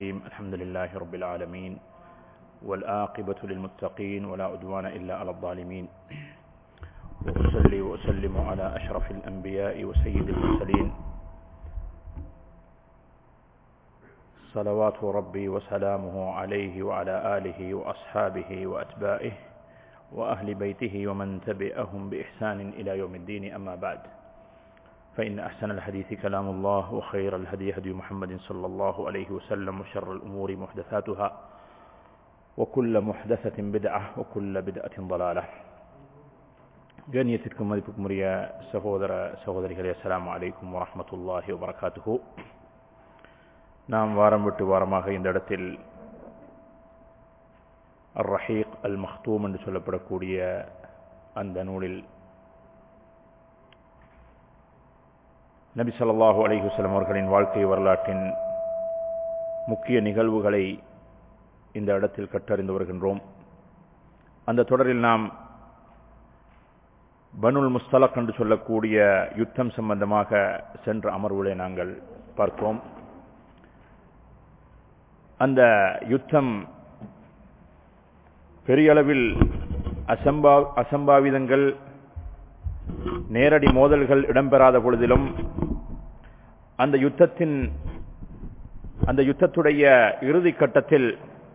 الرحيم الحمد لله رب العالمين والآقبة للمتقين ولا عدوان إلا على الظالمين وأصلي وأسلم على أشرف الأنبياء وسيد المرسلين صلوات ربي وسلامه عليه وعلى آله وأصحابه وأتباعه وأهل بيته ومن تبعهم بإحسان إلى يوم الدين أما بعد فإن أحسن الحديث كلام الله وخير الهدي هدي محمد صلى الله عليه وسلم وشر الأمور محدثاتها وكل محدثة بدعة وكل بدعة ضلالة கண்ணியத்திற்கும் மதிப்புக்கும் உரிய சகோதர சகோதரிகளே அஸ்லாம் அலைக்கும் வரமத்துல்லாஹி வபரகாத்துஹு நாம் வாரம் விட்டு வாரமாக இந்த இடத்தில் அர் ரஹீக் அல் மஹ்தூம் என்று சொல்லப்படக்கூடிய அந்த நூலில் நபி சொல்லாஹூ அலிஹுசலம் அவர்களின் வாழ்க்கை வரலாற்றின் முக்கிய நிகழ்வுகளை இந்த இடத்தில் கற்றறிந்து வருகின்றோம் அந்த தொடரில் நாம் பனுல் முஸ்தலக் என்று சொல்லக்கூடிய யுத்தம் சம்பந்தமாக சென்ற அமர்வுகளை நாங்கள் பார்த்தோம் அந்த யுத்தம் பெரிய அளவில் அசம்பா அசம்பாவிதங்கள் நேரடி மோதல்கள் இடம்பெறாத பொழுதிலும் அந்த யுத்தத்தின் அந்த யுத்தத்துடைய இறுதி கட்டத்தில்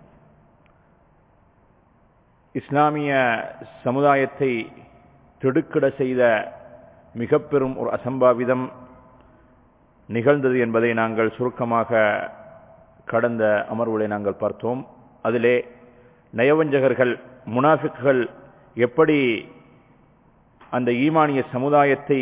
இஸ்லாமிய சமுதாயத்தை திடுக்கிட செய்த மிக பெரும் ஒரு அசம்பாவிதம் நிகழ்ந்தது என்பதை நாங்கள் சுருக்கமாக கடந்த அமர்வுகளை நாங்கள் பார்த்தோம் அதிலே நயவஞ்சகர்கள் முனாஃபிக்குகள் எப்படி அந்த ஈமானிய சமுதாயத்தை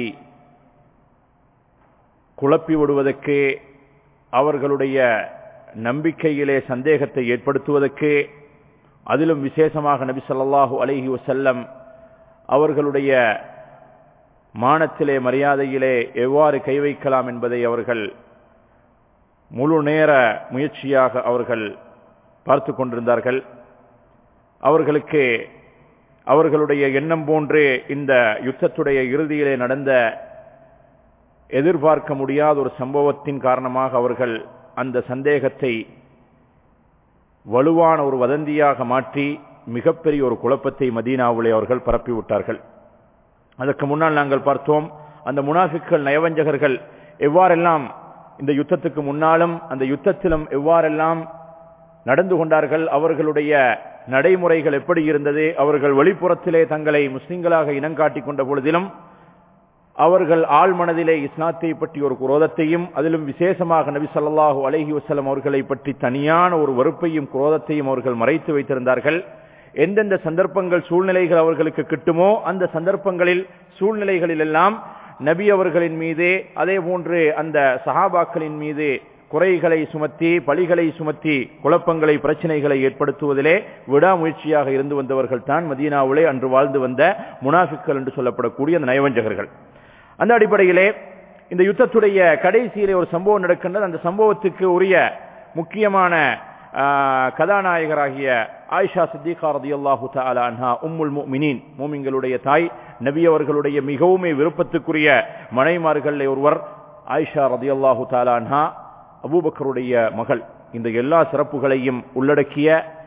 குழப்பி விடுவதற்கு அவர்களுடைய நம்பிக்கையிலே சந்தேகத்தை ஏற்படுத்துவதற்கு அதிலும் விசேஷமாக நபி சொல்லாஹு அலஹி வசல்லம் அவர்களுடைய மானத்திலே மரியாதையிலே எவ்வாறு கை வைக்கலாம் என்பதை அவர்கள் முழு நேர முயற்சியாக அவர்கள் பார்த்து கொண்டிருந்தார்கள் அவர்களுக்கு அவர்களுடைய எண்ணம் போன்று இந்த யுத்தத்துடைய இறுதியிலே நடந்த எதிர்பார்க்க முடியாத ஒரு சம்பவத்தின் காரணமாக அவர்கள் அந்த சந்தேகத்தை வலுவான ஒரு வதந்தியாக மாற்றி மிகப்பெரிய ஒரு குழப்பத்தை மதீனாவிலே அவர்கள் பரப்பிவிட்டார்கள் அதற்கு முன்னால் நாங்கள் பார்த்தோம் அந்த முனாஃபிக்கள் நயவஞ்சகர்கள் எவ்வாறெல்லாம் இந்த யுத்தத்துக்கு முன்னாலும் அந்த யுத்தத்திலும் எவ்வாறெல்லாம் நடந்து கொண்டார்கள் அவர்களுடைய நடைமுறைகள் எப்படி இருந்தது அவர்கள் வெளிப்புறத்திலே தங்களை முஸ்லிம்களாக இனங்காட்டிக் கொண்ட பொழுதிலும் அவர்கள் ஆழ்மனதிலே இஸ்லாத்தை பற்றி ஒரு குரோதத்தையும் அதிலும் விசேஷமாக நபி சொல்லாஹு அலஹி வசலம் அவர்களை பற்றி தனியான ஒரு வெறுப்பையும் குரோதத்தையும் அவர்கள் மறைத்து வைத்திருந்தார்கள் எந்தெந்த சந்தர்ப்பங்கள் சூழ்நிலைகள் அவர்களுக்கு கிட்டுமோ அந்த சந்தர்ப்பங்களில் சூழ்நிலைகளில் எல்லாம் நபி அவர்களின் மீது அதே போன்று அந்த சஹாபாக்களின் மீது குறைகளை சுமத்தி பழிகளை சுமத்தி குழப்பங்களை பிரச்சனைகளை ஏற்படுத்துவதிலே விடாமுயற்சியாக இருந்து வந்தவர்கள் தான் மதீனாவிலே அன்று வாழ்ந்து வந்த முனாஃபிக்கள் என்று சொல்லப்படக்கூடிய அந்த நயவஞ்சகர்கள் அந்த அடிப்படையிலே இந்த யுத்தத்துடைய கடைசியிலே ஒரு சம்பவம் நடக்கின்றது அந்த சம்பவத்துக்கு உரிய முக்கியமான கதாநாயகராகிய ஆயிஷா சித்திகா ரதி அல்லாஹு அன்ஹா உம்முல் முமினின் மூமிங்களுடைய தாய் நபி அவர்களுடைய மிகவும் விருப்பத்துக்குரிய மனைமார்களில் ஒருவர் ஆயிஷா ரதி அல்லாஹு அன்ஹா அபூபக்கருடைய மகள் இந்த எல்லா சிறப்புகளையும் உள்ளடக்கிய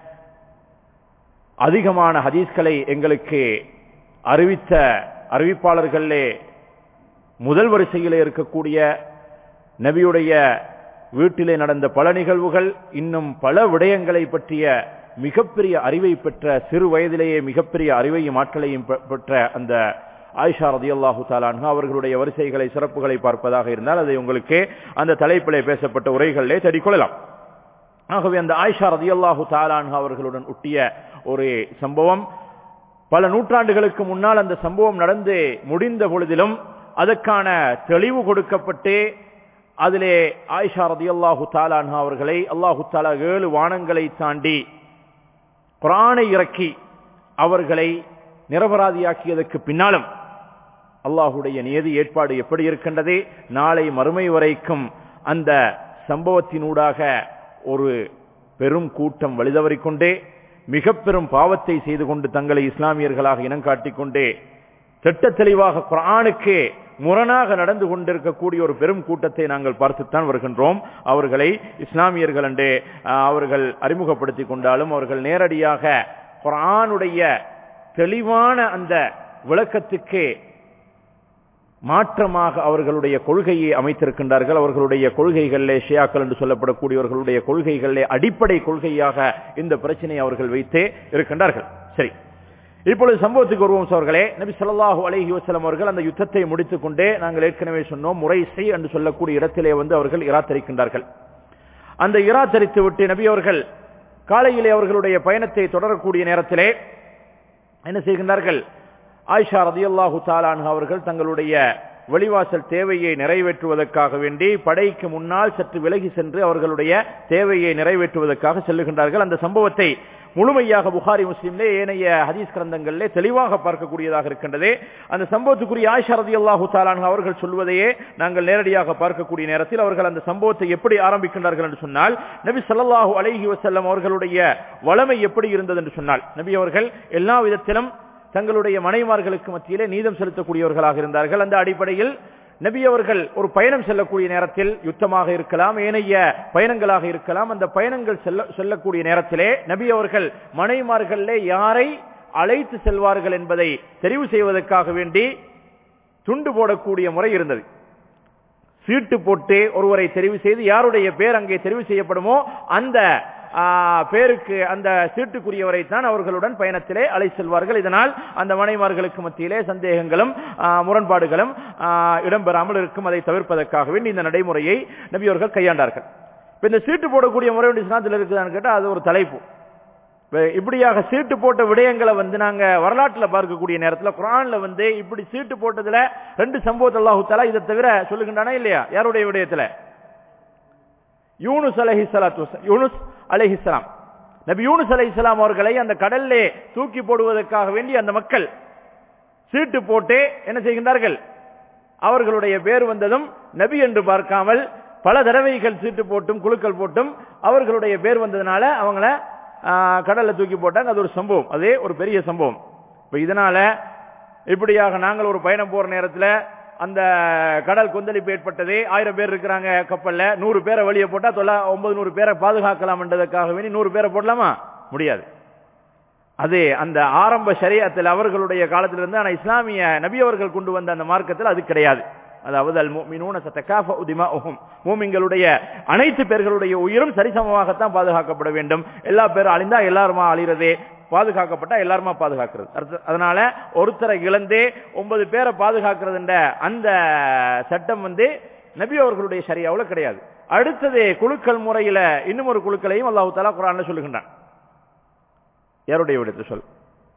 அதிகமான ஹதீஸ்களை எங்களுக்கு அறிவித்த அறிவிப்பாளர்களே முதல் வரிசையிலே இருக்கக்கூடிய நபியுடைய வீட்டிலே நடந்த பல நிகழ்வுகள் இன்னும் பல விடயங்களை பற்றிய மிகப்பெரிய அறிவை பெற்ற சிறு வயதிலேயே மிகப்பெரிய அறிவையும் ஆற்றலையும் பெற்ற அந்த ஆயிஷா ரதி அல்லாஹு தாலான்ஹா அவர்களுடைய வரிசைகளை சிறப்புகளை பார்ப்பதாக இருந்தால் அதை உங்களுக்கு அந்த தலைப்பிலே பேசப்பட்ட உரைகளிலே தேடிக்கொள்ளலாம் ஆகவே அந்த ஆயிஷா ரதி அல்லாஹு தாலான்ஹா அவர்களுடன் ஒட்டிய ஒரு சம்பவம் பல நூற்றாண்டுகளுக்கு முன்னால் அந்த சம்பவம் நடந்து முடிந்த பொழுதிலும் அதற்கான தெளிவு கொடுக்கப்பட்டு அதிலே ஆயிஷா ரதி அல்லாஹு தாலான்ஹா அவர்களை அல்லாஹு தாலா ஏழு வானங்களை தாண்டி குரானை இறக்கி அவர்களை நிரபராதியாக்கியதற்கு பின்னாலும் அல்லாஹுடைய நியதி ஏற்பாடு எப்படி இருக்கின்றது நாளை மறுமை வரைக்கும் அந்த சம்பவத்தினூடாக ஒரு பெரும் கூட்டம் வழிதவறிக்கொண்டே மிக பெரும் பாவத்தை செய்து கொண்டு தங்களை இஸ்லாமியர்களாக இனம் காட்டிக்கொண்டே திட்ட தெளிவாக குரானுக்கு முரணாக நடந்து கொண்டிருக்கக்கூடிய ஒரு பெரும் கூட்டத்தை நாங்கள் பார்த்துத்தான் வருகின்றோம் அவர்களை இஸ்லாமியர்கள் என்று ஆஹ், அவர்கள் அறிமுகப்படுத்திக் கொண்டாலும் அவர்கள் நேரடியாக குர்ஆனுடைய தெளிவான அந்த விளக்கத்துக்கு மாற்றமாக அவர்களுடைய கொள்கையை அமைத்திருக்கின்றார்கள் அவர்களுடைய கொள்கைகளிலே ஷியாக்கள் என்று சொல்லப்படக்கூடியவர்களுடைய கொள்கைகளிலே அடிப்படை கொள்கையாக இந்த பிரச்சனையை அவர்கள் வைத்தே இருக்கின்றார்கள் சரி இப்பொழுது சம்பவத்துக்கு வருவோம் அவர்களே நபி ஸல்லல்லாஹு அலைஹி வஸல்லம் அவர்கள் அந்த யுத்தத்தை முடித்துக் கொண்டே நாங்கள் ஏற்கனவே சொன்னோம் முறைசை என்று சொல்லக்கூடிய இடத்திலே வந்து அவர்கள் இராத்தரிக்கின்றார்கள் அந்த இராத்தரித்து விட்டு நபி அவர்கள் காலையிலே அவர்களுடைய பயணத்தை தொடரக்கூடிய நேரத்திலே என்ன செய்கின்றார்கள் ஆயிஷா ரதியல்லாஹு தாலான் அவர்கள் தங்களுடைய வெளிவாசல் தேவையை நிறைவேற்றுவதற்காக வேண்டி படைக்கு முன்னால் சற்று விலகி சென்று அவர்களுடைய தேவையை நிறைவேற்றுவதற்காக செல்லுகின்றார்கள் அந்த சம்பவத்தை முழுமையாக புகாரி முஸ்லிம்லே ஏனைய ஹதீஸ் கிரந்தங்களிலே தெளிவாக பார்க்கக்கூடியதாக இருக்கின்றது அந்த சம்பவத்துக்குரிய ஆயிஷா ரதியல்லாஹு தாலான் அவர்கள் சொல்வதையே நாங்கள் நேரடியாக பார்க்கக்கூடிய நேரத்தில் அவர்கள் அந்த சம்பவத்தை எப்படி ஆரம்பிக்கின்றார்கள் என்று சொன்னால் நபி ஸல்லல்லாஹு அலைஹி வஸல்லம் அவர்களுடைய வளமை எப்படி இருந்தது என்று சொன்னால் நபி அவர்கள் எல்லா விதத்திலும் தங்களுடைய மனைமார்களுக்கு மத்தியிலே நீதம் செலுத்தக்கூடியவர்களாக இருந்தார்கள் அந்த அடிப்படையில் நபி அவர்கள் ஒரு பயணம் செல்லக்கூடிய நேரத்தில் யுத்தமாக இருக்கலாம் ஏனைய பயணங்களாக இருக்கலாம் அந்த பயணங்கள் செல்ல செல்லக்கூடிய நேரத்திலே நபி அவர்கள் மனைமார்களே யாரை அழைத்து செல்வார்கள் என்பதை தெரிவு செய்வதற்காக வேண்டி துண்டு போடக்கூடிய முறை இருந்தது சீட்டு போட்டு ஒருவரை தெரிவு செய்து யாருடைய பேர் அங்கே தெரிவு செய்யப்படுமோ அந்த ஆ, பேருக்கு அந்த சீட்டுக்குரியவரை தான் அவர்களுடன் பயணத்திலே அலை செல்வார்கள் இதனால் அந்த மனைமார்களுக்கு மத்தியிலே சந்தேகங்களும் ஆ, முரண்பாடுகளும் ஆ, இடம்பெறாமல் இருக்கும் அதை தவிர்ப்பதற்காக வேண்டி இந்த நடைமுறையை நபி அவர்கள் கையாண்டார்கள் இப்ப இந்த சீட்டு போடக்கூடிய முறை ஒன்று இஸ்லாத்தில் இருக்குதான்னு கேட்டா அது ஒரு தலைப்பு இப்ப இப்படியாக சீட்டு போட்ட விடயங்களை வந்து நாங்க வரலாற்றுல பார்க்கக்கூடிய நேரத்துல குரான்ல வந்து இப்படி சீட்டு போட்டதுல ரெண்டு சம்பவத்தை அல்லாஹு தஆலா இதை தவிர சொல்லுகின்றானா இல்லையா யாருடைய விடயத்துல யூனுஸ் அலைஹி ஸலாத்து யூனுஸ் அலைஹிஸ்ஸலாம் நபி யூனுஸ் அலைஹிஸ்ஸலாம் அவர்களை அந்த கடல்லே தூக்கி போடுவதற்காக வேண்டி அந்த மக்கள் சீட்டு போட்டு என்ன செய்கின்றார்கள் அவர்களுடைய பேர் வந்ததும் நபி என்று பார்க்காமல் பல தடவைகள் சீட்டு போட்டும் குழுக்கள் போட்டும் அவர்களுடைய பேர் வந்ததுனால அவங்கள ஆ, கடல்ல தூக்கி போட்டாங்க அது ஒரு சம்பவம் அதே ஒரு பெரிய சம்பவம் இப்ப இதனால இப்படியாக நாங்கள் ஒரு பயணம் போற நேரத்துல அந்த கடல் கொந்தளிப்பு ஏற்பட்டது ஆயிரம் பேர் இருக்கிறாங்க கப்பல்ல நூறு பேரை வெளியே போட்டா தொள்ளா ஒன்பது நூறு பேரை பாதுகாக்கலாம் என்றதுக்காக வேண்டி நூறு பேரை போடலாமா முடியாது அது அந்த ஆரம்ப ஷரியத்தில் அவர்களுடைய காலத்திலிருந்து ஆனா இஸ்லாமிய நபி அவர்கள் கொண்டு வந்த அந்த மார்க்கத்தில் அது கிடையாது அதாவது அல் முஃமினூன சதகாஃபு திமாஉஹும் மூமின்களுடைய அனைத்து பேர்களுடைய உயிரும் சரிசமமாகத்தான் பாதுகாக்கப்பட வேண்டும் எல்லா பேரும் அழிந்தா எல்லாருமா அழிறதே பாதுகாக்கப்பட்டா எல்லாருமா பாதுகாக்கிறது அடுத்து- அதனால ஒருத்தரை இழந்தே ஒன்பது பேரை பாதுகாக்கிறதுன்ற அந்த சட்டம் வந்து நபி அவர்களுடைய ஷரியாவுல கிடையாது அடுத்தது குழுக்கள் முறையில இன்னும் ஒரு குழுக்களையும் அல்லாஹு தஆலா குர்ஆன்ல சொல்லுகின்றான் யாருடைய விடத்தை சொல்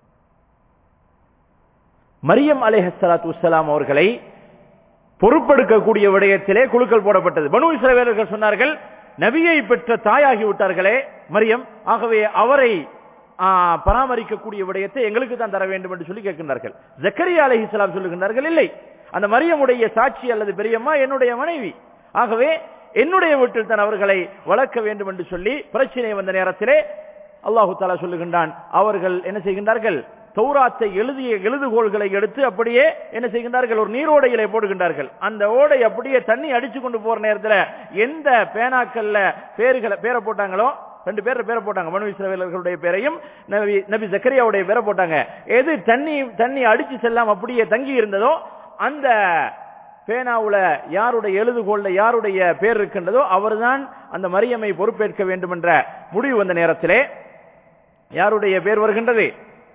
மரியம் அலைஹஸ்ஸலாத்து வஸ்ஸலாம் அவர்களை பொறுப்பெடுக்கக்கூடிய விடயத்திலே குழுக்கள் போடப்பட்டது பனு இஸ்ரவேலர்கள் சொன்னார்கள் நபியை பெற்ற தாயாகி விட்டார்களே மரியம் ஆகவே அவரை ஆ, பராமரிக்கக்கூடிய விடயத்தை எங்களுக்கு தான் தர வேண்டும் என்று சொல்லி கேட்கின்றார்கள் ஜக்கரியா அலைஹிஸ்ஸலாம் சொல்லுகின்றார்கள் இல்லை அந்த மரியமுடைய சாட்சி அல்லது பெரியம்மா என்னுடைய மனைவி ஆகவே என்னுடைய வீட்டில் தான் அவர்களை வளர்க்க வேண்டும் என்று சொல்லி பிரச்சனை வந்த நேரத்திலே அல்லாஹு தாலா சொல்லுகின்றான் அவர்கள் என்ன செய்கின்றார்கள் தௌராத்தை எழுதிய எழுதுகோள்களை எடுத்து அப்படியே என்ன செய்கின்றார்கள் ஒரு நீரோடையிலே போடுகின்றார்கள் அந்த ஓடை அப்படியே தண்ணி அடிச்சு கொண்டு போற நேரத்துல எந்த பேனாக்கள்ல பேர்களை பேரை போட்டாங்களோ ரெண்டு பேர் பேரை போட்டாங்க மனு இஸ்ரவேலர்களுடைய பேரையும் நபி நபி ஜக்கரியாவுடைய பேரை போட்டாங்க எது தண்ணி தண்ணி அடிச்சு செல்லாம அப்படியே தங்கி இருந்ததோ அந்த பேனாவுல யாருடைய எழுதுகோள்ல யாருடைய பேர் இருக்கின்றதோ அவர்தான் அந்த மரியமை பொறுப்பேற்க வேண்டும் என்ற முடிவு வந்த நேரத்திலே யாருடைய பேர் வருகின்றது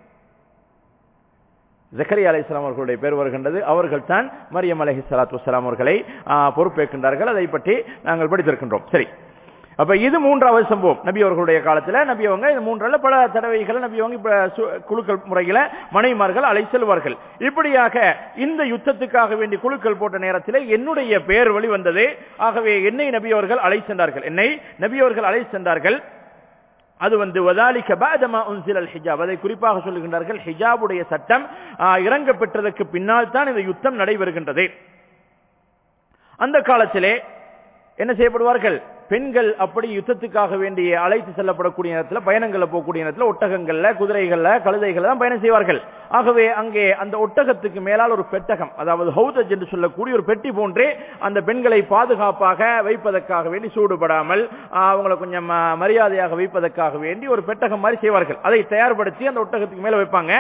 ஜக்கரியா அலைஹிஸ்ஸலாம் அவர்களுடைய பேர் வருகின்றது அவர்கள் தான் மரியம் அலைஹி ஸலாத்து வஸ்ஸலாம் அவர்களை ஆ, பொறுப்பேற்கின்றார்கள் அதை பற்றி நாங்கள் படித்திருக்கின்றோம் சரி அப்ப இது மூன்றாவது சம்பவம் நபி அவர்களுடைய காலத்துல நபி அவங்க இந்த மூன்றால பல தடவைகளை நபி அவங்க இப்ப சு- குழுக்கள் முறையில மனைமார்கள் அலை செல்வார்கள் இப்படியாக இந்த யுத்தத்துக்காக வேண்டி குழுக்கள் போட்ட நேரத்தில் என்னுடைய பெயர் வழி வந்தது ஆகவே என்னை நபி அவர்கள் அலை சென்றார்கள் என்னை நபி அவர்கள் அலை சென்றார்கள் அது வந்து வதாலிக்க பாதமா உன்சிலல் ஹிஜாப் அதை குறிப்பாக சொல்லுகின்றார்கள் ஹிஜாபுடைய சட்டம் ஆ, இறங்க பெற்றதற்கு பின்னால் தான் இந்த யுத்தம் நடைபெறுகின்றது அந்த காலத்திலே என்ன செய்யப்படுவார்கள் பெண்கள் அப்படி யுத்தத்துக்காக வேண்டிய அழைத்து செல்லப்படக்கூடிய நேரத்தில் பயணங்கள்ல போகக்கூடிய நேரத்தில் ஒட்டகங்கள்ல குதிரைகள்ல கழுதைகள் தான் பயணம் செய்வார்கள் ஆகவே அங்கே அந்த ஒட்டகத்துக்கு மேலால் ஒரு பெட்டகம் அதாவது ஹவுதஜ் என்று சொல்லக்கூடிய ஒரு பெட்டி போன்றே அந்த பெண்களை பாதுகாப்பாக வைப்பதற்காக வேண்டி சூடுபடாமல் ஆஹ், அவங்களை கொஞ்சம் ஆஹ், மரியாதையாக வைப்பதற்காக வேண்டி ஒரு பெட்டகம் மாதிரி செய்வார்கள் அதை தயார்படுத்தி அந்த ஒட்டகத்துக்கு மேல வைப்பாங்க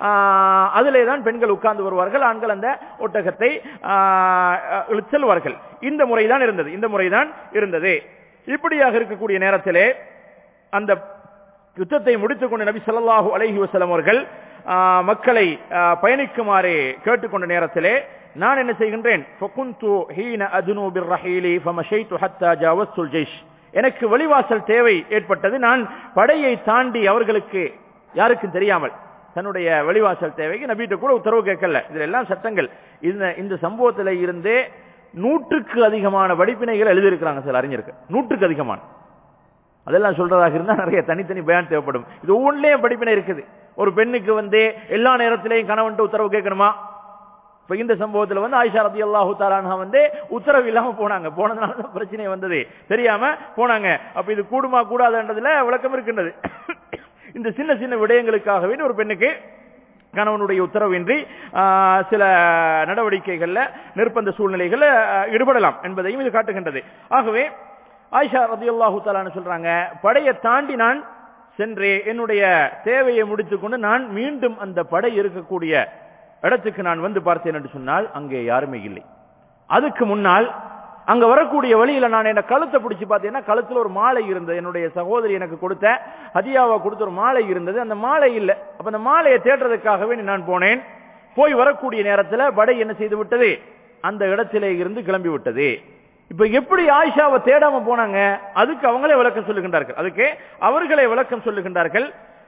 ஆஹ், அதிலே தான் பெண்கள் உட்கார்ந்து வருவார்கள் ஆண்கள் அந்த ஒட்டகத்தை ஆஹ், இழுத்து செல்வார்கள் இந்த முறைதான் இருந்தது இந்த முறைதான் இருந்தது இப்படியாக இருக்கக்கூடிய நேரத்திலே அந்த யுத்தத்தை முடித்துக் கொண்ட நபி ஸல்லல்லாஹு அலைஹி வஸல்லம் அவர்கள் ஆஹ், மக்களை ஆஹ், பயணிக்குமாறு கேட்டுக்கொண்ட நேரத்திலே நான் என்ன செய்கின்றேன் ஃபகுந்து ஹீன அதுனு பிர்ரஹீலி ஃபமஷைது ஹத்தா ஜாவஸ்துல் ஜைஷ் எனக்கு வெளிவாசல் தேவை ஏற்பட்டது நான் படையை தாண்டி அவர்களுக்கு யாருக்கும் தெரியாமல் தன்னுடைய வெளிவாசல் தேவைக்கு நபிட்ட கூட உத்தரவு கேட்கல இதுல எல்லாம் சட்டங்கள் இந்த இந்த சம்பவத்தில இருந்தே நூற்றுக்கு அதிகமான படிப்பினைகள் எழுதியிருக்கிறாங்க சில அறிஞருக்கு நூற்றுக்கு அதிகமான அதெல்லாம் சொல்றதாக இருந்தா நிறைய தனித்தனி பயான் தேவைப்படும் இது ஒவ்வொன்றிலேயும் படிப்பினை இருக்குது ஒரு பெண்ணுக்கு வந்து எல்லா நேரத்திலையும் கணவன்ட்டு உத்தரவு கேட்கணுமா இப்ப இந்த சம்பவத்துல வந்து ஆயிஷா ரதி அல்லாஹு தாலானா வந்து உத்தரவு இல்லாம போனாங்க போனதுனால தான் பிரச்சனை வந்தது தெரியாம போனாங்க அப்ப இது கூடுமா கூடாதுன்றதுல விளக்கம் இருக்கின்றது இந்த சின்ன சின்ன விடயங்களுக்காக வேண்டி ஒரு பெண்ணுக்கு கணவனுடைய உத்தரவின்றி ஆஹ், சில நடவடிக்கைகள்ல நிர்பந்த சூழ்நிலைகள்ல ஆஹ், ஈடுபடலாம் என்பதையும் இது காட்டுகின்றது ஆகவே ஆயிஷா ரதியுல்லாஹு தாலான்னு சொல்றாங்க படையை தாண்டி நான் சென்று என்னுடைய தேவையை முடித்துக்கொண்டு நான் மீண்டும் அந்த படை இருக்கக்கூடிய இடத்துக்கு நான் வந்து பார்த்தேன் என்று சொன்னால் அங்கே யாருமே இல்லை அதுக்கு முன்னால் அங்க வரக்கூடிய வழியில நான் என்ன கழுத்தை பிடிச்சு பார்த்தேன்னா கழுத்துல ஒரு மாலை இருந்தது என்னுடைய சகோதரி எனக்கு கொடுத்த ஹதியாவா கொடுத்த ஒரு மாலை இருந்தது அந்த மாலை இல்லை அப்ப அந்த மாலையை தேடுறதுக்காகவே நான் போனேன் போய் வரக்கூடிய நேரத்துல படை என்ன செய்து விட்டது அந்த இடத்திலே இருந்து கிளம்பி விட்டது இப்ப எப்படி ஆயிஷாவை தேடாம போனாங்க அதுக்கு அவங்களே விளக்கம் சொல்லுகின்றார்கள் அதுக்கு அவர்களே விளக்கம் சொல்லுகின்றார்கள்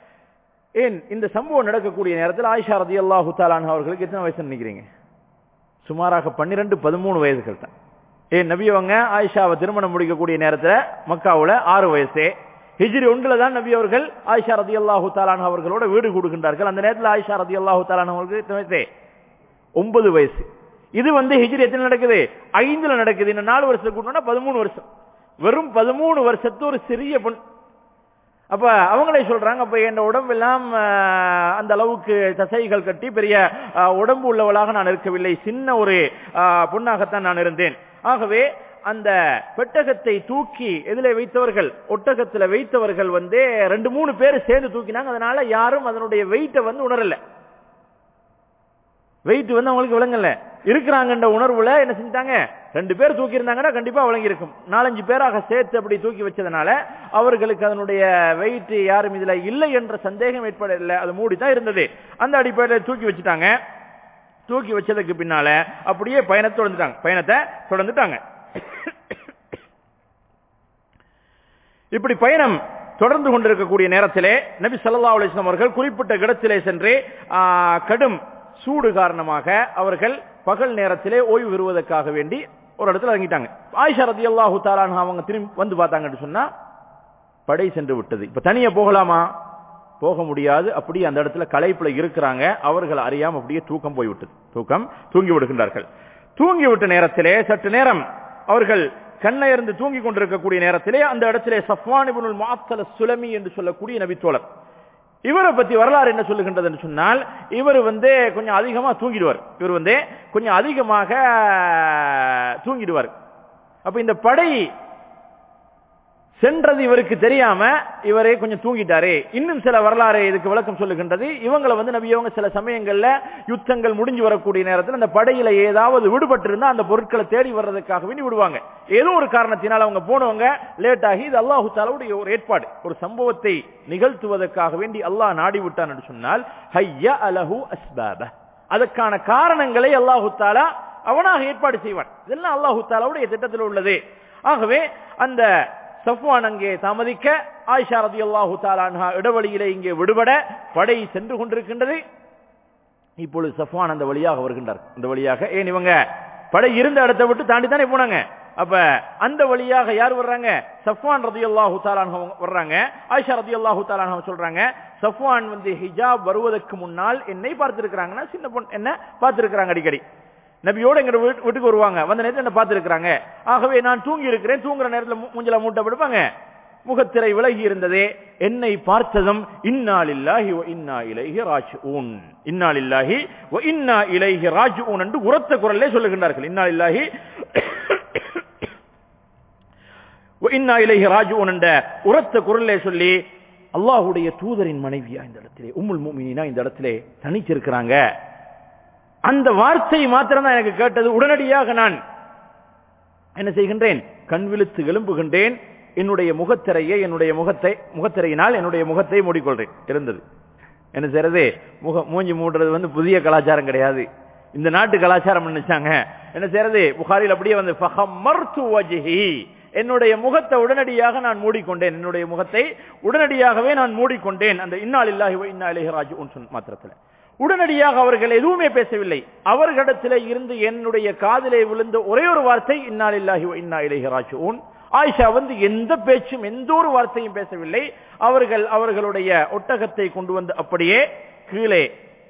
ஏன் இந்த சம்பவம் நடக்கக்கூடிய நேரத்தில் ஆயிஷா ரதி அல்லாஹு அவர்களுக்கு எத்தனை வயசு நினைக்கிறீங்க சுமாராக பன்னிரண்டு பதிமூணு வயதுகள் தான் ஏன் நபி அவங்க ஆயிஷாவை திருமணம் முடிக்கக்கூடிய நேரத்தில் மக்காவுல ஆறு வயசு ஹிஜ்ரி ஒன்றுல தான் நபி அவர்கள் ஆயிஷா ரதி அல்லாஹு தாலான் அவர்களோட வீடு கூடுகின்றார்கள் அந்த நேரத்தில் ஆயிஷா ரதி அல்லாஹு தாலான் அவர்களுக்கு எத்தனை வயசு ஒன்பது வயசு இது வந்து ஹிஜ்ரி எத்தனை நடக்குது ஐந்துல நடக்குது இந்த நாலு வருஷத்துக்கு கூட்டணும்னா பதிமூணு வருஷம் வெறும் பதிமூணு வருஷத்து ஒரு சிறிய பொண் அப்ப அவங்களே சொல்றாங்க அப்ப என் உடம்பெல்லாம் ஆஹ், அந்த அளவுக்கு தசைகள் கட்டி பெரிய ஆஹ், உடம்பு உள்ளவளாக நான் இருக்கவில்லை சின்ன ஒரு ஆஹ், பொண்ணாகத்தான் நான் இருந்தேன் ஆகவே அந்த பெட்டகத்தை தூக்கி எதில வைத்தவர்கள் ஒட்டகத்துல வைத்தவர்கள் வந்து ரெண்டு மூணு பேர் சேர்ந்து தூக்கினாங்க அதனால யாரும் அதனுடைய வெயிட்டை வந்து உணரல வெயிட் வந்து அவங்களுக்கு விளங்கல இருக்கிறாங்கன்ற உணர்வுல என்ன செஞ்சாங்க ரெண்டு பேர் தூக்கி இருந்தாங்கன்னா கண்டிப்பா விளங்கி இருக்கும் நாலஞ்சு பேராக சேர்த்து அப்படி தூக்கி வச்சதுனால அவர்களுக்கு அதனுடைய வெயிட் யாரும் இதுல இல்லை என்ற சந்தேகம் ஏற்படவில்லை அது மூடி தான் இருந்தது அந்த அடிப்படையில் தூக்கி வச்சுட்டாங்க தூக்கி வச்சதுக்கு பின்னால அப்படியே பயணத்தை தொடர்ந்துட்டாங்க பயணத்தை தொடர்ந்துட்டாங்க இப்படி பயணம் தொடர்ந்து கொண்டிருக்கக்கூடிய நேரத்திலே நபி ஸல்லல்லாஹு அலைஹி வஸல்லம் அவர்கள் குறிப்பிட்ட இடத்திலே சென்று ஆ, கடும் சூடு காரணமாக அவர்கள் பகல் நேரத்திலே ஓய்வு பெறுவதற்காக வேண்டி ஒரு இடத்துல இறங்கிட்டாங்க ஆயிஷா ரதியல்லாஹு தஆலா அவங்க திரும்பி வந்து பார்த்தாங்கன்னு சொன்னா படை சென்று விட்டது இப்ப தனியா போகலாமா போக முடியாது அப்படி அந்த இடத்துல களைப்புல இருக்கிறாங்க அவர்கள் அறியாம அப்படியே தூக்கம் போய்விட்டது தூக்கம் தூங்கி விடுகின்றார்கள் தூங்கி விட்ட நேரத்திலே சற்று நேரம் அவர்கள் கண்ணயர்ந்து தூங்கி கொண்டிருக்கக்கூடிய நேரத்திலே அந்த இடத்திலே சஃப்வான் இப்னுல் முஅத்தல் சுலமி என்று சொல்லக்கூடிய நபித்தோழர் இவரை பத்தி வரலாறு என்ன சொல்லுகின்றது என்று சொன்னால் இவர் வந்து கொஞ்சம் அதிகமா தூங்கிடுவார் இவர் வந்து கொஞ்சம் அதிகமாக தூங்கிடுவார் அப்ப இந்த படை சென்றது இவருக்கு தெரியாம இவரே கொஞ்சம் தூங்கிட்டாரே இன்னும் சில வரலாறு இதுக்கு விளக்கம் சொல்லுகின்றது இவங்களை வந்து நபியவங்க சில சமயங்கள்ல யுத்தங்கள் முடிஞ்சு வரக்கூடிய நேரத்தில் அந்த படையில ஏதாவது விடுபட்டு இருந்தா அந்த பொருட்களை தேடி வர்றதுக்காக வேண்டி விடுவாங்க ஏதோ ஒரு காரணத்தினால் அவங்க போனவங்க லேட் ஆகி இது அல்லாஹு தாலாவுடைய ஒரு ஏற்பாடு ஒரு சம்பவத்தை நிகழ்த்துவதற்காக வேண்டி அல்லாஹ் நாடி விட்டான் என்று சொன்னால் ஹையா அலஹு அஸ்பாப அதற்கான காரணங்களை அல்லாஹு தாலா அவனாக ஏற்பாடு செய்வான் இதெல்லாம் அல்லாஹு தாலாவுடைய திட்டத்தில் உள்ளது ஆகவே அந்த சஃப்வான் அங்கே தாமதிக்க ஆயிஷா ரதியல்லாஹு தாலான்ஹா இடைவெளியிலே இங்கே விடுபட படை சென்று கொண்டிருக்கின்றது இப்பொழுது சஃப்வான் அந்த வழியாக வருகின்றார் அந்த வழியாக ஏன் இவங்க படை இருந்த இடத்தை விட்டு தாண்டி தானே போனாங்க அப்ப அந்த வழியாக யார் வர்றாங்க சஃப்வான் ரதியல்லாஹு தாலான்ஹா வர்றாங்க ஆயிஷா ரதியல்லாஹு தாலான்ஹா சொல்றாங்க சஃப்வான் வந்து ஹிஜாப் வருவதற்கு முன்னால் என்னை பார்த்திருக்கிறாங்கன்னா சின்ன பொண்ணு என்ன பார்த்திருக்கிறாங்க அடிக்கடி நபியோட எங்க வீட்டு- வீட்டுக்கு வருவாங்க வந்த நேரத்தில் என்ன பார்த்திருக்கிறாங்க ஆகவே நான் தூங்கி இருக்கிறேன் தூங்குற நேரத்தில் மூ- மூஞ்சில மூட்டை படுப்பாங்க முகத்திரை விலகி இருந்ததே என்னை பார்த்ததும் இன்னாலில்லாஹி வ இன்னா இலைஹி ராஜ்ஊன் இன்னாலில்லாஹி வ இன்னா இலைஹி ராஜ்ஊன் என்று உரத்த குரல்லே சொல்லுகின்றார்கள் இன்னாலில்லாஹி வ இன்னா இலைஹி ராஜ்ஊன் என்ற உரத்த குரல்லே சொல்லி அல்லாஹ்வுடைய தூதரின் மனைவியா இந்த இடத்திலே உம்முல் முஃமினீனா இந்த இடத்திலே தனிச்சிருக்கிறாங்க அந்த வார்த்தை மாத்திரம் தான் எனக்கு கேட்டது உடனடியாக நான் என்ன செய்கின்றேன் கண் விழுத்து எழும்புகின்றேன் என்னுடைய முகத்திரையை என்னுடைய முகத்தை முகத்திரையினால் என்னுடைய முகத்தை மூடிக்கொள்றேன் இருந்தது என்ன செய்யறது முக மூஞ்சி மூடுறது வந்து புதிய கலாச்சாரம் கிடையாது இந்த நாட்டு கலாச்சாரம் நினைச்சாங்க என்ன செய்யறது புகாரில் அப்படியே வந்து ஃபஹம்மர்து வஜ்ஹி. என்னுடைய முகத்தை உடனடியாக நான் மூடிக்கொண்டேன் என்னுடைய முகத்தை உடனடியாகவே நான் மூடிக்கொண்டேன் அந்த இன்னால் இல்லாஹி வ இன்னா இலைஹி ராஜிஊன் சொன்ன மாத்திரத்தில் உடனடியாக அவர்கள் எதுவுமே பேசவில்லை அவர்களிடத்திலே இருந்து என்னுடைய காதிலே விழுந்த ஒரே ஒரு வார்த்தை இன்னாலில்லாஹி வ இன்னா இலைஹி ராஜிஊன் ஆயிஷா வந்து எந்த பேச்சும் எந்த ஒரு வார்த்தையும் பேசவில்லை அவர்கள் அவர்களுடைய ஒட்டகத்தை கொண்டு வந்து அப்படியே கீழே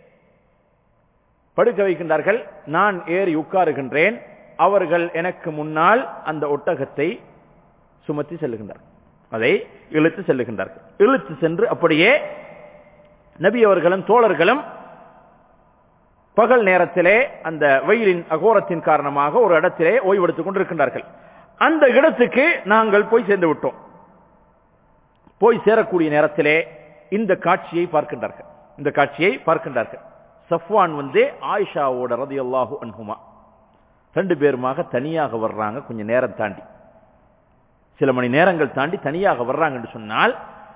படுக்க வைக்கின்றார்கள் நான் ஏறி உட்காருகின்றேன் அவர்கள் எனக்கு முன்னால் அந்த ஒட்டகத்தை சுமத்தி செல்லுகின்றார்கள் அதை இழுத்து செல்லுகின்றார்கள் இழுத்து சென்று அப்படியே நபி அவர்களும் தோழர்களும் பகல் நேரத்திலே அந்த வெயிலின் அகோரத்தின் காரணமாக ஒரு இடத்திலே ஓய்வெடுத்துக் கொண்டிருக்கின்றார்கள் அந்த இடத்துக்கு நாங்கள் போய் சேர்ந்து விட்டோம் போய் சேரக்கூடிய நேரத்திலே இந்த காட்சியை பார்க்கின்றார்கள் இந்த காட்சியை பார்க்கின்றார்கள் சஃப்வான் வந்து ஆயிஷாவோட ரதியல்லாஹு அன்ஹுமா ரெண்டு பேருமாக தனியாக வர்றாங்க கொஞ்சம் நேரம் தாண்டி சில மணி நேரங்கள் தாண்டி தனியாக வர்றாங்கன்னு சொன்னால்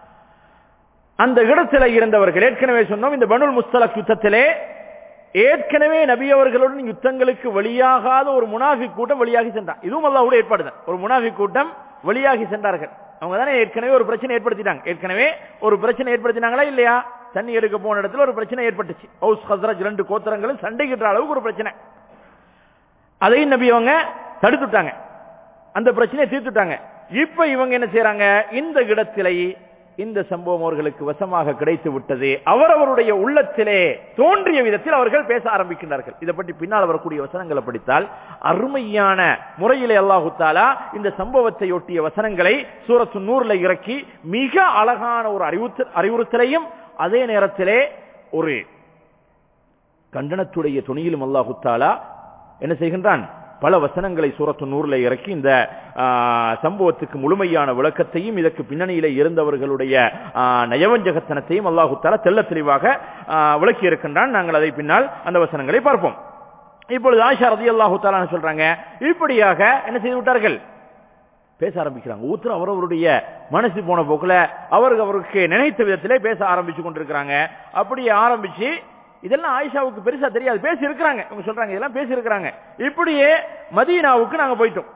அந்த இடத்துல இருந்தவர்கள் ஏற்கனவே சொன்னோம் இந்த பனுல் முஸ்தலக் யுத்தத்திலே ஏற்கனவே நபி அவர்களுடன் யுத்தங்களுக்கு வெளியாகாத ஒரு முனாஃபி கூட்டம் வெளியாகி சென்றார் இதுவும் அல்லாஹ்வுடைய ஏற்பாடு தான் ஒரு முனாஃபி கூட்டம் வெளியாகி சென்றார்கள் அவங்க தானே ஏற்கனவே ஒரு பிரச்சனை ஏற்படுத்திட்டாங்க ஏற்கனவே ஒரு பிரச்சனை ஏற்படுத்தினாங்களா இல்லையா தண்ணி எடுக்க போன இடத்துல ஒரு பிரச்சனை ஏற்பட்டுச்சு ஹவுஸ் ஹஸ்ரஜ் ரெண்டு கோத்திரங்களும் சண்டைக்கிட்ட அளவுக்கு ஒரு பிரச்சனை அதையும் நபி அவங்க தடுத்துட்டாங்க அந்த பிரச்சனையை தீர்த்துட்டாங்க இப்ப இவங்க என்ன செய்யறாங்க இந்த இடத்திலே இந்த சம்பவம் அவர்களுக்கு வசமாக கிடைத்து விட்டது அவரவருடைய உள்ளத்திலே தோன்றிய விதத்தில் அவர்கள் பேச ஆரம்பிக்கின்றார்கள் இதை பற்றி பின்னால் வரக்கூடிய வசனங்களை படித்தால் அருமையான முறையிலே அல்லாஹு தாலா இந்த சம்பவத்தை ஒட்டிய வசனங்களை சூரத்து நூறுல இறக்கி மிக அழகான ஒரு அறிவுறுத்த அறிவுறுத்தலையும் அதே நேரத்திலே ஒரு கண்டனத்துடைய துணியிலும் அல்லாஹு தாலா என்ன செய்கின்றான் பல வசனங்களை சூரத்து நூறுல இறக்கி இந்த ஆ, சம்பவத்துக்கு முழுமையான விளக்கத்தையும் இதற்கு பின்னணியிலே இருந்தவர்களுடைய ஆ, நயவஞ்சகத்தனத்தையும் அல்லாஹு தாலா தெள்ள தெளிவாக ஆ, விளக்கி இருக்கின்றான் நாங்கள் அதை பின்னால் அந்த வசனங்களை பார்ப்போம் இப்பொழுது ஆயிஷா ரதி அல்லாஹு தாலா சொல்றாங்க இப்படியாக என்ன செய்து விட்டார்கள் பேச ஆரம்பிக்கிறாங்க ஊத்துற அவரவருடைய மனசு போன போக்குல அவருக்கு அவருக்கு நினைத்த விதத்திலே பேச ஆரம்பிச்சு கொண்டிருக்கிறாங்க அப்படியே ஆரம்பிச்சு இதெல்லாம் ஆயிஷாவுக்கு பெருசா தெரியாது பேசி இருக்கிறாங்க இவங்க சொல்றாங்க இதெல்லாம் பேசி இருக்கிறாங்க இப்படியே மதீனாவுக்கு நாங்க போயிட்டோம்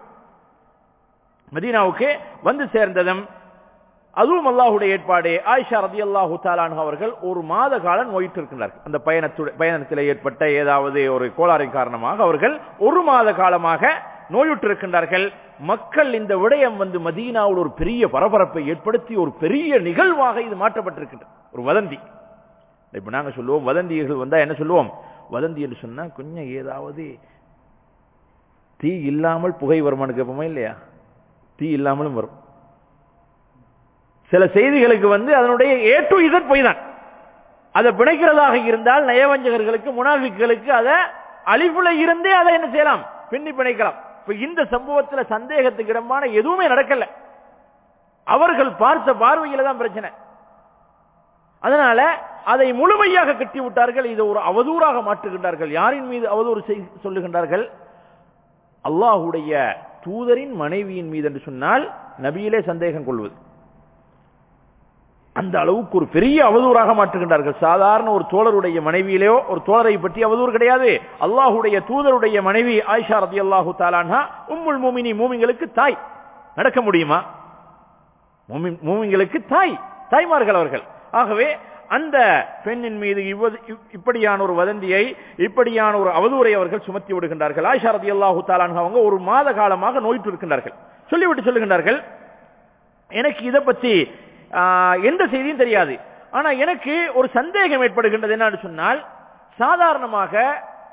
மதீனாவுக்கு வந்து சேர்ந்ததும் அதுவும் அல்லாஹுடைய ஏற்பாடு ஆயிஷா ரதி அல்லாஹு தாலான் அவர்கள் ஒரு மாத காலம் நோயிட்டு இருக்கின்றார்கள் அந்த பயணத்து பயணத்தில் ஏற்பட்ட ஏதாவது ஒரு கோளாறின் காரணமாக அவர்கள் ஒரு மாத காலமாக நோயுற்று இருக்கின்றார்கள் மக்கள் இந்த விடயம் வந்து மதீனாவில் ஒரு பெரிய பரபரப்பை ஏற்படுத்தி ஒரு பெரிய நிகழ்வாக இது மாற்றப்பட்டிருக்கின்றது ஒரு வதந்தி இப்ப நாங்க சொல்லுவோம் வதந்திகள் வந்தா என்ன சொல்லுவோம் வதந்தி என்று சொன்னா கொஞ்சம் ஏதாவது தீ இல்லாமல் புகை வருமானு கேட்போமா இல்லையா தீ இல்லாமலும் வரும் சில செய்திகளுக்கு வந்து அதனுடைய ஏ டு இசட் பொய் தான் அதை பிணைக்கிறதாக இருந்தால் நயவஞ்சகர்களுக்கு முனாஃபிக்களுக்கு அதை அழிவுல இருந்தே அதை என்ன செய்யலாம் பின்னி பிணைக்கலாம் இப்ப இந்த சம்பவத்துல சந்தேகத்துக்கு இடமான எதுவுமே நடக்கல அவர்கள் பார்த்த பார்வையில தான் பிரச்சனை அதனால அதை முழுமையாக கட்டி விட்டார்கள் இதை ஒரு அவதூறாக மாற்றுகின்றார்கள் யாரின் மீது அவதூறு செய்- சொல்லுகின்றார்கள் அல்லாஹுடைய தூதரின் மனைவியின் மீது என்று சொன்னால் நபியிலே சந்தேகம் கொள்வது அந்த அளவுக்கு ஒரு பெரிய அவதூறாக மாற்றுகின்றார்கள் சாதாரண ஒரு தோழருடைய மனைவியிலேயோ ஒரு தோழரை பற்றி அவதூறு கிடையாது அல்லாஹுடைய தூதருடைய மனைவி ஆயிஷா ரதி அல்லாஹு தாலான்ஹா உம்முல் மூமினி மூமிங்களுக்கு தாய் நடக்க முடியுமா மூமின்- மூமின்களுக்கு தாய் தாய்மார்கள் அவர்கள் ஆகவே அந்த பெண்ணின் மீது இவ்வது- இப்- இப்படியான ஒரு வதந்தியை இப்படியான ஒரு அவதூறை அவர்கள் சுமத்தி விடுகின்றார்கள் ஆயிஷா ரதி அல்லாஹு தாலான்ஹா அவங்க ஒரு மாத காலமாக நோயிட்டு இருக்கின்றார்கள் சொல்லிவிட்டு சொல்லுகின்றார்கள் எனக்கு இதை பத்தி ஆ, எந்த செய்தியும் தெரியாது ஆனா எனக்கு ஒரு சந்தேகம் ஏற்படுகின்றது என்னன்னு சொன்னால் சாதாரணமாக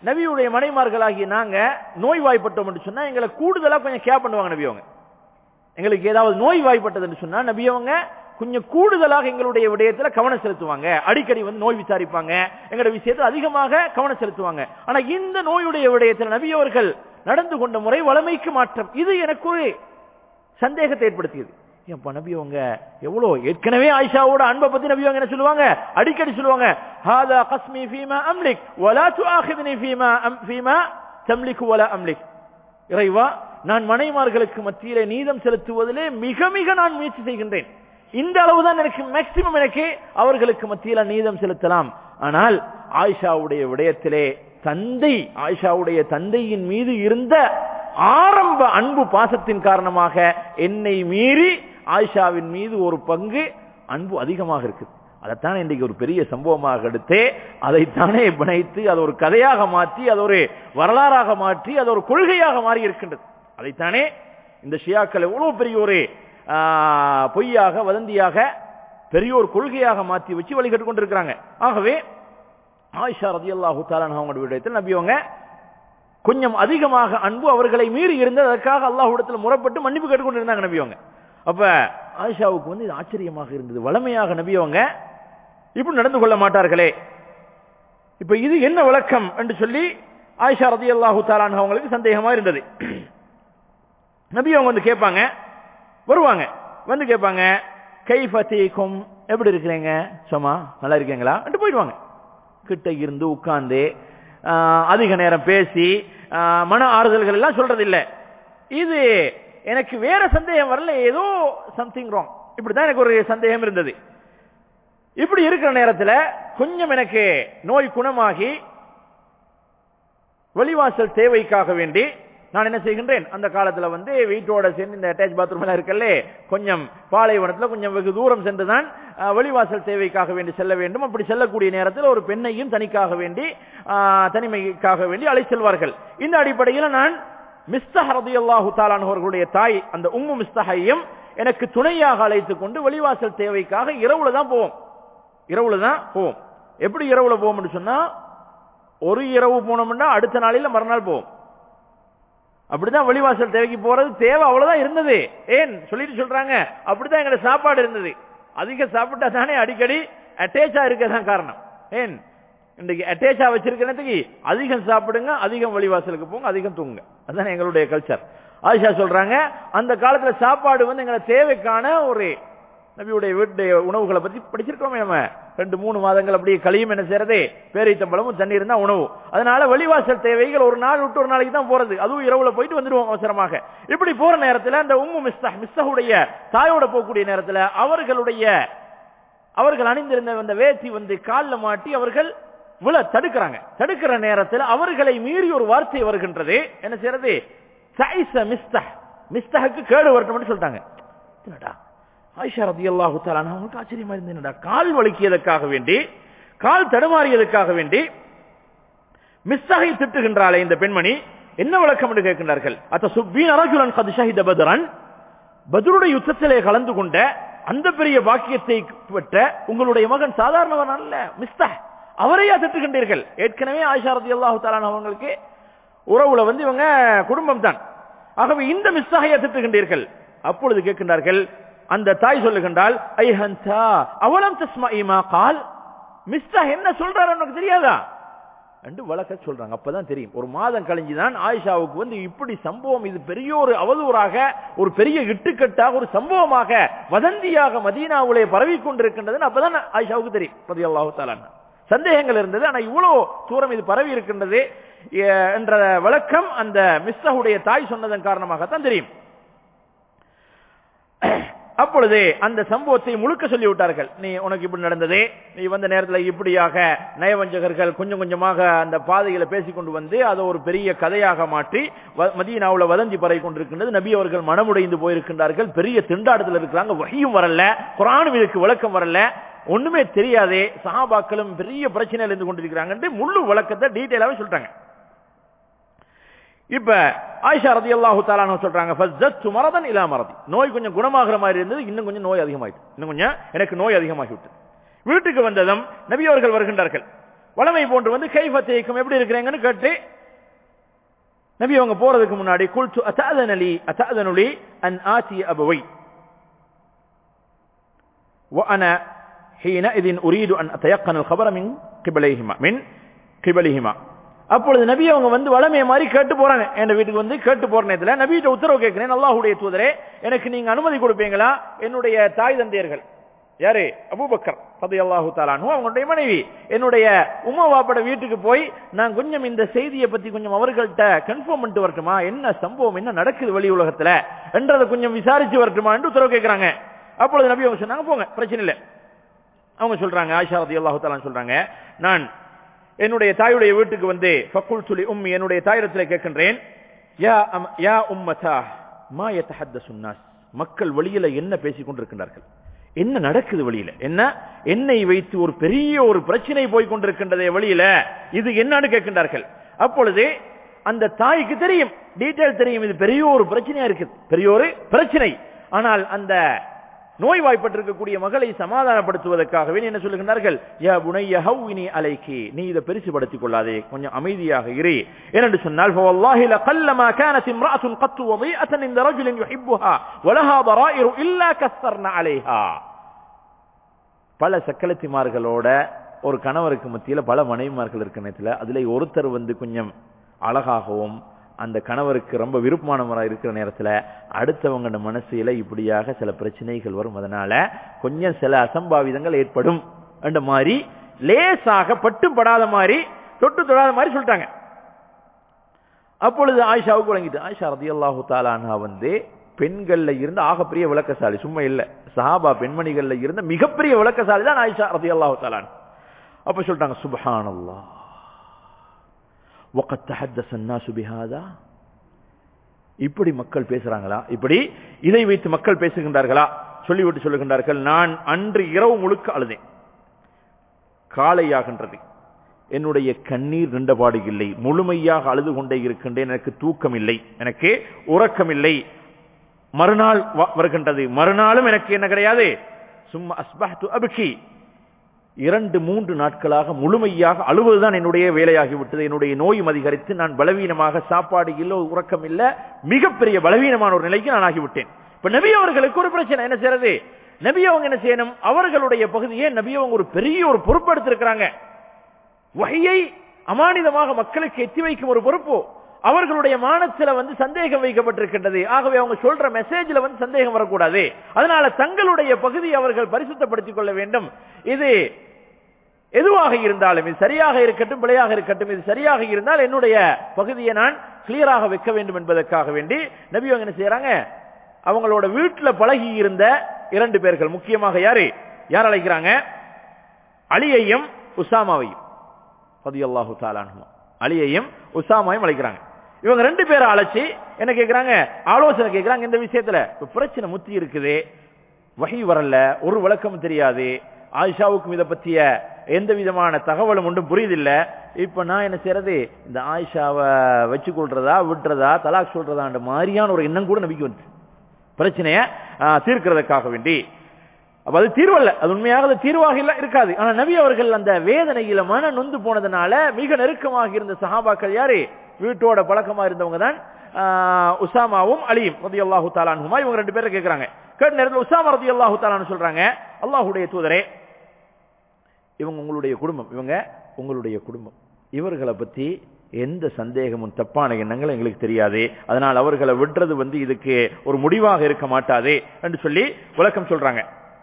நபியுடைய மனைமார்களாகிய நாங்க நோய்வாய்ப்பட்டோம் என்று சொன்னா எங்களை கூடுதலா கொஞ்சம் கேர் பண்ணுவாங்க நபி அவங்க எங்களுக்கு ஏதாவது நோய் வாய்ப்பட்டதுன்னு சொன்னா நபி அவங்க கொஞ்சம் கூடுதலாக எங்களுடைய விடயத்துல கவனம் செலுத்துவாங்க அடிக்கடி வந்து நோய் விசாரிப்பாங்க எங்களுடைய விஷயத்துல அதிகமாக கவனம் செலுத்துவாங்க ஆனா இந்த நோயுடைய விடயத்தில் நபி அவர்கள் நடந்து கொண்ட முறை வளமைக்கு மாற்றம் இது எனக்கு ஒரு சந்தேகத்தை ஏற்படுத்தியது ஏன்பா நபி அவங்க எவ்வளவு ஏற்கனவே ஆயிஷாவோட அன்பை பத்தி நபி அவங்க என்ன சொல்லுவாங்க அடிக்கடி சொல்லுவாங்க ஹாதா கஸ்மி ஃபீமா அம்லிக் வலா துஆஹிதுனி ஃபீமா அம் ஃபீமா தம்லிக்கு வலா அம்லிக் இறைவா நான் மனைமார்களுக்கு மத்தியிலே நீதம் செலுத்துவதிலே மிக மிக நான் முயற்சி செய்கின்றேன் இந்த அளவுதான் எனக்கு மேக்சிமம் எனக்கு அவர்களுக்கு மத்தியில நீதம் செலுத்தலாம் ஆனால் ஆயிஷாவுடைய விடயத்திலே தந்தை ஆயிஷாவுடைய தந்தையின் மீது இருந்த ஆரம்ப அன்பு பாசத்தின் காரணமாக என்னை மீறி ஆயிஷாவின் மீது ஒரு பங்கு அன்பு அதிகமாக இருக்குது அதைத்தான் இன்றைக்கு ஒரு பெரிய சம்பவமாக எடுத்து அதைத்தானே பிணைத்து அதை ஒரு கதையாக மாற்றி அதை ஒரு வரலாறாக மாற்றி அது ஒரு கொள்கையாக மாறி இருக்கின்றது அதைத்தானே இந்த ஷியாக்கள் எவ்வளவு பெரிய ஒரு ஆ, பொய்யாக வதந்தியாக பெரிய ஒரு கொள்கையாக மாற்றி வச்சு வழிகட்டு கொண்டிருக்கிறாங்க ஆகவே ஆயிஷா ரதியல்லாஹு தாலான் அவங்க விடயத்தில் நபி அவங்க கொஞ்சம் அதிகமாக அன்பு அவர்களை மீறி இருந்தது அதற்காக அல்லாஹ்விடத்தில் முறைப்பட்டு மன்னிப்பு கேட்டுக்கொண்டிருந்தாங்க நபி அவங்க அப்ப ஆயிஷாவுக்கு வந்து இது ஆச்சரியமாக இருந்தது வளமையாக நபி அவங்க இப்படி நடந்து கொள்ள மாட்டார்களே இப்ப இது என்ன விளக்கம் என்று சொல்லி ஆயிஷா ரதியல்லாஹு தாலான் அவங்களுக்கு சந்தேகமா இருந்தது நபி அவங்க வந்து கேட்பாங்க வருவாங்க வந்து கேட்பாங்க கைஃபத்தீக்கும் எப்படி இருக்கிறீங்க சும்மா நல்லா இருக்கீங்களா போயிடுவாங்க கிட்ட இருந்து உட்கார்ந்து ஆஹ், அதிக நேரம் பேசி ஆஹ், மன ஆறுதல்கள் எல்லாம் சொல்றது இல்ல இது எனக்கு வேற சந்தேகம் வரல ஏதோ சம்திங் ராங் இப்படிதான் எனக்கு ஒரு சந்தேகம் இருந்தது இப்படி இருக்கிற நேரத்துல கொஞ்சம் எனக்கு நோய் குணமாகி வெளிவாசல் தேவைக்காக வேண்டி நான் என்ன செய்கின்றேன் அந்த காலத்துல வந்து வீட்டோட சேர்ந்து இந்த அட்டாச் பாத்ரூம் எல்லாம் இருக்கல்ல கொஞ்சம் பாலைவனத்துல கொஞ்சம் வெகு தூரம் சென்றுதான் அஹ், வெளிவாசல் தேவைக்காக வேண்டி செல்ல வேண்டும் அப்படி செல்லக்கூடிய நேரத்தில் ஒரு பெண்ணையும் தனிக்காக வேண்டி அஹ், தனிமைக்காக வேண்டி அழை செல்வார்கள் இந்த அடிப்படையில் நான் மிஸ்தஹ் ரதியல்லாஹு தாலான் அவர்களுடைய தாய் அந்த உம்மு மிஸ்தஹையும் எனக்கு துணையாக அழைத்துக் கொண்டு வெளிவாசல் தேவைக்காக இரவுல தான் போவோம் இரவுல தான் போவோம் எப்படி இரவுல போவோம்னு சொன்னா ஒரு இரவு போனோம்னா அடுத்த நாளில மறுநாள் போவோம் அப்படிதான் வெளிவாசல் தேவைக்கு போறது தேவை அவ்வளவுதான் இருந்தது ஏன் சொல்லிட்டு சொல்றாங்க அப்படிதான் எங்க சாப்பாடு இருந்தது அதிக சாப்பிட்டா தானே அடிக்கடி அட்டேச்சா இருக்கதான் காரணம் ஏன் இன்னைக்கு அட்டேச்சா வச்சிருக்கிறதுக்கு அதிகம் சாப்பிடுங்க அதிகம் வெளிவாசலுக்கு போங்க அதிகம் தூங்குங்க அதுதான் எங்களுடைய கல்ச்சர் ஆயிஷா சொல்றாங்க அந்த காலத்துல சாப்பாடு வந்து எங்களை தேவைக்கான ஒரு நபியுடைய வீட்டுடைய உணவுகளை பத்தி படிச்சிருக்கோமே நம்ம ரெண்டு மூணு மாதங்கள் அப்படியே கழியும் என்ன செய்யறது பேரித்தம்பளமும் தண்ணீர் தான் உணவு அதனால வெளிவாசல் தேவைகள் ஒரு நாள் விட்டு ஒரு நாளைக்கு தான் போறது அதுவும் இரவுல போயிட்டு வந்துடுவோம் அவசரமாக இப்படி போற நேரத்துல அந்த உம்மு மிஸ்தஹ் மிஸ்தஹுடைய தாயோட போகக்கூடிய நேரத்துல அவர்களுடைய அவர்கள் அணிந்திருந்த அந்த வேட்டி வந்து கால்ல மாட்டி அவர்கள் விழ தடுக்கிறாங்க தடுக்கிற நேரத்தில் அவர்களை மீறி ஒரு வார்த்தை வருகின்றது என்ன செய்யறது சைஸ மிஸ்தஹ் மிஸ்தஹுக்கு கேடு வரட்டும்னு சொல்லிட்டாங்க என்னடா ஆயிஷா ரதியல்லாஹு தஆலா அவங்களுக்கு ஆச்சரியமா இருந்தது என்னடா கால் வலிக்கியதற்காக வேண்டி கால் தடுமாறியதற்காக வேண்டி மிஸ்ஸகை திட்டுகின்றாளே இந்த பெண்மணி என்ன விளக்கம் என்று கேட்கின்றார்கள் அத்த சுப்பீன் அரகுலன் கது ஷஹித பத்ரன் பத்ருடைய யுத்தத்திலே கலந்து கொண்ட அந்த பெரிய பாக்கியத்தை பெற்ற உங்களுடைய மகன் சாதாரணவன் அல்ல மிஸ்தஹ் அவரையா திட்டுகின்றீர்கள் ஏற்கனவே ஆயிஷா ரதியல்லாஹு தஆலா அவங்களுக்கு உறவுல வந்து இவங்க குடும்பம் தான் ஆகவே இந்த மிஸ்ஸகையை திட்டுகின்றீர்கள் அப்பொழுது கேட்கின்றார்கள் அந்த தாய் சொல்லுகின்றால் ஐஹந்தா அவலம் தஸ்மா இமா கால் மிஸ்ஸா என்ன சொல்றாரு உனக்கு தெரியாதா என்று வழக்க சொல்றாங்க அப்பதான் தெரியும் ஒரு மாதம் கழிஞ்சுதான் ஆயிஷாவுக்கு வந்து இப்படி சம்பவம் இது பெரிய ஒரு அவதூறாக ஒரு பெரிய இட்டுக்கட்டாக ஒரு சம்பவமாக வதந்தியாக மதீனாவுலே பரவி கொண்டிருக்கின்றதுன்னு அப்பதான் ஆயிஷாவுக்கு தெரியும் ரலியல்லாஹு தஆலா அன்ஹா. சந்தேகங்கள் இருந்தது ஆனா இவ்வளவு தூரம் இது பரவி இருக்கின்றது எ- என்ற விளக்கம் அந்த மிஸ்ஸஹுடைய தாய் சொன்னதன் காரணமாகத்தான் தெரியும் அப்பொழுது அந்த சம்பவத்தை முழுக்க சொல்லி விட்டார்கள் நீ உனக்கு இப்படி நடந்தது நீ வந்த நேரத்தில் இப்படியாக நயவஞ்சகர்கள் கொஞ்சம் கொஞ்சமாக அந்த பாதையில பேசிக்கொண்டு வந்து அதை ஒரு பெரிய கதையாக மாற்றி வ- மதீனாவுல வதந்தி பரவி கொண்டிருக்கின்றது நபி அவர்கள் மனமுடைந்து போயிருக்கின்றார்கள் பெரிய திண்டாட்டத்தில் இருக்கிறாங்க வகையும் வரல குரானும் இதுக்கு விளக்கம் வரல ஒண்ணுமே தெரியாதே சஹாபாக்களும் பெரிய பிரச்சனையில் இருந்து கொண்டிருக்கிறாங்க முழு விளக்கத்தை டீட்டெயிலாவே சொல்லிட்டாங்க இப்ப ஆயிஷா ரதியல்லாஹு தஆலா சொல்றாங்க ஃபஸ்ஸத்து மரதன் இலா மரதி நோய் கொஞ்சம் குணமாகிற மாதிரி இருந்தது இன்னும் கொஞ்சம் நோய் அதிகமாயிட்டு இன்னும் கொஞ்சம் எனக்கு நோய் அதிகமாகி விட்டது வீட்டுக்கு வந்ததும் நபி அவர்கள் வருகின்றார்கள் வளமை போன்று வந்து கைஃப தேய்க்கும் எப்படி இருக்கிறீங்கன்னு கேட்டு நபி அவங்க போறதுக்கு முன்னாடி குல்து அத்தாதனலி அத்தாதனுலி அன் ஆசி அபவை وأنا حينئذ أريد أن أتيقن الخبر من قبليهما من قبلهما அப்பொழுது நபி அவங்க வந்து வளமைய மாதிரி கேட்டு போறாங்க என் வீட்டுக்கு வந்து கேட்டு போற நேரத்தில் நபியிட்ட உத்தரவு கேட்கிறேன் அல்லாஹுடைய தூதரே எனக்கு நீங்க அனுமதி கொடுப்பீங்களா என்னுடைய தாய் தந்தையர்கள் யாரு அபூபக்கர் பதி அல்லாஹு தாலானு அவங்களுடைய மனைவி என்னுடைய உமா வாப்பட வீட்டுக்கு போய் நான் கொஞ்சம் இந்த செய்தியை பத்தி கொஞ்சம் அவர்கள்ட்ட கன்ஃபார்ம் பண்ணிட்டு வரட்டுமா என்ன சம்பவம் என்ன நடக்குது வெளி உலகத்துல என்றதை கொஞ்சம் விசாரிச்சு வரட்டுமா என்று உத்தரவு கேட்கிறாங்க அப்பொழுது நபி அவங்க சொன்னாங்க போங்க பிரச்சனை இல்லை அவங்க சொல்றாங்க ஆயிஷா ரதி அல்லாஹு தாலான்னு சொல்றாங்க நான் என்னுடைய தாயுடைய வீட்டுக்கு வந்து ஃபக்குல் துலி உம்மி என்னுடைய தாயிடத்தில் கேட்கின்றேன் யா அம் யா உம்மதா மா யதஹத்தஸு الناس மக்கள் வெளியில என்ன பேசிக் கொண்டிருக்கின்றார்கள் என்ன நடக்குது வெளியில என்ன என்னை வைத்து ஒரு பெரிய ஒரு பிரச்சனை போய் கொண்டிருக்கின்றதே வெளியில இது என்னன்னு கேட்கின்றார்கள் அப்பொழுது அந்த தாய்க்கு தெரியும் டீட்டெயில் தெரியும் இது பெரிய ஒரு பிரச்சனையா இருக்கு பெரிய ஒரு பிரச்சனை ஆனால் அந்த நோய்வாய்ப்பட்டிருக்கக்கூடிய மகளை சமாதானப்படுத்துவதற்காகவே என்ன சொல்லுகின்றார்கள் யா புனைய ஹவ்வினி அலைக்கி நீ இதை பெருசுபடுத்திக் கொள்ளாதே கொஞ்சம் அமைதியாக இரு ஏனென்று சொன்னால் فوالله لقلما كانت امرأة قط وضيئة عند رجل يحبها ولها ضرائر إلا كثرنا عليها பல சக்கலத்திமார்களோட ஒரு கணவருக்கு மத்தியில பல மனைவிமார்கள் இருக்க நேரத்துல அதுல ஒருத்தர் வந்து கொஞ்சம் அழகாகவும் அந்த கணவருக்கு ரொம்ப விருப்பமானவராக இருக்கிற நேரத்துல அடுத்தவங்க மனசுல இப்படியாக சில பிரச்சனைகள் வரும் அதனால கொஞ்சம் சில அசம்பாவிதங்கள் ஏற்படும் என்ற மாதிரி லேசாக பட்டும் படாத மாதிரி தொட்டு தொடாத மாதிரி சொல்லிட்டாங்க அப்பொழுது ஆயிஷாவுக்கு வழங்கிட்டு ஆயிஷா ரதி அல்லாஹு தாலானா வந்து பெண்கள்ல இருந்து ஆகப்பெரிய விளக்கசாலி சும்மா இல்ல சஹாபா பெண்மணிகள்ல இருந்த மிகப்பெரிய விளக்கசாலி தான் ஆயிஷா ரதி அல்லாஹு தாலான் அப்ப சொல்லிட்டாங்க சுபஹான் அல்லாஹ் وقد تحدث الناس بهذا இப்படி மக்கள் பேசுறாங்களா இப்படி இதை வைத்து மக்கள் பேசுகின்றார்களா சொல்லிவிட்டு சொல்லுகின்றார்கள் நான் அன்று இரவு முழுக்க அழுதேன் காலையாகின்றது என்னுடைய கண்ணீர் நின்றபாடு இல்லை முழுமையாக அழுது கொண்டே இருக்கின்றேன் எனக்கு தூக்கம் இல்லை எனக்கு உறக்கம் இல்லை மறுநாள் வருகின்றது மறுநாளும் எனக்கு என்ன கிடையாது சும்மா அஸ்பஹ்து அபிகி இரண்டு மூன்று நாட்களாக முழுமையாக அழுவதுதான் என்னுடைய வேலையாகிவிட்டது என்னுடைய நோயும் அதிகரித்து நான் பலவீனமாக சாப்பாடு இல்லை உறக்கம் இல்ல மிகப்பெரிய பலவீனமான ஒரு நிலைக்கு நான் ஆகிவிட்டேன் இப்ப நபி அவர்களுக்கு ஒரு பிரச்சனை என்ன செய்யறது நபி அவங்க என்ன செய்யணும் அவர்களுடைய பகுதியே நபி அவங்க ஒரு பெரிய ஒரு பொறுப்பு எடுத்திருக்கிறாங்க வகையை அமானிதமாக மக்களுக்கு எத்தி வைக்கும் ஒரு பொறுப்பு அவர்களுடைய மானத்துல வந்து சந்தேகம் வைக்கப்பட்டிருக்கின்றது ஆகவே அவங்க சொல்ற மெசேஜ்ல வந்து சந்தேகம் வரக்கூடாது அதனால தங்களுடைய பகுதியை அவர்கள் பரிசுத்தப்படுத்திக் கொள்ள வேண்டும் இது எதுவாக இருந்தாலும் இது சரியாக இருக்கட்டும் பிழையாக இருக்கட்டும் இது சரியாக இருந்தால் என்னுடைய பகுதியை நான் கிளியராக வைக்க வேண்டும் என்பதற்காக வேண்டி நபி அவங்க என்ன செய்யறாங்க அவங்களோட வீட்டுல பழகி இருந்த இரண்டு பேர்கள் முக்கியமாக யாரு யார் அழைக்கிறாங்க அலியையும் உசாமாவையும் பதியல்லாஹு தாலானுமா அலியையும் உசாமாவையும் அழைக்கிறாங்க இவங்க ரெண்டு பேரை அழைச்சி என்ன கேட்கிறாங்க ஆலோசனை கேட்கிறாங்க இந்த விஷயத்துல இப்ப பிரச்சனை முத்தி இருக்குது வகை வரல ஒரு விளக்கம் தெரியாது ஆயிஷாவுக்கும் இதை பற்றிய எந்த விதமான தகவலும் ஒன்றும் புரியுதில்ல இப்ப நான் என்ன செய்யறது இந்த ஆயிஷாவை வச்சு கொள்றதா விட்டுறதா தலாக் சொல்றதான்ற மாதிரியான ஒரு எண்ணம் கூட நம்பிக்கை வந்து பிரச்சனைய தீர்க்கிறதுக்காக வேண்டி அப்ப அது தீர்வல்ல அது உண்மையாக அது தீர்வாக இல்ல இருக்காது ஆனா நபி அவர்கள் அந்த வேதனையில மன நொந்து போனதுனால மிக நெருக்கமாக இருந்த சஹாபாக்கள் யாரு வீட்டோட பழக்கமா இருந்தவங்க தான் உசாமாவும் அலியும் ரதி அல்லாஹு தாலானுமா இவங்க ரெண்டு பேரும் கேட்கிறாங்க கேட்ட நேரத்தில் உசாமா ரதி அல்லாஹு தாலான்னு சொல்றாங்க அல்லாஹுடைய தூதரே இவங்க உங்களுடைய குடும்பம் இவங்க உங்களுடைய குடும்பம் இவர்களை பத்தி எந்த சந்தேகமும் தப்பான எண்ணங்கள் எங்களுக்கு தெரியாது அதனால் அவர்களை விடுறது வந்து இதுக்கு ஒரு முடிவாக இருக்க மாட்டாது என்று சொல்லி விளக்கம் சொல்றாங்க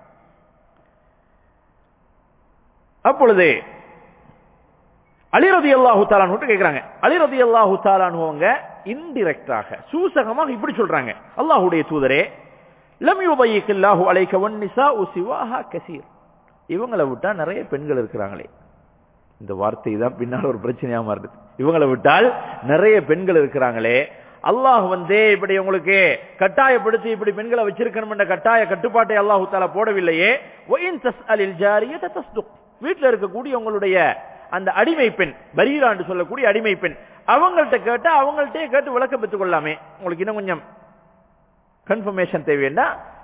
அப்பொழுது அலிரதி அல்லாஹு தாலான்னு கேட்கிறாங்க அலிரதி அல்லாஹு தாலானுவங்க இன்டிரெக்டாக சூசகமாக இப்படி சொல்றாங்க அல்லாஹுடைய தூதரே லம் யுபையிக்கல்லாஹு அலைக்க வன்னிசா உசிவாஹா கசீர் இவங்களை விட்டா நிறைய பெண்கள் இருக்கிறாங்களே இந்த வார்த்தை தான் பின்னால் ஒரு பிரச்சனையா மாறுது இவங்களை விட்டால் நிறைய பெண்கள் இருக்கிறாங்களே அல்லாஹ் வந்து இப்படி உங்களுக்கு கட்டாயப்படுத்தி இப்படி பெண்களை வச்சிருக்கணும் என்ற கட்டாய கட்டுப்பாட்டை அல்லாஹு தாலா போடவில்லையே வீட்டில் இருக்கக்கூடிய உங்களுடைய அந்த அடிமை பெண் பரீரான்னு சொல்லக்கூடிய அடிமை பெண் அவங்கள்ட்ட கேட்டு அவங்கள்ட்டே கேட்டு விளக்கம் பெற்றுக் கொள்ளாமே உங்களுக்கு இன்னும் கொஞ்சம் கன்ஃபர்மேஷன் தேவையா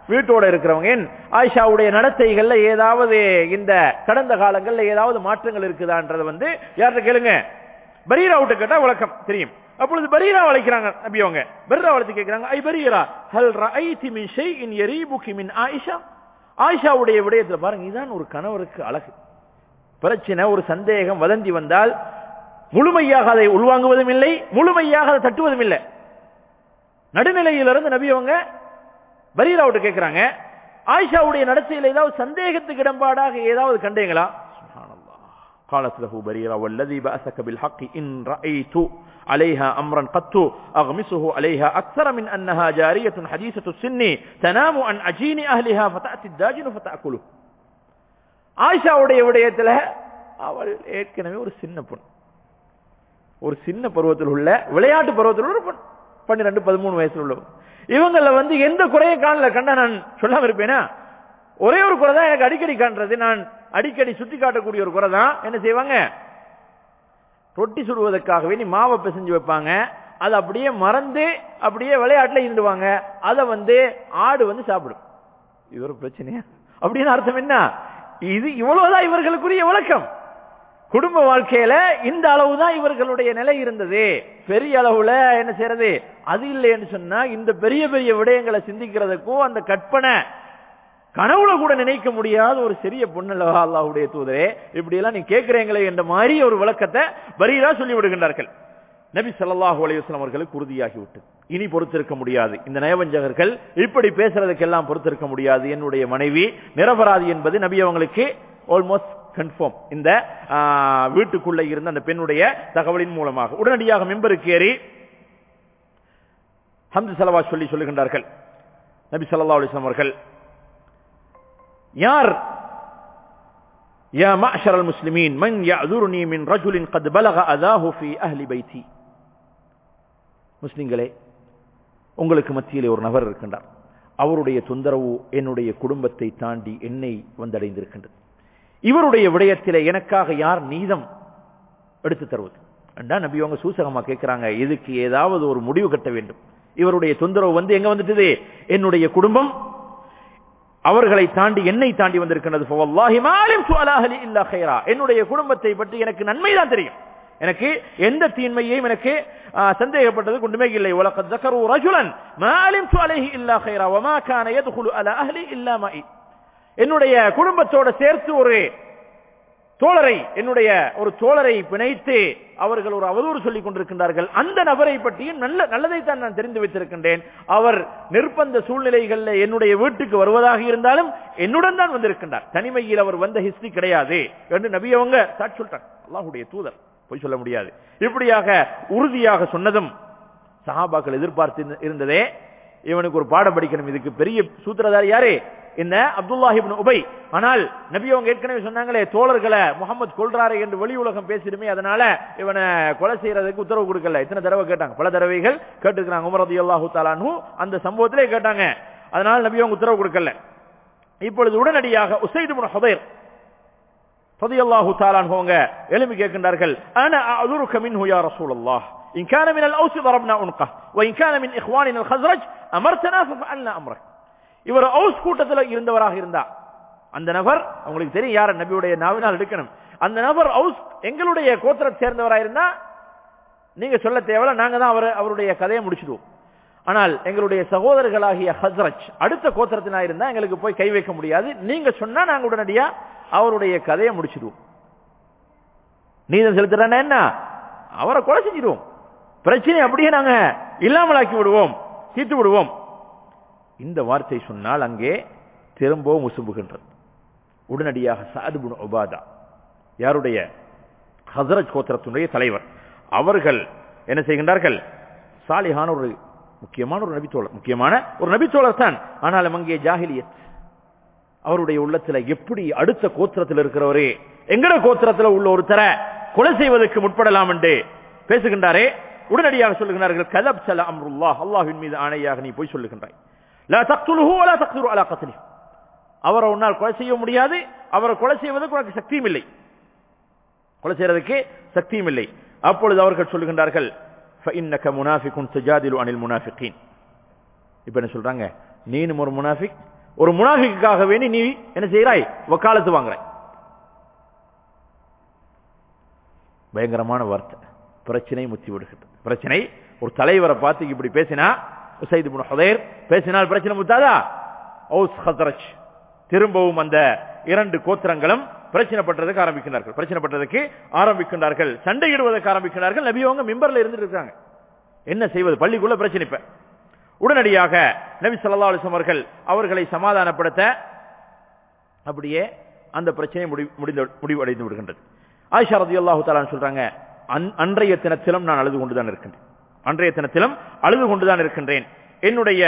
வீட்டோட இருக்கிறவங்க ஏன் ஆயிஷாவுடைய நடத்தைகள்ல ஏதாவது இந்த கடந்த காலங்கள்ல ஏதாவது மாற்றங்கள் இருக்குதான்றத வந்து யார்கிட்ட கேளுங்க பரீரா விட்டு கேட்டா விளக்கம் தெரியும் அப்பொழுது பரீரா வளைக்கிறாங்க நபி அவங்க பரீரா வளைச்சு கேட்கிறாங்க ஐ பரீரா ஹல் ரஐதி மின் ஷைஇன் யரீபுகி மின் ஆயிஷா ஆயிஷாவுடைய விடயத்துல பாருங்க இதான் ஒரு கணவருக்கு அழகு பிரச்சனை ஒரு சந்தேகம் வதந்தி வந்தால் முழுமையாக அதை உள்வாங்குவதும் இல்லை முழுமையாக அதை தட்டுவதும் இல்லை நடுநிலையிலிருந்து நபி அவங்க பரீராவிட்ட கேட்கிறாங்க ஆயிஷாவுடைய நடத்தையில் ஏதாவது சந்தேகத்துக்கு இடம்பாடாக ஏதாவது கண்டீங்களா சுப்ஹானல்லாஹ். قالت له بريرة والذي بأسك بالحق إن رأيت عليها أمرا قط أغمسه عليها أكثر من أنها جارية حديثة السن تنام عن عجين أهلها فتأتي الداجن فتأكله ஆயிஷாவுடைய விடயத்துல அவள் ஏற்கனவே ஒரு சின்ன பொண்ணு ஒரு சின்ன பருவத்தில் உள்ள விளையாட்டு பருவத்தில் உள்ள பொண்ணு பன்னிரெண்டு பதிமூணு வயசுல உள்ளவங்க இவங்கள வந்து எந்த குறையை காணல கண்டா நான் சொல்லாம இருப்பேனா ஒரே ஒரு குறை தான் எனக்கு அடிக்கடி காண்றது நான் அடிக்கடி சுட்டி காட்டக்கூடிய ஒரு குறை தான் என்ன செய்வாங்க ரொட்டி சுடுவதற்காகவே நீ மாவை பிசைஞ்சு வைப்பாங்க அதை அப்படியே மறந்து அப்படியே விளையாட்டுல இருந்துவாங்க அதை வந்து ஆடு வந்து சாப்பிடும் இது ஒரு பிரச்சனையா அப்படின்னு அர்த்தம் என்ன இது இவ்வளவுதான் இவர்களுக்குரிய விளக்கம் குடும்ப வாழ்க்கையில இந்த அளவுதான் இவர்களுடைய நிலை இருந்தது பெரிய அளவுல என்ன செய்யறது அது இல்லைன்னு சொன்னா இந்த பெரிய பெரிய விடயங்களை சிந்திக்கிறதுக்கும் அந்த கற்பனை கனவுல கூட நினைக்க முடியாத ஒரு சிறிய பொண்ணல்லவா அல்லாஹ்வுடைய தூதரே இப்படி எல்லாம் நீ கேட்கிறீங்களே என்ற மாதிரி ஒரு விளக்கத்தை பரீரா சொல்லி விடுகின்றார்கள் நபி ஸல்லல்லாஹு அலைஹி வஸல்லம் அவர்களுக்கு உறுதியாகி விட்டு இனி பொறுத்திருக்க முடியாது இந்த நயவஞ்சகர்கள் இப்படி பேசுறதுக்கெல்லாம் பொறுத்திருக்க முடியாது என்னுடைய மனைவி நிரபராதி என்பது நபி அவங்களுக்கு ஆல்மோஸ்ட் கன்ஃபார்ம் இந்த ஆ, வீட்டுக்குள்ள இருந்த அந்த பெண்ணுடைய தகவலின் மூலமாக உடனடியாக மெம்பருக்கு ஏறி ஹம்து சலவா சொல்லி சொல்லுகின்றார்கள் நபி ஸல்லல்லாஹு அலைஹி வஸல்லம் அவர்கள் யார் يا معشر المسلمين من يعذرني من رجل قد بلغ أذاه في أهل بيتي முஸ்லிம்களே உங்களுக்கு மத்தியிலே ஒரு நபர் இருக்கின்றார் அவருடைய தொந்தரவு என்னுடைய குடும்பத்தை தாண்டி என்னை வந்தடைந்திருக்கின்றது இவருடைய விடயத்திலே எனக்காக யார் நீதம் எடுத்து தருவது அண்டா நபி அவங்க சூசகமா கேட்கிறாங்க இதுக்கு ஏதாவது ஒரு முடிவு கட்ட வேண்டும் இவருடைய தொந்தரவு வந்து எங்க வந்துட்டது என்னுடைய குடும்பம் அவர்களை தாண்டி என்னை தாண்டி வந்திருக்கின்றது ஃபவல்லாஹி மா அலிம்து அலா அஹ்லி இல்லா கைரா என்னுடைய குடும்பத்தை பற்றி எனக்கு நன்மை தான் தெரியும் எனக்கு எந்த தீன்மையையும் எனக்கு ஆ, சந்தேகப்பட்டது கொண்டுமே இல்லை வலக்கத் ذكروا رجلا ما علمت عليه الا خيرا وما كان يدخل على اهلي الا معي என்னுடைய குடும்பத்தோட சேர்த்து ஒரு தோழரை என்னுடைய ஒரு தோழரை பிணைத்து அவர்கள் ஒரு அவதூறு சொல்லிக் கொண்டிருக்கின்றார்கள் அந்த நபரை பற்றியும் நல்ல நல்லதைத்தான் நான் தெரிந்து வைத்திருக்கின்றேன் அவர் நிர்பந்த சூழ்நிலைகள்ல என்னுடைய வீட்டுக்கு வருவதாக இருந்தாலும் என்னுடன் தான் வந்திருக்கின்றார் தனிமையில் அவர் வந்த ஹிஸ்டரி கிடையாது என்று நபி அவங்க சாட்சி சொல்லிட்டாங்க அல்லாஹ்வுடைய தூதர் பொய் சொல்ல முடியாது இப்படியாக உறுதியாக சொன்னதும் சஹாபாக்கள் எதிர்பார்த்து இருந்த- இருந்ததே இவனுக்கு ஒரு பாடம் படிக்கணும் இதுக்கு பெரிய சூத்திரதாரி யாரு இந்த அப்துல்லாஹி இப்னு உபை ஆனால் நபி அவங்க ஏற்கனவே சொன்னாங்களே தோழர்களை முகமது கொல்றாரு என்று வெளி உலகம் பேசிடுமே அதனால இவனை கொலை செய்யறதுக்கு உத்தரவு கொடுக்கல இத்தனை தடவை கேட்டாங்க பல தடவைகள் கேட்டுக்கிறாங்க உமர் ரலியல்லாஹு தஆலானு அந்த சம்பவத்திலே கேட்டாங்க அதனால நபி அவங்க உத்தரவு கொடுக்கல இப்பொழுது உடனடியாக உசைத் இப்னு ஹுதைர் ரலியல்லாஹு தஆலா அவங்க எழுப்பி கேட்கின்றார்கள் انا اعذرك منه يا رسول الله ان كان من الاوس ضربنا عنقه وان كان من اخواننا الخزرج امرتنا ففعلنا امرك இவர் அவுஸ் கூட்டத்தில் இருந்தவராக இருந்தா அந்த நபர் உங்களுக்கு தெரியும் யார நபியுடைய நாவினால் எடுக்கணும் அந்த நபர் அவுஸ் எங்களுடைய கோத்திரத்தை சேர்ந்தவராக இருந்தா நீங்க சொல்ல தேவையில்ல நாங்க தான் அவர் அவருடைய கதையை முடிச்சிடுவோம் ஆனால் எங்களுடைய சகோதரர்களாகிய ஹஸ்ரஜ் அடுத்த கோத்திரத்தினா இருந்தா எங்களுக்கு போய் கை வைக்க முடியாது நீங்க சொன்னா நாங்க உடனடியா அவருடைய கதையை முடிச்சிடுவோம் நீதம் செலுத்துறா என்ன அவரை கொலை செஞ்சிடுவோம் பிரச்சனை அப்படியே நாங்க இல்லாமலாக்கி விடுவோம் தீர்த்து விடுவோம் இந்த வார்த்தை சொன்னால் அங்கே திரும்பவும் உசும்புகின்றது உடனடியாக சாது பின் உபாதா யாருடைய ஹசரத் கோத்திரத்தினுடைய தலைவர் அவர்கள் என்ன செய்கின்றார்கள் சாலிஹான ஒரு முக்கியமான ஒரு நபித்தோழர் முக்கியமான ஒரு நபித்தோழர் தான் ஆனாலும் அங்கே ஜாகிலியத் அவருடைய உள்ளத்துல எப்படி அடுத்த கோத்திரத்தில் இருக்கிறவரே எங்கட கோத்திரத்தில் உள்ள ஒருத்தர கொலை செய்வதற்கு முற்படலாம் என்று பேசுகின்றாரே உடனடியாக சொல்லுகிறார்கள் கதப் சல அம்ருல்லாஹ் அல்லாஹ்வின் மீது ஆணையாக நீ போய் சொல்லுகின்றாய் லா தக்துலுஹு வலா தக்துரு அலா கத்லிஹி அவரை உன்னால் கொலை செய்ய முடியாது அவரை கொலை செய்வதற்கு உனக்கு சக்தியும் இல்லை கொலை செய்யறதுக்கு சக்தியும் இல்லை அப்பொழுது அவர்கள் சொல்லுகின்றார்கள் فإنك منافق تجادل عن المنافقين இப்ப என்ன சொல்றாங்க நீனும் ஒரு முனாஃபிக் ஒரு முனாஃபிக்காக வேண்டி நீ என்ன செய்கிறாய் வக்காலத்து வாங்குறாய் பயங்கரமான வார்த்தை பிரச்சனை முத்தி விடுகிறது பிரச்சனை ஒரு தலைவரை பார்த்து இப்படி பேசினா உசைது பின் ஹுதைர் பேசினால் பிரச்சனை முத்தாதா ஔஸ் ஹத்ரஜ் திரும்பவும் அந்த இரண்டு கோத்திரங்களும் பிரச்சனை பண்றதுக்கு ஆரம்பிக்கிறார்கள் பிரச்சனை பண்றதுக்கு ஆரம்பிக்கின்றார்கள் சண்டையிடுவதற்கு ஆரம்பிக்கிறார்கள் நபி அவங்க மிம்பர்ல இருந்துட்டு இருக்காங்க என்ன செய்வது பள்ளிக்குள்ள பிரச்சனை இப்ப உடனடியாக நபி ஸல்லல்லாஹு அலைஹி வஸல்லம் அவர்கள் அவர்களை சமாதானப்படுத்த அப்படியே அந்த பிரச்சனை முடி- முடிந்து முடிவடைந்து விடுகின்றது ஆயிஷா ரதியல்லாஹு தஆலா சொல்றாங்க "அன்- அன்றைய தினத்திலும் நான் அழுது கொண்டுதான் இருக்கின்றேன் அன்றைய தினத்திலும் அழுது கொண்டுதான் இருக்கின்றேன் என்னுடைய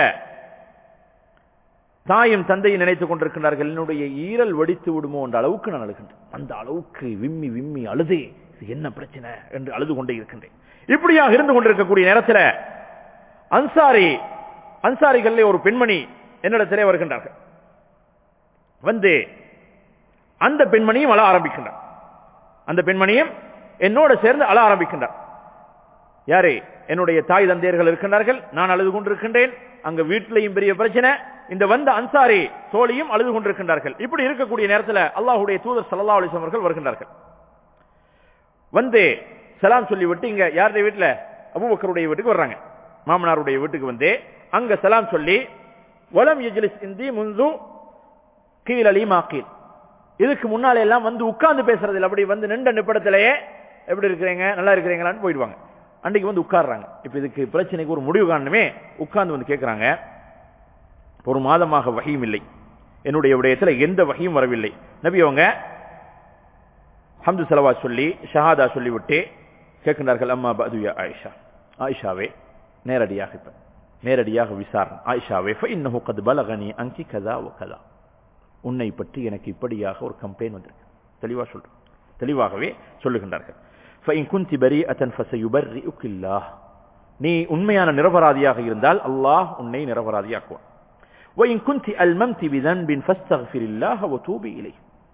தாயும் தந்தையும் நினைத்துக் கொண்டிருக்கின்றார்கள் என்னுடைய ஈரல் வெடித்து விடுமோ என்ற அளவுக்கு நான் அழுகின்றேன் அந்த அளவுக்கு விம்மி விம்மி அழுதே இது என்ன பிரச்சனை என்று அழுது கொண்டே இருக்கின்றேன் இப்படியாக இருந்து கொண்டிருக்கக்கூடிய நேரத்தில் அன்சாரி அன்சாரிகளிலே ஒரு பெண்மணி என்னிடத்திலே வருகின்றார்கள் வந்து அந்த பெண்மணியும் அழ ஆரம்பிக்கின்றார் அந்த பெண்மணியும் என்னோட சேர்ந்து அழ ஆரம்பிக்கின்றார் யாரே என்னுடைய தாய் தந்தையர்கள் இருக்கின்றார்கள் நான் அழுது கொண்டிருக்கின்றேன் அங்க வீட்டிலையும் பெரிய பிரச்சனை இந்த வந்த அன்சாரி தோழியும் அழுது கொண்டிருக்கின்றார்கள் இப்படி இருக்கக்கூடிய நேரத்தில் அல்லாஹ்வுடைய தூதர் ஸல்லல்லாஹு அலைஹி வஸல்லம் அவர்கள் வருகின்றார்கள் வந்து சலாம் சொல்லிவிட்டு இங்க யாருடைய வீட்டுல அபூபக்கருடைய வீட்டுக்கு வர்றாங்க மாமனாருடைய வீட்டுக்கு வந்து அங்க சலாம் சொல்லி வலம் யஜ்லிஸ் இந்தி முந்து கீழ் அலி மாக்கீல் இதுக்கு முன்னால எல்லாம் வந்து உட்கார்ந்து பேசுறது இல்ல அப்படி வந்து நின்ற நிப்படத்திலேயே எப்படி இருக்கிறீங்க நல்லா இருக்கிறீங்களான்னு போயிடுவாங்க அன்னைக்கு வந்து உட்கார்றாங்க இப்ப இதுக்கு பிரச்சனைக்கு ஒரு முடிவு காரணமே உட்கார்ந்து வந்து கேட்கறாங்க ஒரு மாதமாக வகையும் இல்லை என்னுடைய விடயத்துல எந்த வகையும் வரவில்லை நபி அவங்க ஹம்து செலவா சொல்லி ஷஹாதா சொல்லிவிட்டு கேட்கின்றார்கள் அம்மா பதுயா ஆயிஷா ஆயிஷாவே நேரடியாக இப்ப நேரடியாக விசாரணை ஆயிஷாவே فإنه قد بلغني أنك كذا وكذا உன்னை பற்றி எனக்கு இப்படியாக ஒரு கம்பெயின் வந்திருக்கு தெளிவா சொல்றேன் தெளிவாகவே சொல்லுகின்றார்கள் فإن كنت بريئة فسيبرئك الله நீ உண்மையான நிரபராதியாக இருந்தால் அல்லாஹ் உன்னை நிரபராதியாக்குவான் وإن كنت ألممت بذنب فاستغفر الله وتوبي إليه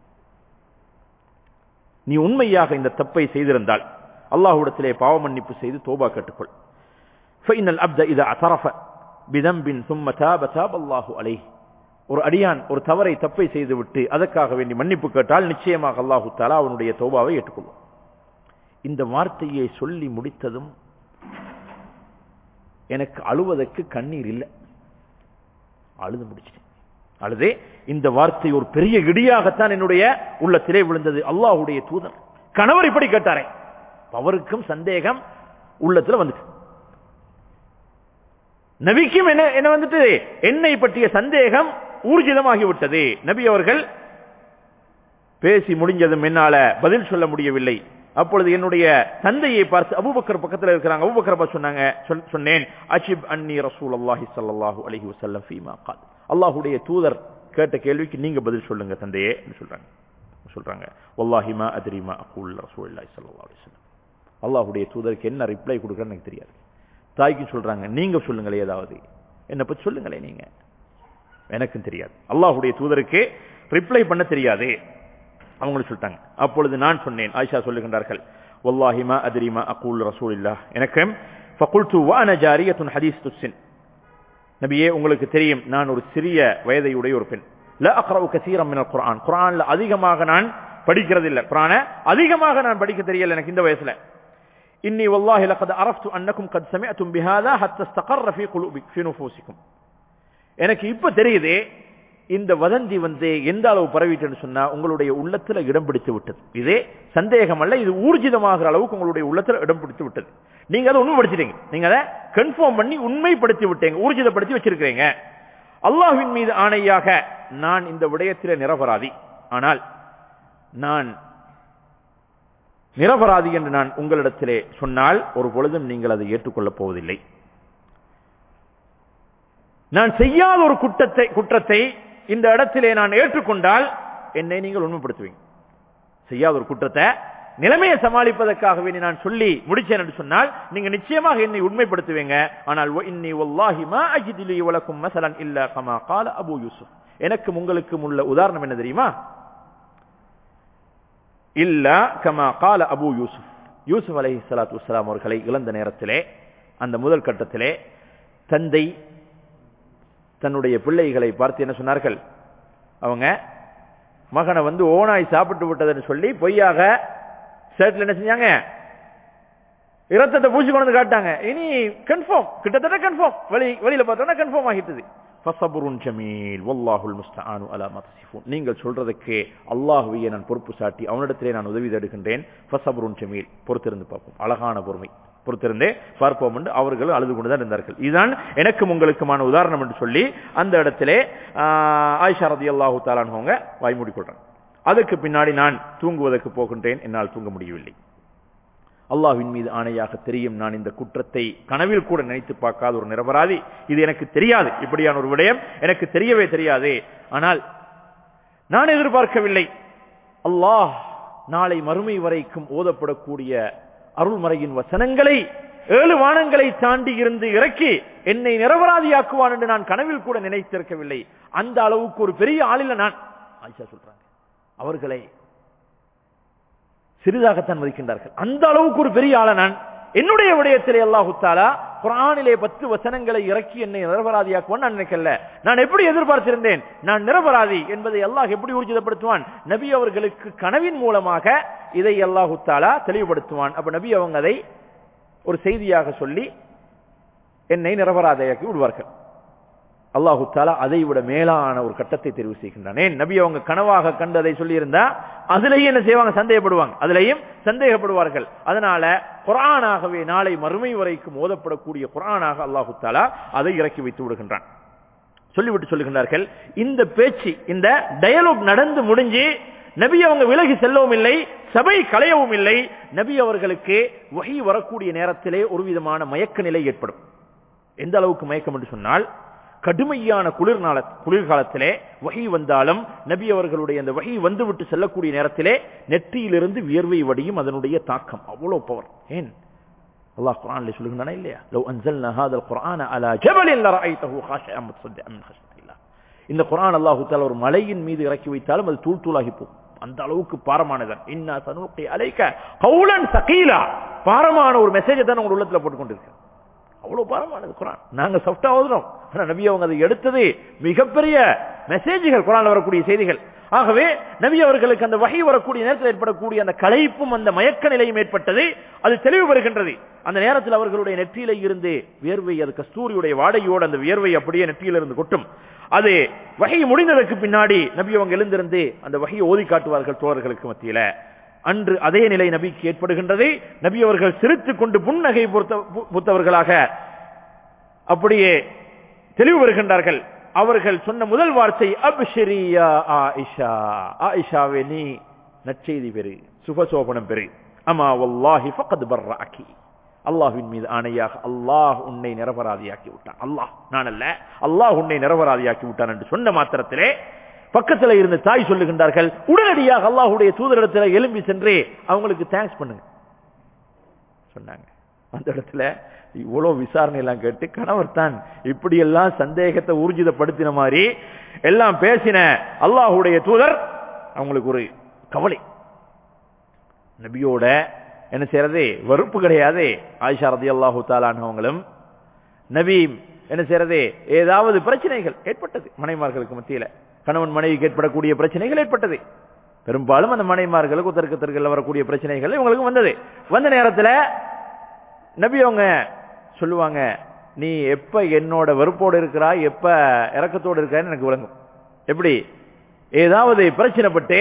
நீ உண்மையாக இந்த தப்பை செய்திருந்தால் அல்லாஹ்விடத்திலே பாவ மன்னிப்பு செய்து தோபா கேட்டுக்கொள் فإن الأبد إذا اعترف بذنب ثم تاب تاب الله عليه ஒரு அடியான் ஒரு தவறை தப்பை செய்துவிட்டு அதற்காக வேண்டி மன்னிப்பு கேட்டால் நிச்சயமாக அல்லாஹு தாலா அவனுடைய தௌபாவை ஏற்றுக்கொள்வான் இந்த வார்த்தையை சொல்லி முடித்ததும் எனக்கு அழுவதற்கு கண்ணீர் இல்லை அழுது முடிச்சிட்டேன் அழுதே இந்த வார்த்தை ஒரு பெரிய இடியாகத்தான் என்னுடைய உள்ளத்திலே விழுந்தது அல்லாஹ்வுடைய தூதர் கணவர் இப்படி கேட்டாரே அவருக்கும் சந்தேகம் உள்ளத்துல வந்துட்டு நபிக்கும் என்ன என்ன வந்துட்டு என்னை பற்றிய சந்தேகம் ஊர்ஜிதமாகி விட்டது நபி அவர்கள் பேசி முடிஞ்சதும் என்னால பதில் சொல்ல முடியவில்லை அப்பொழுது என்னுடைய தந்தையை பார்த்து அபூபக்கர் பக்கத்துல இருக்கிறாங்க அபூபக்கர் அப்பா சொன்னாங்க சொல்- சொன்னேன் அஜிப் அன்னி ரசூல் அல்லாஹி ஸல்லல்லாஹு அலைஹி வஸல்லம் ஃபீமா கால் அல்லாஹ்வுடைய தூதர் கேட்ட கேள்விக்கு நீங்க பதில் சொல்லுங்க தந்தையே என்று சொல்றாங்க சொல்றாங்க வல்லாஹி மா அத்ரி மா அகூல் ரசூலுல்லாஹி ஸல்லல்லாஹு அலைஹி வஸல்லம் அல்லாஹ்வுடைய தூதருக்கு என்ன ரிப்ளை கொடுக்கறன்னு எனக்கு தெரியாது தாய்க்கு சொல்றாங்க நீங்க சொல்லுங்களே ஏதாவது என்ன பத்தி சொல்லுங்களே நீங்க எனக்கும் தெரியாது அல்லாஹ்வுடைய தூதருக்கு ரிப்ளை பண்ண தெரியாது அவங்களும் சொல்லிட்டாங்க அப்பொழுது நான் சொன்னேன் ஆயிஷா சொல்லுகின்றார்கள் வல்லாஹி மா அத்ரி மா அகூல் ரசூலுல்லாஹ் எனக்கு ஃபகுல்து வான ஜாரியத்துன் ஹதீஸ் துஸ்ஸின் நபியே உங்களுக்கு தெரியும் நான் ஒரு சிறிய வயதையுடைய ஒரு பெண் ல அக்ரவு கசீரம் மினல் குர்ஆன் குர்ஆன்ல அதிகமாக நான் படிக்கிறது இல்ல குர்ஆன அதிகமாக நான் படிக்க தெரியல எனக்கு இந்த வயசுல இன்னி வல்லாஹி லقد عرفت انكم قد سمعتم بهذا حتى استقر في قلوبكم في نفوسكم எனக்கு இப்ப தெரியுது இந்த வதந்தி வந்து எந்த அளவு பரவிட்டுன்னு சொன்னா உங்களுடைய உள்ளத்துல இடம் பிடித்து விட்டது இதே சந்தேகம் அல்ல இது ஊர்ஜிதமாகிற அளவுக்கு உங்களுடைய உள்ளத்துல இடம் பிடித்து விட்டது நீங்க அதை உண்மைப்படுத்திட்டீங்க நீங்க அதை கன்ஃபார்ம் பண்ணி உண்மைப்படுத்தி விட்டீங்க ஊர்ஜிதப்படுத்தி வச்சிருக்கிறீங்க அல்லாஹ்வின் மீது ஆணையாக நான் இந்த விடயத்திலே நிரபராதி ஆனால் நான் நிரபராதி என்று நான் உங்களிடத்திலே சொன்னால் ஒரு பொழுதும் நீங்கள் அதை ஏற்றுக்கொள்ளப் போவதில்லை நான் செய்யாத ஒரு குற்றத்தை குற்றத்தை இந்த இடத்திலே நான் ஏற்றுக்கொண்டால் என்னை நீங்கள் உண்மைப்படுத்துவீங்க செய்யாத ஒரு குற்றத்தை நிலைமையை சமாளிப்பதற்காக வேண்டி நான் சொல்லி முடிச்சேன் என்று சொன்னால் நீங்க நிச்சயமாக என்னை உண்மைப்படுத்துவீங்க ஆனால் வ இன்னி வல்லாஹி மா அஜிது லி வலக்கும் மஸலன் இல்லா கமா கால அபூ யூசுப் எனக்கும் உங்களுக்கும் உள்ள உதாரணம் என்ன தெரியுமா இல்லா கமா கால அபூ யூசுப் யூசுப் அலைஹி ஸலாத்து வஸ்ஸலாம் அவர்களை இழந்த நேரத்திலே அந்த முதல் கட்டத்திலே தந்தை தன்னுடைய பிள்ளைகளை பார்த்து என்ன சொன்னார்கள் அவங்க மகனை வந்து ஓனாய் சாப்பிட்டு விட்டதுன்னு சொல்லி பொய்யாக ஷர்ட்ல என்ன செஞ்சாங்க இரத்தத்தை பூசி கொண்டு வந்து காட்டாங்க இனி கன்ஃபார்ம் கிட்டத்தட்ட கன்ஃபார்ம் வெளி வெளியில பார்த்தோம்னா கன்ஃபார்ம் ஆகிட்டது ஃபஸபுருன் ஜமீல் வல்லாஹுல் முஸ்தஆனு அலா மா தசிஃபூன் நீங்கள் சொல்றதுக்கு அல்லாஹ்வையே நான் பொறுப்பு சாட்டி அவனிடத்திலே நான் உதவி தேடுகின்றேன் ஃபஸபுருன் ஜமீல் பொறுத்திருந்து பார்ப்போம் அழகான பொறுமை பொறுத்திருந்தே பார்ப்போம் என்று அவர்கள் அழுது கொண்டுதான் இருந்தார்கள் இதுதான் எனக்கும் உங்களுக்குமான உதாரணம் என்று சொல்லி அந்த இடத்திலே ஆஹ், ஆயிஷா ரதியல்லாஹு தாலான்வங்க வாய்மூடி கொள்றேன் அதுக்கு பின்னாடி நான் தூங்குவதற்கு போகின்றேன் என்னால் தூங்க முடியவில்லை அல்லாஹ்வின் மீது ஆணையாக தெரியும் நான் இந்த குற்றத்தை கனவில் கூட நினைத்து பார்க்காத ஒரு நிரபராதி இது எனக்கு தெரியாது இப்படியான ஒரு விடயம் எனக்கு தெரியவே தெரியாது ஆனால் நான் எதிர்பார்க்கவில்லை அல்லாஹ் நாளை மறுமை வரைக்கும் ஓதப்படக்கூடிய அருள்மறையின் வசனங்களை ஏழு வானங்களை தாண்டி இருந்து இறக்கி என்னை நிரபராதியாக்குவான் என்று நான் கனவில் கூட நினைத்திருக்கவில்லை அந்த அளவுக்கு ஒரு பெரிய ஆளில நான் ஆயிஷா சொல்றாங்க அவர்களை சிறிதாகத்தான் மதிக்கின்றார்கள் அந்த அளவுக்கு ஒரு பெரிய ஆள நான் என்னுடைய விடயத்திலே அல்லாஹு தாலா குரானிலே பத்து வசனங்களை இறக்கி என்னை நிரபராதியாக்குவான் நான் நினைக்கல நான் எப்படி எதிர்பார்த்திருந்தேன் நான் நிரபராதி என்பதை அல்லாஹ் எப்படி ஊர்ஜிதப்படுத்துவான் நபி அவர்களுக்கு கனவின் மூலமாக இதை அல்லாஹு தாலா தெளிவுபடுத்துவான் அப்ப நபி அவங்க அதை ஒரு செய்தியாக சொல்லி என்னை நிரபராதையாக்கி விடுவார்கள் அல்லாஹு தாலா அதை விட மேலான ஒரு கட்டத்தை தெரிவு செய்கின்றான் ஏன் நபி அவங்க கனவாக கண்டதை சொல்லியிருந்தா அதுலயும் என்ன செய்வாங்க சந்தேகப்படுவாங்க அதுலயும் சந்தேகப்படுவார்கள் அதனால குரானாகவே நாளை மறுமை வரைக்கும் ஓதப்படக்கூடிய குரானாக அல்லாஹு தாலா அதை இறக்கி வைத்து விடுகின்றான் சொல்லிவிட்டு சொல்லுகின்றார்கள் இந்த பேச்சு இந்த டயலாக் நடந்து முடிஞ்சு நபி அவங்க விலகி செல்லவும் இல்லை சபை களையவும் இல்லை நபி அவர்களுக்கு வகை வரக்கூடிய நேரத்திலே ஒரு விதமான மயக்க நிலை ஏற்படும் எந்த அளவுக்கு மயக்கம் என்று சொன்னால் கடுமையான குளிர்நாள குளிர்காலத்திலே வகை வந்தாலும் நபி அவர்களுடைய அந்த வகை வந்துவிட்டு செல்லக்கூடிய நேரத்திலே நெற்றியிலிருந்து வியர்வை வடியும் அதனுடைய தாக்கம் அவ்வளவு பவர் ஏன் அல்லாஹ் குர்ஆன்ல சொல்லுகிறானா இல்லையா லவ் அன்சல்னா ஹாதல் குர்ஆன அலா ஜபலின் லரஐதஹு காஷிஅன் முத்தஸத்திஅன் மின் ஹஷ்யத்தில்லாஹ் இந்த குர்ஆன் அல்லாஹ் தஆலா ஒரு மலையின் மீது இறக்கி வைத்தாலும் அது தூள் தூளாகி போகும் அந்த அளவுக்கு பாரமானதன் இன்னா சனுக்கி அலைக்க கவுலன் சகீலா பாரமான ஒரு மெசேஜை தான் உங்க உள்ளத்துல போட்டு கொண்டிருக்கேன் அவ்வளவு பாரமானது குரான் நாங்க சாஃப்டா ஓதுறோம் ஆனா நபி அவங்க அதை எடுத்தது மிகப்பெரிய மெசேஜ்கள் குரான்ல வரக்கூடிய செய்திகள் ஆகவே நபி அவர்களுக்கு அந்த வகை வரக்கூடிய நேரத்தில் ஏற்படக்கூடிய அந்த களைப்பும் அந்த மயக்க நிலையும் ஏற்பட்டது அது தெளிவு பெறுகின்றது அந்த நேரத்தில் அவர்களுடைய நெற்றியில இருந்து வியர்வை அது கஸ்தூரியுடைய வாடையோடு அந்த வியர்வை அப்படியே நெற்றியில இருந்து கொட்டும் அது வகை முடிந்ததற்கு பின்னாடி நபி அவங்க எழுந்திருந்து அந்த வகையை ஓதி காட்டுவார்கள் தோழர்களுக்கு மத்தியில அன்று அதே நிலை நபிக்கு ஏற்படுகின்றது நபி அவர்கள் சிரித்துக் கொண்டு புன்னகை பொறுத்தவர்களாக அப்படியே தெளிவு வருகின்றார்கள் அவர்கள் சொன்ன முதல் வார்த்தை அப்ஷரியா ஆயிஷா ஆயிஷாவே நீ நற்செய்தி பெறு சுபசோபனம் பெறு அமா வல்லாஹி ஃபகத் பர்ராக்கி அல்லாஹ்வின் மீது ஆணையாக அல்லாஹ் உன்னை நிரபராதியாக்கி விட்டான் அல்லாஹ் நான் அல்ல அல்லாஹ் உன்னை நிரபராதியாக்கி விட்டான் என்று சொன்ன மாத்திரத்திலே பக்கத்தில் இருந்து தாய் சொல்லுகின்றார்கள் உடனடியாக அல்லாஹுடைய தூதரிடத்தில் எலும்பி சென்று அவங்களுக்கு தேங்க்ஸ் பண்ணுங்க சொன்னாங்க அந்த இடத்துல இவ்வளவு விசாரணை எல்லாம் கேட்டு கணவர் தான் இப்படி எல்லாம் சந்தேகத்தை ஊர்ஜிதப்படுத்தின மாதிரி எல்லாம் பேசின அல்லாஹுடைய தூதர் அவங்களுக்கு ஒரு கவலை நபியோட என்ன செய்யறது வெறுப்பு கிடையாது ஆயிஷா ரதி அல்லாஹு தாலானவங்களும் நபி என்ன செய்யறது ஏதாவது பிரச்சனைகள் ஏற்பட்டது மனைமார்களுக்கு மத்தியில கணவன் மனைவிக்கு ஏற்படக்கூடிய பிரச்சனைகள் ஏற்பட்டது பெரும்பாலும் அந்த மனைமார்களுக்கு உத்தரக்கத்திற்குள்ள வரக்கூடிய பிரச்சனைகள் இவங்களுக்கு வந்தது வந்த நேரத்தில் நபி அவங்க சொல்லுவாங்க நீ எப்ப என்னோட வெறுப்போடு இருக்கிறாய் எப்ப இறக்கத்தோடு இருக்கான்னு எனக்கு விளங்கும் எப்படி ஏதாவது பிரச்சனைப்பட்டு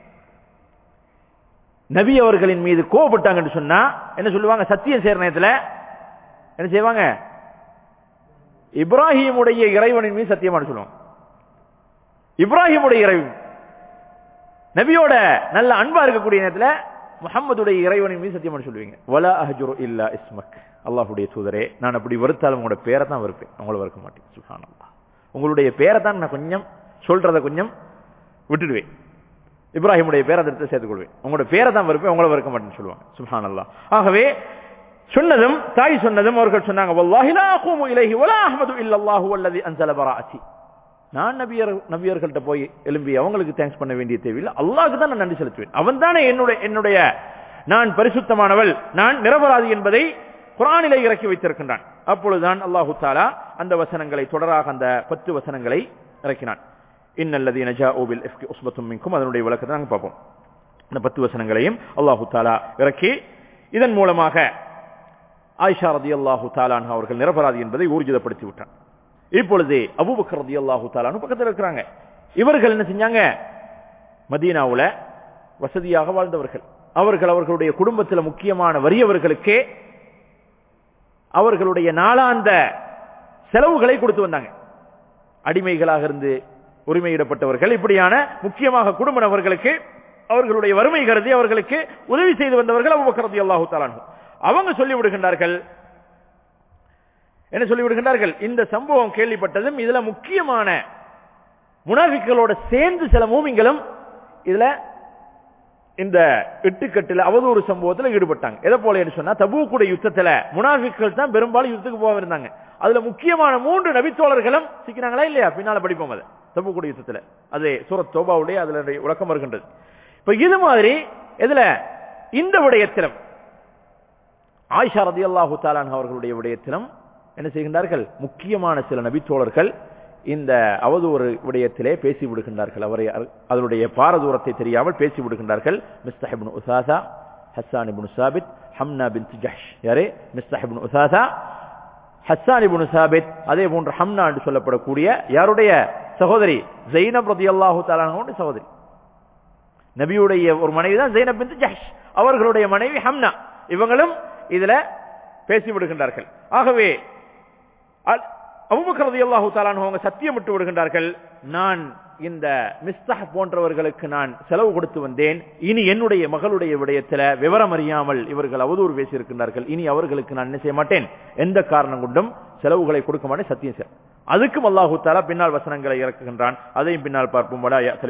நபி அவர்களின் மீது கோவப்பட்டாங்கன்னு சொன்னா என்ன சொல்லுவாங்க சத்தியம் செய்யற நேரத்தில் என்ன செய்வாங்க இப்ராஹிமுடைய இறைவனின் மீது சத்தியமான சொல்லுவாங்க இப்ராஹிமுடைய இறைவன் நபியோட நல்ல அன்பா இருக்கக்கூடிய நேரத்தில் முகம்மதுடைய இறைவனின் மீது சத்தியமான சொல்லுவீங்க வலா அஹஜுரு இல்லா இஸ்மக் அல்லாஹுடைய தூதரே நான் அப்படி வெறுத்தாலும் உங்களோட பேரை தான் வெறுப்பேன் உங்களை வெறுக்க மாட்டேன் சுஹான் உங்களுடைய பேரை தான் நான் கொஞ்சம் சொல்றதை கொஞ்சம் விட்டுடுவேன் இப்ராஹிமுடைய பேரை அந்த இடத்துல சேர்த்துக் கொள்வேன் உங்களோட பேரை தான் வெறுப்பேன் உங்களை வெறுக்க மாட்டேன்னு சொல்லுவாங்க சுஹான் அல்லா ஆகவே சொன்னதும் தாய் சொன்னதும் அவர்கள் சொன்னாங்க வல்லாஹி லா அகூமு இலைஹி வலா அஹ்மது இல்லல்லாஹு வல்லதி அன்ஸல பராஅத்தி நான் நபியர் நபியர்கள்ட்ட போய் எழும்பி அவங்களுக்கு தேங்க்ஸ் பண்ண வேண்டிய தேவையில்லை அல்லாஹ்க்கு தான் நான் நன்றி செலுத்துவேன் அவன் தானே என்னுடைய என்னுடைய நான் பரிசுத்தமானவள் நான் நிரபராதி என்பதை குரானிலே இறக்கி வைத்திருக்கின்றான் அப்பொழுதுதான் அல்லாஹு தாலா அந்த வசனங்களை தொடராக அந்த பத்து வசனங்களை இறக்கினான் இன்னல்லதி நஜா ஓபில் உஸ்பத்தும் மின்கும் அதனுடைய விளக்கத்தை நாங்கள் பார்ப்போம் இந்த பத்து வசனங்களையும் அல்லாஹு தாலா இறக்கி இதன் மூலமாக ஆயிஷா ரதி அல்லாஹு தாலான் அவர்கள் நிரபராதி என்பதை ஊர்ஜிதப்படுத்தி விட்டான் இப்பொழுது அபுபக்கர் ரதி அல்லாஹு தாலானு பக்கத்தில் இருக்கிறாங்க இவர்கள் என்ன செஞ்சாங்க மதீனாவுல வசதியாக வாழ்ந்தவர்கள் அவர்கள் அவர்களுடைய குடும்பத்தில் முக்கியமான வறியவர்களுக்கே அவர்களுடைய நாளாந்த செலவுகளை கொடுத்து வந்தாங்க அடிமைகளாக இருந்து உரிமையிடப்பட்டவர்கள் இப்படியான முக்கியமாக குடும்ப நபர்களுக்கு அவர்களுடைய வறுமை கருதி அவர்களுக்கு உதவி செய்து வந்தவர்கள் அபுபக்கரதி அல்லாஹு தாலானு அவங்க சொல்லி விடுகின்றார்கள் என்ன சொல்லி விடுகின்றார்கள் இந்த சம்பவம் கேள்விப்பட்டதும் இதுல முக்கியமான முனாஃபிக்களோட சேர்ந்து சில மூமிங்களும் இதுல இந்த இட்டுக்கட்டுல அவதூறு சம்பவத்தில் ஈடுபட்டாங்க எதை போல சொன்னா தபூக்குடைய யுத்தத்துல முனாஃபிக்கள் தான் பெரும்பாலும் யுத்தத்துக்கு போக இருந்தாங்க அதுல முக்கியமான மூன்று நபித்தோழர்களும் சிக்கிறாங்களா இல்லையா பின்னால படிப்போம் அதை தபூக்குடைய யுத்தத்துல அது சூரத் தோபாவுடைய அதுல விளக்கம் வருகின்றது இப்ப இது மாதிரி இதுல இந்த விடயத்திலும் ஆயிஷா ரதி அல்லாஹு தாலான் அவர்களுடைய விடயத்திலும் என்ன செய்கின்றார்கள் முக்கியமான சில நபித்தோழர்கள் இந்த அவதூறு விடயத்திலே பேசி விடுகின்றார்கள் அவரை அதனுடைய பாரதூரத்தை தெரியாமல் பேசி விடுகின்றார்கள் மிஸ்தஹிபின் உசாசா ஹஸ்ஸான் இப்னு சாபித் ஹம்னா பின் ஜஹ் யாரே மிஸ்தஹிபின் உசாசா ஹஸ்ஸான் இப்னு சாபித் அதே போன்று ஹம்னா என்று சொல்லப்படக்கூடிய யாருடைய சகோதரி ஜெயினப் ரதி அல்லாஹு தாலானுடைய சகோதரி நபியுடைய ஒரு மனைவி தான் ஜெயினப் பின் ஜஹ் அவர்களுடைய மனைவி ஹம்னா இவங்களும் இதுல பேசி விடுகின்றார்கள் ஆகவே அபுபக்கர் ரதி அல்லாஹு தாலான் அவங்க சத்தியம் விட்டு விடுகின்றார்கள் நான் இந்த மிஸ்தஹ் போன்றவர்களுக்கு நான் செலவு கொடுத்து வந்தேன் இனி என்னுடைய மகளுடைய விடயத்தில் விவரம் அறியாமல் இவர்கள் அவதூறு பேசியிருக்கின்றார்கள் இனி அவர்களுக்கு நான் என்ன செய்ய மாட்டேன் எந்த காரணம் கொண்டும் செலவுகளை கொடுக்க மாட்டேன் சத்தியம் சார் அதுக்கும் அல்லாஹு தாலா பின்னால் வசனங்களை இறக்குகின்றான் அதையும் பின்னால் பார்ப்போம்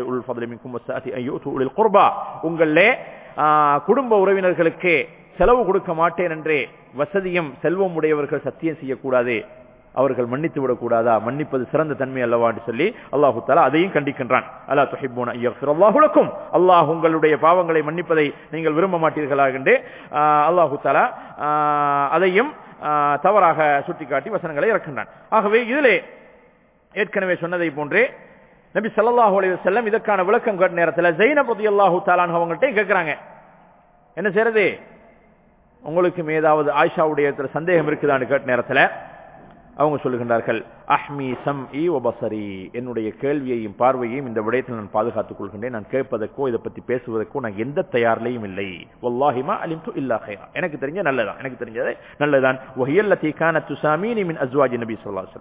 குர்பா உங்களே குடும்ப உறவினர்களுக்கு செலவு கொடுக்க மாட்டேன் என்றே வசதியும் செல்வம் உடையவர்கள் சத்தியம் செய்யக்கூடாது அவர்கள் மன்னித்து விடக்கூடாதா மன்னிப்பது சிறந்த தன்மை அல்லவா என்று சொல்லி அல்லாஹு தாலா அதையும் கண்டிக்கின்றான் அல்லா துஹிபூன் அல்லாஹுலக்கும் அல்லாஹ் உங்களுடைய பாவங்களை மன்னிப்பதை நீங்கள் விரும்ப மாட்டீர்களாக என்று அல்லாஹு தாலா அதையும் தவறாக சுட்டிக்காட்டி வசனங்களை இறக்கின்றான் ஆகவே இதிலே ஏற்கனவே சொன்னதை போன்றே நபி சல்லாஹூ அலி செல்லம் இதற்கான விளக்கம் கேட்ட நேரத்தில் ஜெயினபதி அல்லாஹூ தாலான் அவங்கள்ட்ட கேட்கிறாங்க என்ன செய்யறது உங்களுக்கு ஏதாவது ஆயிஷாவுடைய சந்தேகம் இருக்குதான்னு கேட்ட நேரத்தில் அவங்க சொல்லுகின்றார்கள் அஹ்மி சம் இ ஒபசரி என்னுடைய கேள்வியையும் பார்வையையும் இந்த விடயத்தில் நான் பாதுகாத்துக் கொள்கின்றேன் நான் கேட்பதற்கோ இதை பத்தி பேசுவதற்கோ நான் எந்த தயாரிலையும் இல்லை வல்லாஹிமா அலிம் து இல்லா ஹைரா எனக்கு தெரிஞ்ச நல்லதான் எனக்கு தெரிஞ்சது நல்லதான் ஒஹியல்லத்தி கான துசாமீனி மின் அஸ்வாஜி நபி சொல்லாசல்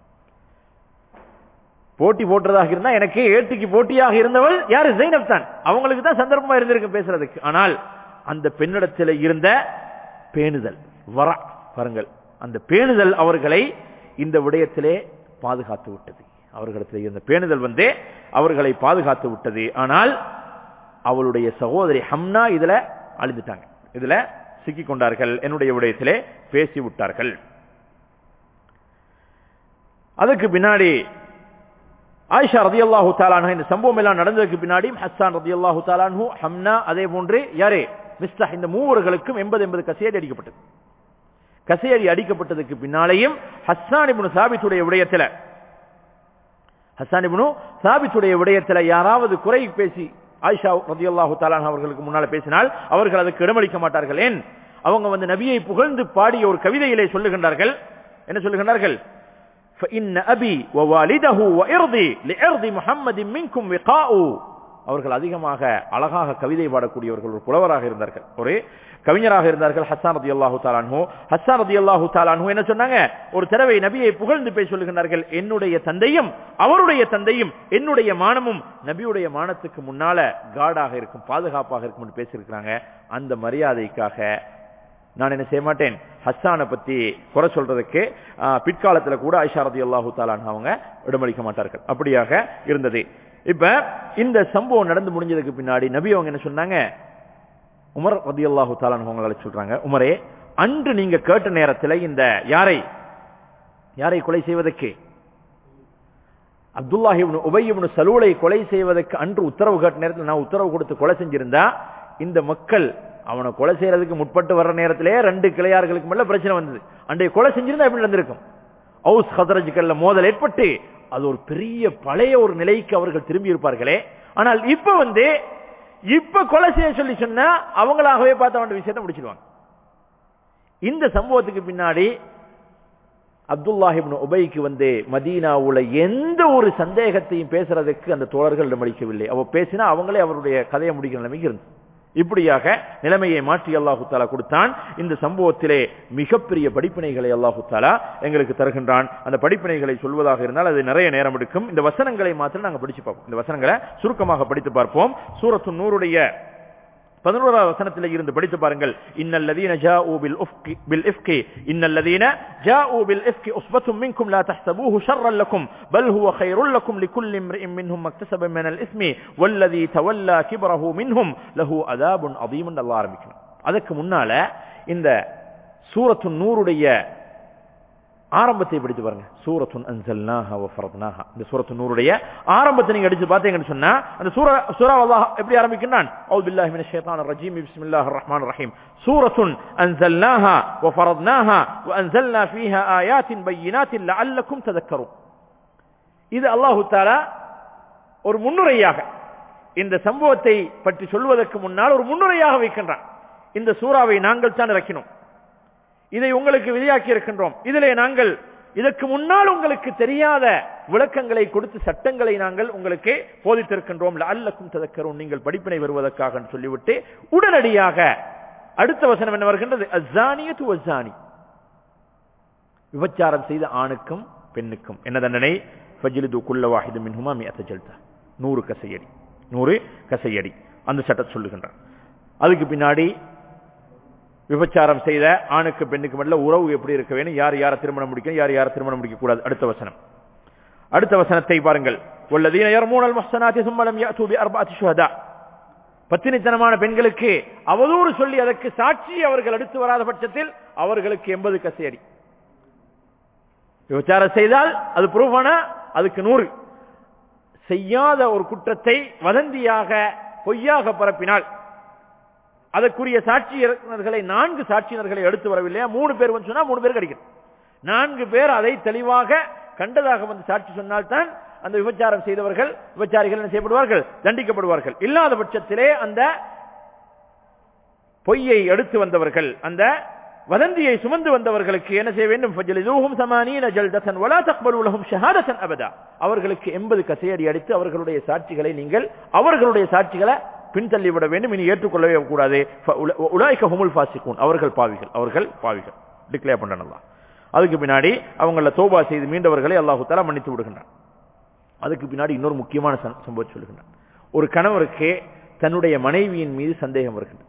போட்டி போட்டுறதாக இருந்தா எனக்கு ஏட்டுக்கு போட்டியாக இருந்தவள் யாரு ஜெயினப் தான் அவங்களுக்கு தான் சந்தர்ப்பமா இருந்திருக்கு பேசுறதுக்கு ஆனால் அந்த பெண்ணிடத்தில் இருந்த பேணுதல் வர பாருங்கள் அந்த பேணுதல் அவர்களை இந்த விடயத்திலே பாதுகாத்து விட்டது அவர்களிடத்தில் இருந்த பேணுதல் வந்து அவர்களை பாதுகாத்து விட்டது ஆனால் அவளுடைய சகோதரி ஹம்னா இதுல அழிந்துட்டாங்க இதுல சிக்கிக் கொண்டார்கள் என்னுடைய விடயத்திலே பேசி விட்டார்கள் அதுக்கு பின்னாடி ஆயிஷா ரதி அல்லாஹு தாலானு இந்த சம்பவம் எல்லாம் நடந்ததுக்கு பின்னாடி ஹஸ்ஸான் ரதி அல்லாஹு தாலானு ஹம்னா அதே போன்று யாரே மிஸ்டா இந்த மூவர்களுக்கும் எண்பது எண்பது கசையடி அடிக்கப்பட்டது கசையடி அடிக்கப்பட்டதுக்கு பின்னாலேயும் ஹஸ்ஸான் இப்னு சாபித்துடைய விடயத்தில் ஹஸ்ஸான் இப்னு சாபித்துடைய விடயத்தில் யாராவது குறை பேசி ஆயிஷா ரதியுல்லாஹு தாலான் அவர்களுக்கு முன்னால பேசினால் அவர்கள் அதுக்கு இடமளிக்க மாட்டார்கள் ஏன் அவங்க வந்து நபியை புகழ்ந்து பாடிய ஒரு கவிதையிலே சொல்லுகின்றார்கள் என்ன சொல்லுகின்றார்கள் فإن أبي ووالده وإرضي لإرض محمد منكم وقاء அவர்கள் அதிகமாக அழகாக கவிதை பாடக்கூடியவர்கள் ஒரு புலவராக இருந்தார்கள் ஒரு கவிஞராக இருந்தார்கள் ஹஸ்ஸான் ரதி அல்லாஹு தாலான்ஹோ ஹஸ்ஸான் ரதி அல்லாஹு தாலான்ஹோ என்ன சொன்னாங்க ஒரு தடவை நபியை புகழ்ந்து பேசி சொல்லுகின்றார்கள் என்னுடைய தந்தையும் அவருடைய தந்தையும் என்னுடைய மானமும் நபியுடைய மானத்துக்கு முன்னால காடாக இருக்கும் பாதுகாப்பாக இருக்கும் பேசியிருக்கிறாங்க அந்த மரியாதைக்காக நான் என்ன செய்ய மாட்டேன் ஹஸ்ஸானை பத்தி குறை சொல்றதுக்கு பிற்காலத்துல கூட ஐஷா ரதி அல்லாஹு தாலான் அவங்க இடமளிக்க மாட்டார்கள் அப்படியாக இருந்தது இப்ப இந்த சம்பவம் நடந்து முடிஞ்சதுக்கு பின்னாடி நபி அவங்க என்ன சொன்னாங்க உமர் ரதி அல்லாஹு தாலான் அவங்களை சொல்றாங்க உமரே அன்று நீங்க கேட்ட நேரத்தில் இந்த யாரை யாரை கொலை செய்வதற்கு அப்துல்லாஹிப்னு உபையிப்னு சலூலை கொலை செய்வதற்கு அன்று உத்தரவு கேட்ட நேரத்தில் நான் உத்தரவு கொடுத்து கொலை செஞ்சிருந்தா இந்த மக்கள் அவனை கொலை செய்யறதுக்கு முற்பட்டு வர்ற நேரத்திலே ரெண்டு கிளையார்களுக்கு மேல பிரச்சனை வந்தது அன்றைய கொலை செஞ்சிருந்தா எப்படி நடந்திருக்கும் ஹவுஸ் ஹதரஜுக்கல்ல மோதல் ஏற்பட்டு அது ஒரு பெரிய பழைய ஒரு நிலைக்கு அவர்கள் திரும்பி இருப்பார்களே ஆனால் இப்ப வந்து இப்ப கொலை செய்ய சொல்லி சொன்னா அவங்களாகவே பார்த்து அவன் விஷயத்தை முடிச்சிடுவாங்க இந்த சம்பவத்துக்கு பின்னாடி அப்துல்லாஹிபின் உபைக்கு வந்து மதீனாவுல எந்த ஒரு சந்தேகத்தையும் பேசுறதுக்கு அந்த தோழர்கள் இடமளிக்கவில்லை அவ பேசினா அவங்களே அவருடைய கதையை முடிக்கிற நிலைமைக்கு இருந்து இப்படியாக நிலைமையை மாற்றி அல்லாஹு தாலா கொடுத்தான் இந்த சம்பவத்திலே மிகப்பெரிய படிப்பினைகளை அல்லாஹு தாலா எங்களுக்கு தருகின்றான் அந்த படிப்பினைகளை சொல்வதாக இருந்தால் அது நிறைய நேரம் எடுக்கும் இந்த வசனங்களை மாத்திரம் நாங்கள் படிச்சு பார்ப்போம் இந்த வசனங்களை சுருக்கமாக படித்து பார்ப்போம் சூரத்து நூறுடைய பதினோராவது வசனத்தில் இருந்து படித்து பாருங்கள் இன்னல்லதீன ஜாஊ பில் உஃப்கி பில் இஃப்கி இன்னல்லதீன ஜாஊ பில் இஃப்கி உஸ்பத்தும் மின்கும் லா தஹ்சபூஹு ஷர்ரன் லக்கும் பல் ஹுவ கைருல் லக்கும் லிகுல்லி இம்ரிஇம் மின்ஹும் மக்தஸப மின் அல் இஸ்மி வல்லதி தவல்லா கிபரஹு மின்ஹும் லஹு அதாபுன் அதீமுன் அல்லாஹ் ஆரம்பிக்கணும் அதுக்கு முன்னால இந்த சூரத்து நூறுடைய ஆரம்பத்தை படித்து பாருங்க சூரத்துன் அன்சல்னாஹா வ ஃபரத்னாஹா இந்த சூரத்து நூறுடைய ஆரம்பத்தை நீங்க அடிச்சு பார்த்தீங்கன்னு சொன்னா அந்த சூரா சூரா அல்லாஹ் எப்படி ஆரம்பிக்கிறான் அவுது பில்லாஹி மினஷ் ஷைத்தானிர் ரஜீம் பிஸ்மில்லாஹிர் ரஹ்மானிர் ரஹீம் சூரத்துன் அன்சல்னாஹா வ ஃபரத்னாஹா வ அன்சல்னா ஃபீஹா ஆயாத்தின் பையினாத்தின் லஅல்லக்கும் ததக்கரும் இது அல்லாஹ் தஆலா ஒரு முன்னுரையாக இந்த சம்பவத்தை பற்றி சொல்வதற்கு முன்னால் ஒரு முன்னுரையாக வைக்கின்றான் இந்த சூறாவை நாங்கள் தான் இறக்கினோம் இதை உங்களுக்கு விதியாக்கி இருக்கின்றோம் இதிலே நாங்கள் இதற்கு முன்னால் உங்களுக்கு தெரியாத விளக்கங்களை கொடுத்து சட்டங்களை நாங்கள் உங்களுக்கு போதித்திருக்கின்றோம் அல்லக்கும் ததக்கரும் நீங்கள் படிப்பினை வருவதற்காக சொல்லிவிட்டு உடனடியாக அடுத்த வசனம் என்ன வருகின்றது அஸ்ஸானியத்து வஸ்ஸானி விபச்சாரம் செய்த ஆணுக்கும் பெண்ணுக்கும் என்ன தண்டனை ஃபஜ்லிது குல்ல வாஹிது மின்ஹுமா மியத்த ஜல்தா நூறு கசையடி நூறு கசையடி அந்த சட்டத்தை சொல்லுகின்றார் அதுக்கு பின்னாடி விபச்சாரம் செய்த ஆணுக்கு பெண்ணுக்கு மட்டும் உறவு எப்படி இருக்க வேணும் யார் யாரை திருமணம் முடிக்கணும் யார் யாரை திருமணம் முடிக்க கூடாது அடுத்த வசனம் அடுத்த வசனத்தை பாருங்கள் والذين يرمون المحصنات ثم لم يأتوا بأربعة شهداء பத்தினித்தனமான பெண்களுக்கு அவதூறு சொல்லி அதற்கு சாட்சி அவர்கள் அடுத்து வராத பட்சத்தில் அவர்களுக்கு எண்பது கசையடி விபச்சாரம் செய்தால் அது ப்ரூஃபான அதுக்கு நூறு செய்யாத ஒரு குற்றத்தை வதந்தியாக பொய்யாக பரப்பினால் அதற்குரிய சாட்சியர்களை நான்கு சாட்சியினர்களை எடுத்து வரவில்லையா மூணு பேர் வந்து சொன்னா மூணு பேர் கிடைக்கும் நான்கு பேர் அதை தெளிவாக கண்டதாக வந்து சாட்சி சொன்னால்தான் அந்த விபச்சாரம் செய்தவர்கள் விபச்சாரிகள் என்ன செய்யப்படுவார்கள் தண்டிக்கப்படுவார்கள் இல்லாத பட்சத்திலே அந்த பொய்யை எடுத்து வந்தவர்கள் அந்த வதந்தியை சுமந்து வந்தவர்களுக்கு என்ன செய்ய வேண்டும் ஃபஜ்லிதூஹும் ஸமானீன ஜல்தஸன் வலா தக்பலு லஹும் ஷஹாதஸன் அபதா அவர்களுக்கு 80 கசையடி அடித்து அவர்களுடைய சாட்சிகளை நீங்கள் அவர்களுடைய சாட்சிகளை பின்தள்ளி விட வேண்டும் இனி ஏற்றுக்கொள்ளவே கூடாது உலாய்க்க ஹுமுல் ஃபாசிகூன் அவர்கள் பாவிகள் அவர்கள் பாவிகள் டிக்ளேர் பண்ணணும் அதுக்கு பின்னாடி அவங்கள தோபா செய்து மீண்டவர்களை அல்லாஹு தலா மன்னித்து விடுகின்றான் அதுக்கு பின்னாடி இன்னொரு முக்கியமான சம்பவம் சொல்லுகின்றான் ஒரு கணவருக்கு தன்னுடைய மனைவியின் மீது சந்தேகம் வருகின்றது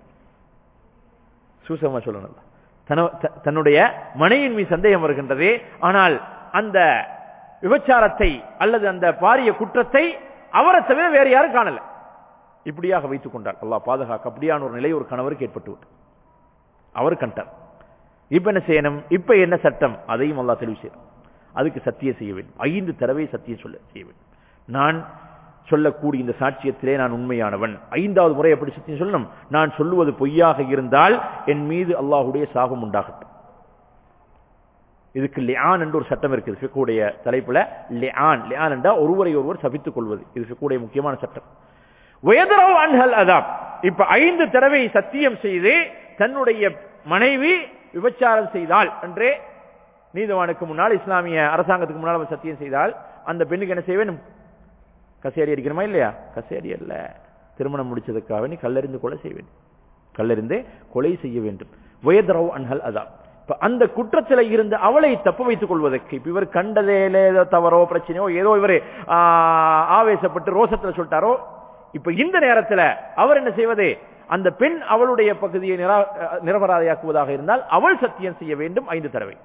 சூசமா சொல்லணும் தன்னுடைய மனைவியின் மீது சந்தேகம் வருகின்றது ஆனால் அந்த விபச்சாரத்தை அல்லது அந்த பாரிய குற்றத்தை அவரை தவிர வேறு யாரும் காணல இப்படியாக வைத்துக் கொண்டார் அல்லாஹ் பாதுகாக்க அப்படியான ஒரு நிலை ஒரு கணவருக்கு ஏற்பட்டு அவர் கண்டார் இப்ப என்ன செய்யணும் இப்ப என்ன சட்டம் அதையும் அல்லாஹ் தெளிவு செய்யும் அதுக்கு சத்தியம் செய்ய வேண்டும் ஐந்து தடவை சத்தியம் சொல்ல செய்ய வேண்டும் நான் சொல்லக்கூடிய இந்த சாட்சியத்திலே நான் உண்மையானவன் ஐந்தாவது முறை எப்படி சத்தியம் சொல்லணும் நான் சொல்லுவது பொய்யாக இருந்தால் என் மீது அல்லாஹுடைய சாபம் உண்டாகட்டும் இதுக்கு லியான் என்று ஒரு சட்டம் இருக்குது ஃபிக்குடைய தலைப்புல லியான் லியான் என்றா ஒருவரை ஒருவர் சபித்துக் கொள்வது இது ஃபிக்குடைய முக்கியமான சட்டம் வயதரவு அன்ஹல் அதாப் இப்ப ஐந்து தடவை சத்தியம் செய்து தன்னுடைய மனைவி விபச்சாரம் செய்தால் என்றே நீதவானுக்கு முன்னால் இஸ்லாமிய அரசாங்கத்துக்கு முன்னால் சத்தியம் செய்தால் அந்த பெண்ணுக்கு என்ன செய்ய வேண்டும் கசேரி அடிக்கணுமா இல்லையா கசேரி அல்ல திருமணம் முடிச்சதுக்காக நீ கல்லறிந்து கொலை செய்ய வேண்டும் கல்லறிந்து கொலை செய்ய வேண்டும் வயதரவு அன்ஹல் அதாப் இப்ப அந்த குற்றத்தில் இருந்து அவளை தப்பு வைத்துக் கொள்வதற்கு இப்ப இவர் கண்டதேல ஏதோ தவறோ பிரச்சனையோ ஏதோ இவர் ஆவேசப்பட்டு ரோசத்தில் சொல்லிட்டாரோ இப்ப இந்த நேரத்தில் அவர் என்ன செய்வது அந்த பெண் அவளுடைய பகுதியை நிரபராதையாக்குவதாக இருந்தால் அவள் சத்தியம் செய்ய வேண்டும் ஐந்து தடவை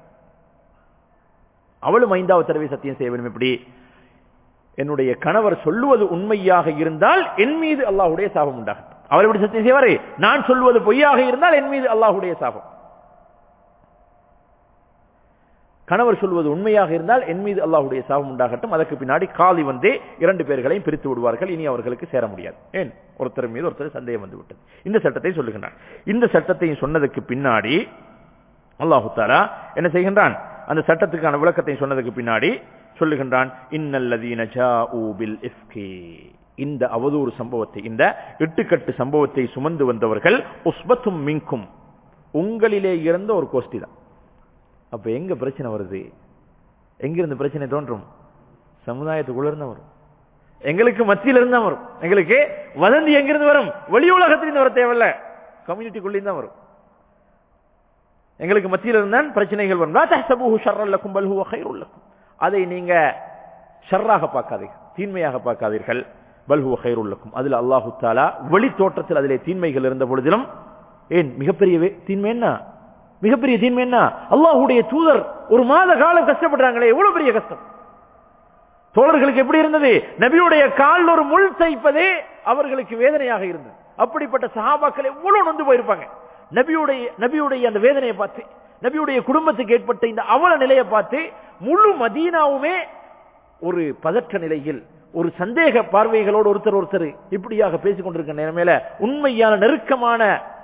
அவளும் ஐந்தாவது தடவை சத்தியம் செய்ய வேண்டும் எப்படி என்னுடைய கணவர் சொல்லுவது உண்மையாக இருந்தால் என் மீது அல்லாஹுடைய சாபம் உண்டாகட்டும் அவர் எப்படி சத்தியம் செய்வாரே நான் சொல்வது பொய்யாக இருந்தால் என் மீது அல்லாஹுடைய சாபம் கணவர் சொல்வது உண்மையாக இருந்தால் என் மீது அல்லாஹ்வுடைய சாபம் உண்டாகட்டும் அதற்கு பின்னாடி காலி வந்து இரண்டு பேர்களையும் பிரித்து விடுவார்கள் இனி அவர்களுக்கு சேர முடியாது ஏன் ஒருத்தர் மீது ஒருத்தர் சந்தேகம் வந்து விட்டது இந்த சட்டத்தை சொல்லுகின்றான் இந்த சட்டத்தையும் சொன்னதுக்கு பின்னாடி அல்லாஹு தாலா என்ன செய்கின்றான் அந்த சட்டத்துக்கான விளக்கத்தை சொன்னதுக்கு பின்னாடி சொல்லுகின்றான் இன்னல்லதீன ஜாஊ பில் இஃப்கி இந்த அவதூறு சம்பவத்தை இந்த இட்டுக்கட்டு சம்பவத்தை சுமந்து வந்தவர்கள் உஸ்பத்தும் மின்கும் உங்களிலே இருந்த ஒரு கோஷ்டி தான் அப்ப எங்க பிரச்சனை வருது எங்கிருந்து பிரச்சனை தோன்றும் சமுதாயத்துக்குள்ள இருந்து வரும் எங்களுக்கு மத்தியில இருந்தா வரும் எங்களுக்கு வதந்தி எங்கிருந்து வரும் வெளி உலகத்திலிருந்து வர தேவையில்ல கம்யூனிட்டிக்குள்ளேயும் தான் வரும் எங்களுக்கு மத்தியில் இருந்தான் பிரச்சனைகள் வரும் லா தஹ்சபூஹு ஷர்ரன் லக்கும் பல் ஹுவ கைருல் லக்கும் அதை நீங்க ஷர்ராக பார்க்காதீர்கள் தீன்மையாக பார்க்காதீர்கள் பல் ஹுவ கைருல் லக்கும் அதுல அல்லாஹு தாலா வெளி தோற்றத்தில் அதிலே தீன்மைகள் இருந்த பொழுதிலும் ஏன் மிகப்பெரிய வே- தீன்மை என்ன மிகப்பெரிய தீன்மை என்ன அல்லாஹ்வுடைய தூதர் ஒரு மாத காலம் கஷ்டப்படுறாங்களே எவ்வளவு பெரிய கஷ்டம் தோழர்களுக்கு எப்படி இருந்தது நபியுடைய கால் ஒரு முள் தைப்பதே அவர்களுக்கு வேதனையாக இருந்தது அப்படிப்பட்ட சஹாபாக்கள் எவ்வளவு நொந்து போயிருப்பாங்க நபியுடைய நபியுடைய அந்த வேதனையை பார்த்து நபியுடைய குடும்பத்துக்கு ஏற்பட்ட இந்த அவல நிலையை பார்த்து முழு மதீனாவுமே ஒரு பதற்ற நிலையில் ஒரு சந்தேக பார்வைகளோடு ஒருத்தர் ஒருத்தர் இப்படியாக பேசிக் கொண்டிருக்கிற நேரமேல உண்மையான நெருக்கமான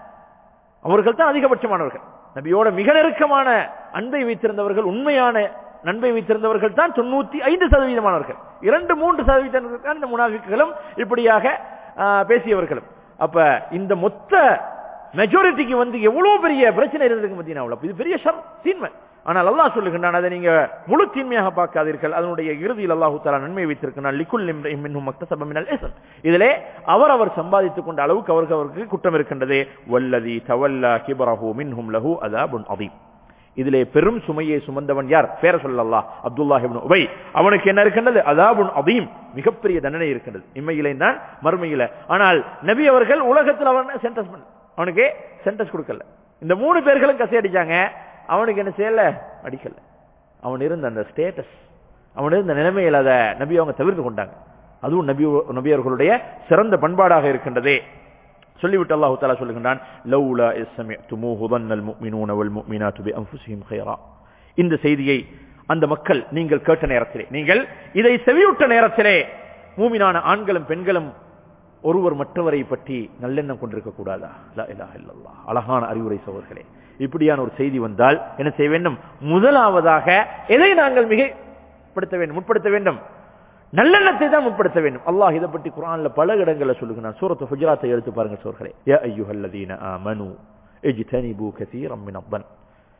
அவர்கள் தான் அதிகபட்சமானவர்கள் நபியோட மிக நெருக்கமான அன்பை வைத்திருந்தவர்கள் உண்மையான நண்பை வைத்திருந்தவர்கள் தான் தொண்ணூத்தி ஐந்து சதவீதமானவர்கள் இரண்டு மூன்று சதவீதம் தான் இந்த முனாஃபிக்குகளும் இப்படியாக ஆ, பேசியவர்களும் அப்ப இந்த மொத்த மெஜாரிட்டிக்கு வந்து எவ்வளவு பெரிய பிரச்சனை இருந்ததுக்கு மத்தியானாவில் அப்ப இது பெரிய ஷர் தீன்மை ஆனால் அல்லாஹ் சொல்லுகின்றான் அதை நீங்க முழு தீன்மையாக பார்க்காதீர்கள் அதனுடைய இறுதியில் அல்லாஹு தஆலா நன்மை வைத்திருக்கிறான் லிக்குல் இம்ரிஇம் மின்ஹும் மக்தஸப மினல் இஸ்ம் இதிலே அவரவர் சம்பாதித்துக் கொண்ட அளவுக்கு அவருக்கு அவருக்கு குற்றம் இருக்கின்றது வல்லதி தவல்லா கிபரஹு மின்ஹும் லஹு அதாபுன் அதீம் இதிலே பெரும் சுமையை சுமந்தவன் யார் பேர சொல்லல்லா அப்துல்லாஹ் இப்னு உபை அவனுக்கு என்ன இருக்கின்றது அதாபுன் அதீம் மிகப்பெரிய தண்டனை இருக்கின்றது இம்மையிலே தான் மறுமையில ஆனால் நபி அவர்கள் உலகத்தில் அவன் சென்டென்ஸ் பண்ண அவனுக்கு சென்டென்ஸ் கொடுக்கல இந்த மூணு பேர்களும் கசி அடிச்சாங்க அவனுக்கு என்ன செய்யல அடிக்கல அவன் இருந்த அந்த ஸ்டேட்டஸ் அவன் இருந்த நிலைமையில் அதை நபி அவங்க தவிர்த்து கொண்டாங்க அதுவும் நபி நபியர்களுடைய சிறந்த பண்பாடாக இருக்கின்றதே சொல்லிவிட்டு அல்லாஹு தாலா சொல்லுகின்றான் லவ்லா இஸ்ஸமிஅ்துமூஹு ظنَّ المؤمنون والمؤمنات بأنفسهم خيرا இந்த செய்தியை அந்த மக்கள் நீங்கள் கேட்ட நேரத்திலே நீங்கள் இதை செவியுட்ட நேரத்திலே மூமினான ஆண்களும் பெண்களும் ஒருவர் மற்றவரை பற்றி நல்லெண்ணம் கொண்டிருக்க கூடாதா லா இலாஹ இல்லல்லாஹ் அழகான அறிவுரை சோர்களே இப்படியான ஒரு செய்தி வந்தால் என்ன செய்ய வேண்டும் முதலாவதாக எதை நாங்கள் மிகைப்படுத்த வேண்டும் முற்படுத்த வேண்டும் நல்லெண்ணத்தை தான் முற்படுத்த வேண்டும் அல்லாஹ் இதை பற்றி குர்ஆன்ல பல இடங்கள்ல சொல்லுகிறான் சூரத்து ஹுஜராத்தை எடுத்து பாருங்க சோர்களே யா அய்யுஹல்லதீன ஆமனு இஜ்தனிபு கஸீரம் மினத்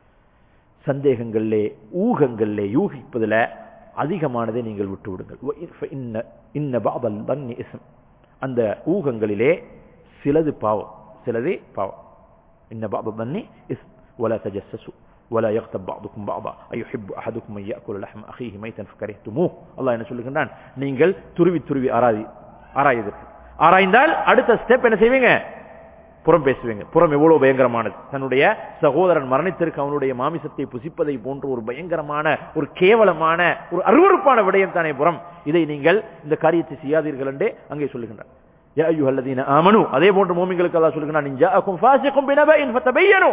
சந்தேகங்களிலே ஊகங்களிலே யூகிப்பதுல அதிகமானதை நீங்கள் விட்டு விடுங்கள் வ இன்- இன்ன இன்ன பாபல் தன்னி இஸ்ம் அந்த ஊகங்களிலே சிலது பாவம் சிலது பாவம் இன்ன பாபல் தன்னி இஸ் ولا تجسسوا ولا يغتب بعضكم بعضا أيحب أحدكم أن يأكل لحم أخيه ميتا فكرهتموه الله என்ன சொல்லுகின்றான் நீங்கள் துருவி துருவி ஆராய் ஆராயுதீர்கள் ஆராய்ந்தால் அடுத்த ஸ்டெப் என்ன செய்வீங்க புறம் பேசுவீங்க புறம் எவ்வளவு பயங்கரமானது தன்னுடைய சகோதரன் மரணித்திருக்க அவனுடைய மாமிசத்தை புசிப்பதை போன்ற ஒரு பயங்கரமான ஒரு கேவலமான ஒரு அருவருப்பான விடயம் தானே புறம் இதை நீங்கள் இந்த காரியத்தை செய்யாதீர்கள் என்று அங்கே சொல்லுகின்றார் யா அய்யுஹல்லதீன ஆமனு அதே போன்று மூமிங்களுக்கு அல்லாஹ் சொல்லுகிறான் இன் ஜாஅக்கும் ஃபாஸிகும் பினபஇன் ஃபதபையனு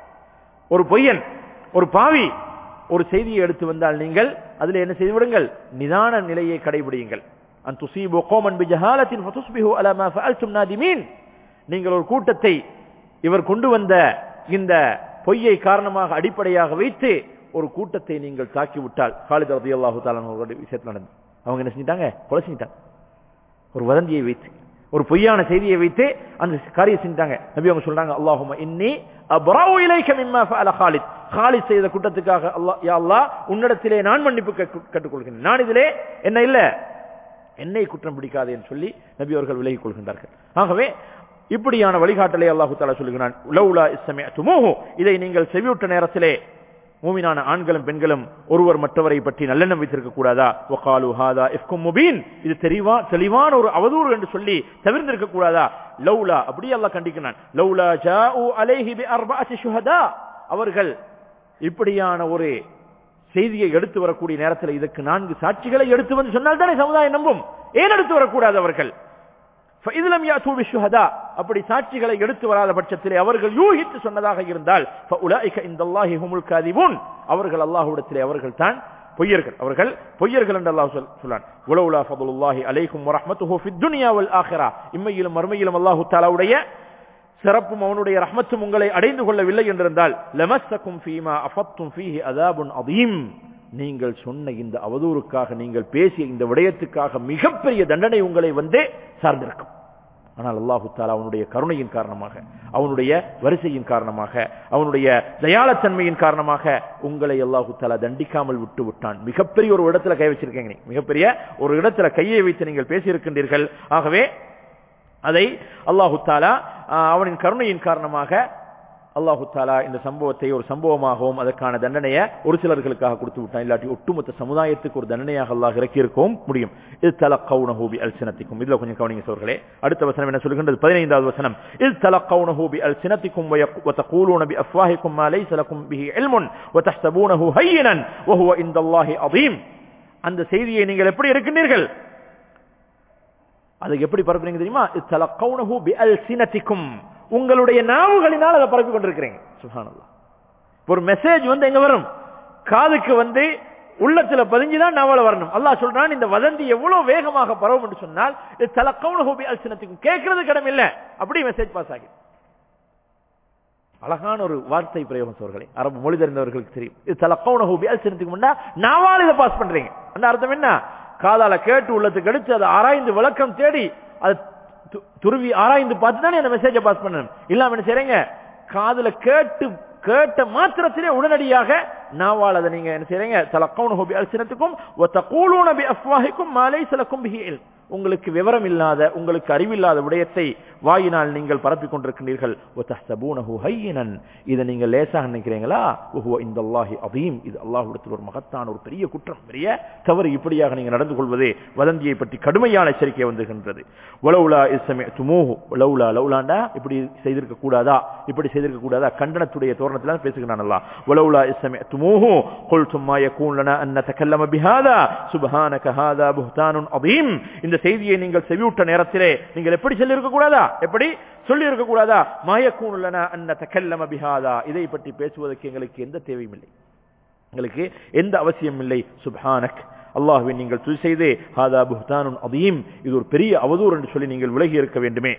ஒரு பொய்யன் ஒரு பாவி ஒரு செய்தியை எடுத்து வந்தால் நீங்கள் அதில் என்ன செய்து விடுங்கள் நிதான நிலையை கடைபிடியுங்கள் அன் துசீபு கோமன் பிஜஹாலத்தின் ஃபதுஸ்பிஹு அலா மா ஃபஅல்தும் நாதிமீன் நீங்கள் ஒரு கூட்டத்தை இவர் கொண்டு வந்த இந்த பொய்யை காரணமாக அடிப்படையாக வைத்து ஒரு கூட்டத்தை நீங்கள் தாக்கி விட்டால் காலித் ரலியல்லாஹு தஆலா அவர்களுடைய விஷயத்தில் நடந்து அவங்க என்ன செஞ்சிட்டாங்க கொலை செஞ்சிட்டாங்க ஒரு வதந்தியை வைத்து ஒரு பொய்யான செய்தியை வைத்து அந்த காரியம் செஞ்சாங்க நபி அவங்க சொல்றாங்க அல்லாஹும்ம இன்னி அப்ராஉ இலைக்க மிம்மா ஃபஅல காலித் காலித் செய்த குற்றத்துக்காக அல்லாஹ் யா அல்லாஹ் உன்னிடத்திலே நான் மன்னிப்பு கேட்டு- கேட்டுக்கொள்கிறேன் நான் இதிலே என்ன இல்ல என்னை குற்றம் பிடிக்காதே என்று சொல்லி நபி அவர்கள் விலகிக் கொள்கின்றார்கள் ஆகவே இப்படியான வழிகாட்டலை அல்லாஹு தாலா சொல்லுகிறான் லவ்லா இஸ்ஸமிஅ்துமூஹு இதை நீங்கள் செவியுட்ட நேரத்திலே மூமினான ஆண்களும் பெண்களும் ஒருவர் மற்றவரை பற்றி நல்லெண்ணம் வைத்திருக்க கூடாதா வகாலு ஹாதா இஃப்கும் முபீன் இது தெளிவா தெளிவான ஒரு அவதூறு என்று சொல்லி தவிர்த்திருக்க கூடாதா லவ்லா அப்படியே அல்லாஹ் கண்டிக்கிறான் லவ்லா ஜாஉ அலைஹி பி அர்பஅத்தி ஷுஹதா அவர்கள் இப்படியான ஒரு செய்தியை எடுத்து வரக்கூடிய நேரத்தில் இதற்கு நான்கு சாட்சிகளை எடுத்து வந்து சொன்னால் தானே சமுதாயம் நம்பும் ஏன் எடுத்து வரக்கூடாது அவர்கள் فَإِذْلَمْ يَأْتُوا بِالشُّهَدَاءِ அப்படி சாட்சிகளை எடுத்து வராத பட்சத்திலே அவர்கள் யூகித்து சொன்னதாக இருந்தால் فَأُولَئِكَ عِندَ اللَّهِ هُمُ الْكَاذِبُونَ அவர்கள் அல்லாஹ்விடத்திலே அவர்கள் தான் பொய்யர்கள் அவர்கள் பொய்யர்கள் என்று அல்லாஹ் சொல்- சொல்றான் உலவுலா ஃபதுலுல்லாஹி அலைக்கும் வரஹ்மத்துஹு ஃபித் துன்யா வல் ஆখিরা இம்மையிலும் மறுமையிலும் அல்லாஹ் தஆலாவுடைய சிறப்பும் அவனுடைய ரஹ்மத்தும் உங்களை அடைந்து கொள்ளவில்லை என்றிருந்தால் லமஸ்ஸக்கும் ஃபீமா அஃபத்தும் ஃபீஹி அதாபுன் அதீம் நீங்கள் சொன்ன இந்த அவதூறுக்காக நீங்கள் பேசிய இந்த விடயத்துக்காக மிகப்பெரிய தண்டனை உங்களை வந்தே சார்ந்திருக்கும் ஆனால் அல்லாஹு தாலா அவனுடைய கருணையின் காரணமாக அவனுடைய வரிசையின் காரணமாக அவனுடைய தயாளத்தன்மையின் காரணமாக உங்களை அல்லாஹு தாலா தண்டிக்காமல் விட்டு விட்டான் மிகப்பெரிய ஒரு இடத்துல கை வச்சிருக்கீங்க நீங்க. மிகப்பெரிய ஒரு இடத்துல கையை வைத்து நீங்கள் பேசியிருக்கின்றீர்கள் ஆகவே அதை அல்லாஹு தாலா ஆஹ், அவனின் கருணையின் காரணமாக அல்லாஹு தாலா இந்த சம்பவத்தை ஒரு சம்பவமாகவும் அதற்கான தண்டனையை ஒரு சிலர்களுக்காக கொடுத்து விட்டான் இல்லாட்டி ஒட்டுமொத்த சமுதாயத்துக்கு ஒரு தண்டனையாக அல்லாஹ் இறக்கியிருக்கவும் முடியும் இது தலக்கவுனஹூபி அல்சினத்திக்கும் இதுல கொஞ்சம் கவனிங்க சோர்களே அடுத்த வசனம் என்ன சொல்கின்றது பதினைந்தாவது வசனம் இது தலக்கவுனஹூபி அல்சினத்திக்கும் وتقولون بأفواهكم ما ليس لكم به علم وتحسبونه هينا وهو عند الله عظيم அந்த செய்தியை நீங்கள் எப்படி இருக்கின்றீர்கள் அதை எப்படி பரப்புறீங்க தெரியுமா தலக்கவுனஹு பிஅல்சினதிக்கும் உங்களுடைய நாவுகளினால் அதை பரப்பி கொண்டிருக்கிறீங்க சுப்ஹானல்லாஹ் ஒரு மெசேஜ் வந்து எங்க வரும் காதுக்கு வந்து உள்ளத்துல பதிஞ்சுதான் நாவல வரணும் அல்லாஹ் சொல்றான் இந்த வதந்தி எவ்வளவு வேகமாக பரவும் என்று சொன்னால் தலக்கவுனஹு பிஅல்சினதிக்கும் கேட்கறது கடமை இல்ல அப்படி மெசேஜ் பாஸ் ஆகி அழகான ஒரு வார்த்தை பிரயோகம் சோர்களே அரபு மொழி தெரிந்தவர்களுக்கு தெரியும் இது தலக்கவுனஹு பிஅல்சினதிக்கும் முன்னா நாவால் இதை பாஸ் பண்றீங்க அந்த அர்த்தம் என்ன காதால கேட்டு உள்ளத்துக்கு அடிச்சு அதை ஆராய்ந்து விளக்கம் தேடி அது து- துருவி ஆராய்ந்து பார்த்து தானே அந்த மெசேஜை பாஸ் பண்ணணும் இல்லாம என்ன செய்றீங்க காதுல கேட்டு கேட்ட மாத்திரத்திலே உடனடியாக நாவால் அதை நீங்க என்ன செய்றீங்க தலக்கவுனஹு பிஅல்சினதிக்கும் வதகூலூன பிஅஃவாஹிக்கும் மா லைஸ லக்கும் பிஹி இல்ம் உங்களுக்கு விவரம் இல்லாத உங்களுக்கு அறிவில்லாத விடயத்தை வாயினால் நீங்கள் பரப்பிக் கொண்டிருக்கிறீர்கள் وَتَحْسَبُونَهُ هَيِّنًا இதை நீங்க லேசாக நினைக்கிறீங்களா وَهُوَ عِندَ اللَّهِ عَظِيمٌ இது அல்லாஹ்விடத்தில் ஒரு மகத்தான ஒரு பெரிய குற்றம் பெரிய தவறு இப்படியாக நீங்க நடந்து கொள்வதே வதந்தியை பற்றி கடுமையான எச்சரிக்கை வந்துகின்றது வலவுலா இஸ்ஸமிஅ்துமூஹு வலவுலா லவுலாண்டா இப்படி செய்திருக்க கூடாதா இப்படி செய்திருக்க கூடாதா கண்டனத்துடைய தோரணத்துல தான் பேசுகிறான் அல்லாஹ் வலவுலா இஸ்ஸமிஅ்துமூஹு قُلْتُمْ مَا يَكُونُ لَنَا أَن نَّتَكَلَّمَ بِهَذَا سُبْحَانَكَ هَذَا بُهْتَانٌ عَظِيمٌ இந்த செய்தியை நீங்கள் செவியுட்ட நேரத்திலே நீங்கள் எப்படி சொல்லி இருக்க கூடாதா எப்படி சொல்லி இருக்க கூடாதா மாயக்கூன் லனா அன்ன தக்கல்லம பிஹாதா இதை பற்றி பேசுவதற்கு எங்களுக்கு எந்த தேவையும் இல்லை எங்களுக்கு எந்த அவசியம் இல்லை சுப்ஹானக் அல்லாஹ்வை நீங்கள் துதி செய்து ஹாதா புஹ்தானுன் அதீம் இது ஒரு பெரிய அவதூறு என்று சொல்லி நீங்கள் விலகி இருக்க வேண்டுமே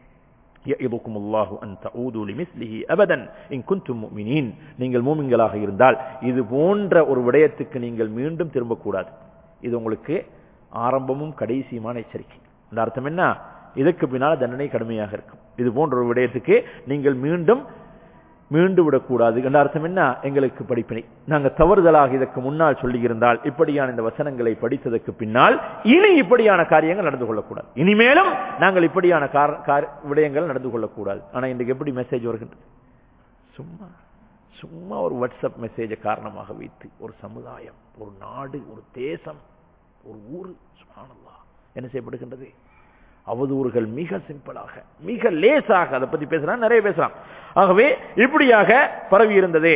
يَعِظُكُمُ اللَّهُ أَن تَعُودُوا لِمِثْلِهِ أَبَدًا إِن كُنتُم مُؤْمِنِينَ நீங்கள் மூமின்களாக இருந்தால் இது போன்ற ஒரு விடயத்துக்கு நீங்கள் மீண்டும் திரும்பக்கூடாது இது உங்களுக்கு ஆரம்பமும் கடைசியுமான எச்சரிக்கை அந்த அர்த்தம் என்ன இதற்கு பின்னால் தண்டனை கடுமையாக இருக்கும் இது போன்ற ஒரு விடயத்துக்கு நீங்கள் மீண்டும் மீண்டு விடக்கூடாது என்ற அர்த்தம் என்ன எங்களுக்கு படிப்பினை நாங்க தவறுதலாக இதற்கு முன்னால் சொல்லியிருந்தால் இப்படியான இந்த வசனங்களை படித்ததற்கு பின்னால் இனி இப்படியான காரியங்கள் நடந்து கொள்ளக்கூடாது இனிமேலும் நாங்கள் இப்படியான கார- கார- விடயங்கள் நடந்து கொள்ளக்கூடாது ஆனா இன்றைக்கு எப்படி மெசேஜ் வருகின்றது சும்மா சும்மா ஒரு வாட்ஸ்அப் மெசேஜை காரணமாக வைத்து ஒரு சமுதாயம் ஒரு நாடு ஒரு தேசம் ஒரு ஊர் சுப்ஹானல்லாஹ் என்ன செய்யப்படுகின்றது அவதூறுகள் மிக சிம்பிளாக மிக லேசாக அதை பத்தி பேசலாம் நிறைய பேசலாம் ஆகவே இப்படியாக பரவி இருந்ததே